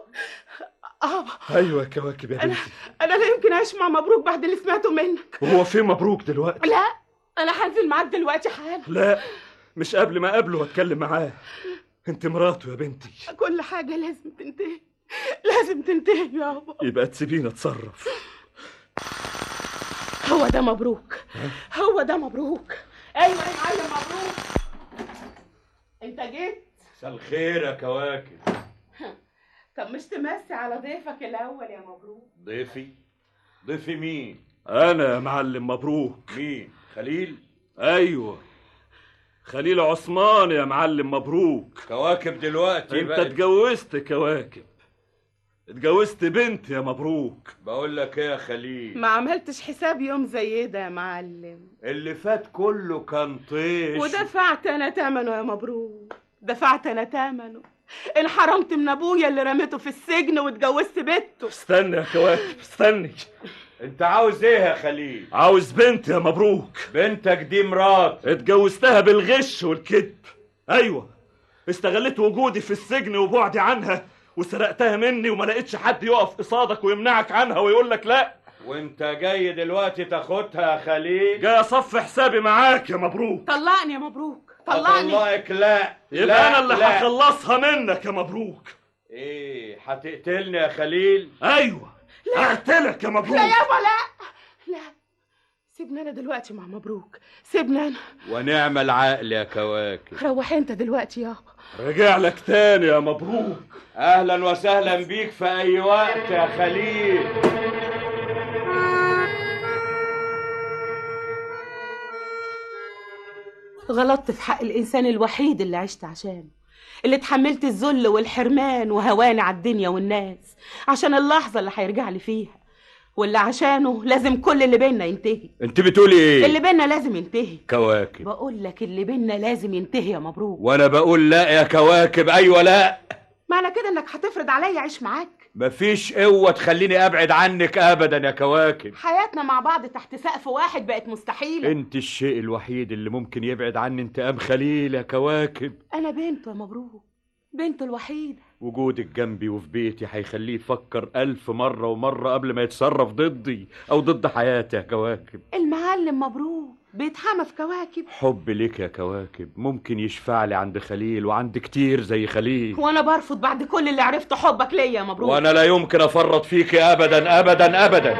ابا أيوة يا كواكب يا بنتي انا لا يمكن اعيش مع مبروك بعد اللي سمعته منك وهو فين مبروك دلوقتي لا انا هنزل معاك دلوقتي حالا لا مش قبل ما اقابله واتكلم معاه انت مراته يا بنتي كل حاجه لازم تنتهي لازم تنتهي يابا يبقى تسيبيني اتصرف هو ده مبروك هو ده مبروك ايوه يا معلم مبروك انت جيت مساء الخير يا كواكب طب مش تمسي على ضيفك الاول يا مبروك ضيفي ضيفي مين انا يا معلم مبروك مين خليل ايوه خليل عثمان يا معلم مبروك كواكب دلوقتي انت بقت- اتجوزت كواكب اتجوزت بنت يا مبروك بقول لك ايه يا خليل ما عملتش حساب يوم زي ده يا معلم اللي فات كله كان طيش ودفعت انا ثمنه يا مبروك دفعت انا ثمنه انحرمت من ابويا اللي رميته في السجن واتجوزت بنته استنى يا كواكب استني انت عاوز ايه يا خليل عاوز بنت يا مبروك بنتك دي مرات اتجوزتها بالغش والكذب ايوه استغلت وجودي في السجن وبعدي عنها وسرقتها مني وما لقيتش حد يقف قصادك ويمنعك عنها ويقول لك لا وانت جاي دلوقتي تاخدها يا خليل جاي اصفي حسابي معاك يا مبروك طلقني يا مبروك طلقني اطلقك لا يبقى لا انا اللي لا. هخلصها منك يا مبروك ايه هتقتلني يا خليل ايوه اقتلك يا مبروك لا يابا لا لا سيبني انا دلوقتي مع مبروك سيبني انا ونعم العقل يا كواكب روح انت دلوقتي يابا رجع لك تاني يا مبروك اهلا وسهلا بيك في اي وقت يا خليل غلطت في حق الإنسان الوحيد اللي عشت عشانه اللي اتحملت الذل والحرمان وهواني على الدنيا والناس عشان اللحظة اللي هيرجع لي فيها واللي عشانه لازم كل اللي بينا ينتهي انت بتقولي ايه اللي بينا لازم ينتهي كواكب بقول لك اللي بينا لازم ينتهي يا مبروك وانا بقول لا يا كواكب ايوه لا معنى كده انك هتفرض عليا اعيش معاك مفيش قوة تخليني أبعد عنك أبدا يا كواكب حياتنا مع بعض تحت سقف واحد بقت مستحيلة انت الشيء الوحيد اللي ممكن يبعد عني انتقام خليل يا كواكب أنا بنته يا مبروك بنته الوحيدة وجودك جنبي وفي بيتي هيخليه يفكر ألف مرة ومرة قبل ما يتصرف ضدي أو ضد حياتي يا كواكب المعلم مبروك بيتحمى في كواكب حب ليك يا كواكب ممكن يشفع لي عند خليل وعند كتير زي خليل وأنا برفض بعد كل اللي عرفته حبك ليا يا مبروك وأنا لا يمكن أفرط فيك أبدا أبدا أبدا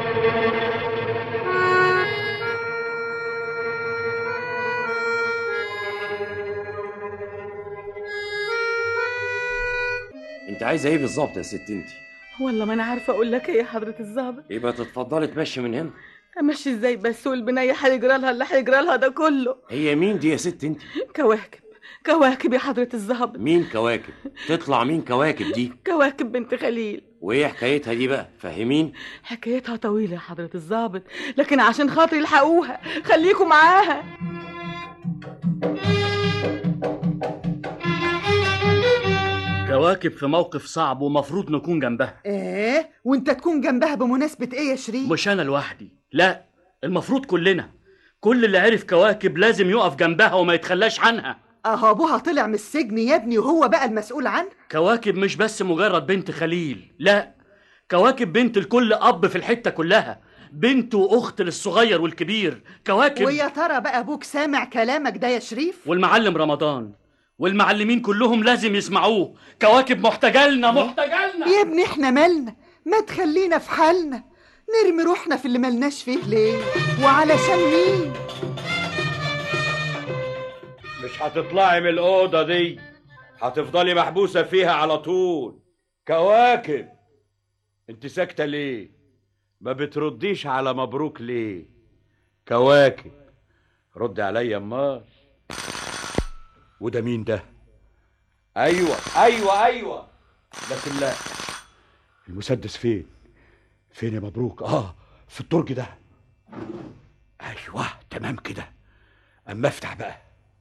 انت عايزه ايه بالظبط يا ست انت والله ما أنا عارفة أقول لك إيه يا حضرة الظابط يبقى تتفضلي تمشي من هنا أمشي إزاي بس والبنية هيجرى لها اللي هيجرى لها ده كله هي مين دي يا ست انت كواكب كواكب يا حضرة الظابط مين كواكب تطلع مين كواكب دي كواكب بنت خليل وايه حكايتها دي بقى فاهمين حكايتها طويلة يا حضرة الظابط لكن عشان خاطري الحقوها خليكوا معاها كواكب في موقف صعب ومفروض نكون جنبها ايه وانت تكون جنبها بمناسبة ايه يا شريف مش انا لوحدي لا المفروض كلنا كل اللي عرف كواكب لازم يقف جنبها وما يتخلاش عنها اهو ابوها طلع من السجن يا ابني وهو بقى المسؤول عنها كواكب مش بس مجرد بنت خليل لا كواكب بنت لكل اب في الحته كلها بنت واخت للصغير والكبير كواكب ويا ترى بقى ابوك سامع كلامك ده يا شريف والمعلم رمضان والمعلمين كلهم لازم يسمعوه كواكب محتاجه لنا محتاجه لنا يا ابني احنا مالنا ما تخلينا في حالنا نرمي روحنا في اللي ملناش فيه ليه وعلشان مين مش هتطلعي من الأوضة دي هتفضلي محبوسة فيها على طول كواكب انت ساكتة ليه ما بترديش على مبروك ليه كواكب رد عليا امال وده مين ده ايوه ايوه ايوه لكن لا المسدس فين فين يا مبروك اه في الدرج ده ايوه تمام كده اما افتح بقى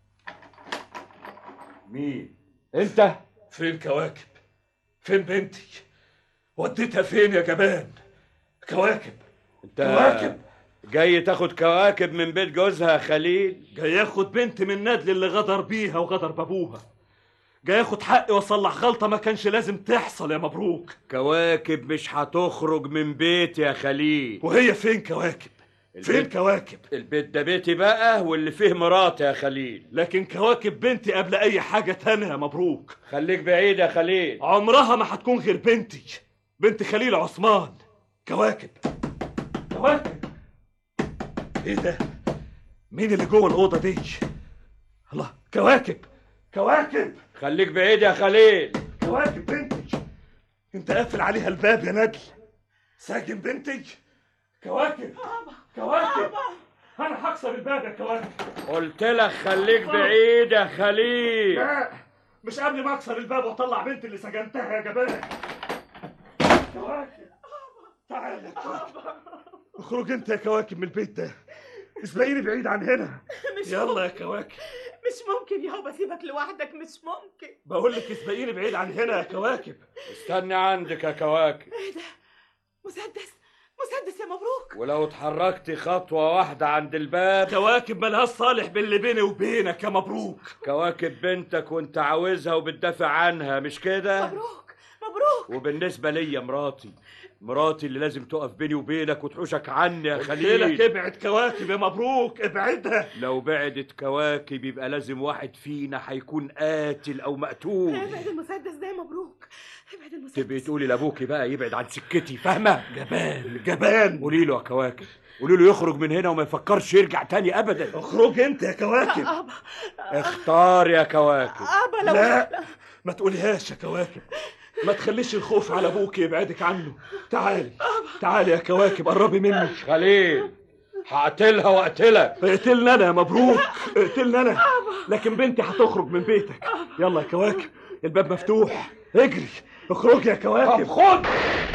مين انت فين كواكب فين بنتي وديتها فين يا جبان كواكب انت كواكب جاي تاخد كواكب من بيت جوزها يا خليل جاي ياخد بنت من ندل اللي غدر بيها وغدر بابوها جاي ياخد حقي واصلح غلطه ما كانش لازم تحصل يا مبروك كواكب مش هتخرج من بيتي يا خليل وهي فين كواكب فين البيت- كواكب البيت ده بيتي بقى واللي فيه مراتي يا خليل لكن كواكب بنتي قبل اي حاجه تانية يا مبروك خليك بعيد يا خليل عمرها ما هتكون غير بنتي بنت خليل عثمان كواكب كواكب ايه ده مين اللي جوه الاوضه دي الله كواكب كواكب خليك بعيد يا خليل كواكب بنتي انت قافل عليها الباب يا ندل ساجن بنتي كواكب كواكب انا هكسر الباب يا كواكب قلت لك خليك بعيد يا خليل لا مش قبل ما اكسر الباب واطلع بنتي اللي سجنتها يا جبان كواكب تعال يا كواكب اخرج انت يا كواكب من البيت ده اسبقيني بعيد عن هنا مش يلا يا ممكن. كواكب مش ممكن يابا سيبك لوحدك مش ممكن بقول لك اسبقيني بعيد عن هنا يا كواكب استني عندك يا كواكب ايه ده مسدس مسدس يا مبروك ولو اتحركتي خطوة واحدة عند الباب كواكب ملهاش صالح باللي بيني وبينك يا مبروك كواكب بنتك وانت عاوزها وبتدافع عنها مش كده مبروك مبروك وبالنسبة ليا مراتي مراتي اللي لازم تقف بيني وبينك وتحوشك عني يا قلت خليل لك ابعد كواكب يا مبروك ابعدها لو بعدت كواكب يبقى لازم واحد فينا هيكون قاتل او مقتول ابعد المسدس ده يا مبروك ابعد المسدس تبقي تقولي لابوكي بقى يبعد عن سكتي فاهمه جبان جبان قولي له يا كواكب قولي له يخرج من هنا وما يفكرش يرجع تاني ابدا اخرج انت يا كواكب ابا اختار يا كواكب ابا لو لا ما تقوليهاش يا كواكب ما تخليش الخوف على ابوك يبعدك عنه تعالي تعالي يا كواكب قربي مني خليل هقتلها واقتلك اقتلنا انا يا مبروك اقتلنا انا لكن بنتي هتخرج من بيتك يلا يا كواكب الباب مفتوح اجري اخرج يا كواكب خد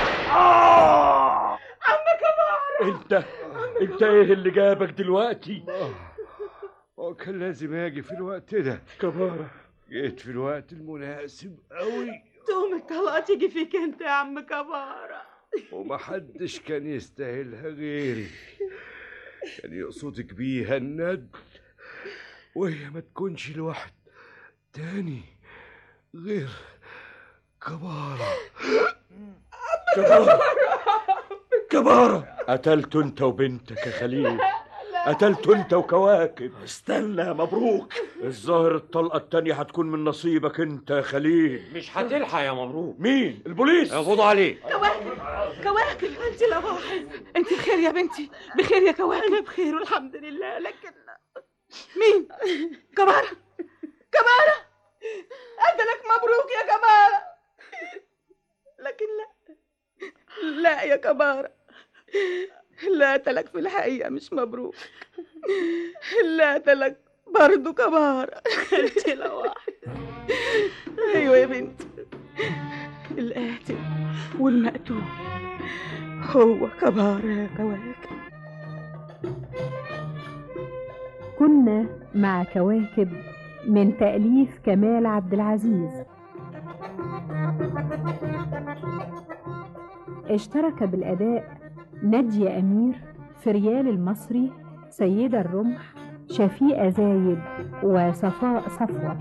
عمك ابا انت انت ايه اللي جابك دلوقتي هو كان لازم اجي في الوقت ده كبارة جيت في الوقت المناسب قوي تقوم الطلاق تيجي فيك انت يا عم كبارة ومحدش كان يستاهلها غيري كان يقصدك بيها الند وهي ما تكونش لواحد تاني غير كبارة كبارة كبارة قتلت انت وبنتك يا خليل قتلت انت وكواكب استنى يا مبروك الظاهر الطلقة التانية هتكون من نصيبك انت يا خليل مش هتلحق يا مبروك مين البوليس يقبضوا عليك كواكب كواكب انت لا واحد انت بخير يا بنتي بخير يا كواكب انا بخير والحمد لله لكن مين كبارة كبارة أجلك مبروك يا كبارة لكن لا لا يا كبارة لا تلك في الحقيقة مش مبروك لا تلك برضو كبارة انت لا واحد ايوه يا بنتي القاتل والمقتول هو كبارة يا كواكب كنا مع كواكب من تأليف كمال عبد العزيز اشترك بالأداء نادية أمير فريال المصري سيدة الرمح شفيقة زايد وصفاء صفوة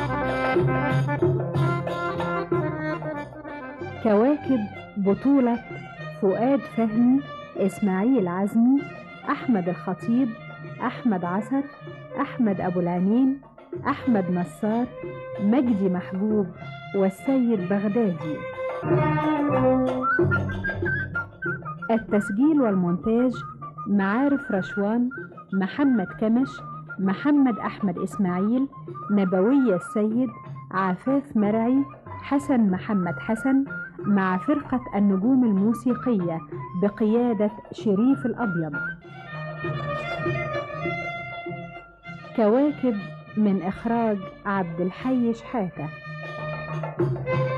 كواكب بطولة فؤاد فهمي إسماعيل عزمي أحمد الخطيب أحمد عسر أحمد أبو العنين أحمد نصار مجدي محجوب والسيد بغدادي التسجيل والمونتاج معارف رشوان محمد كمش محمد أحمد إسماعيل نبوية السيد عفاف مرعي حسن محمد حسن مع فرقة النجوم الموسيقية بقيادة شريف الأبيض كواكب من إخراج عبد الحي شحاتة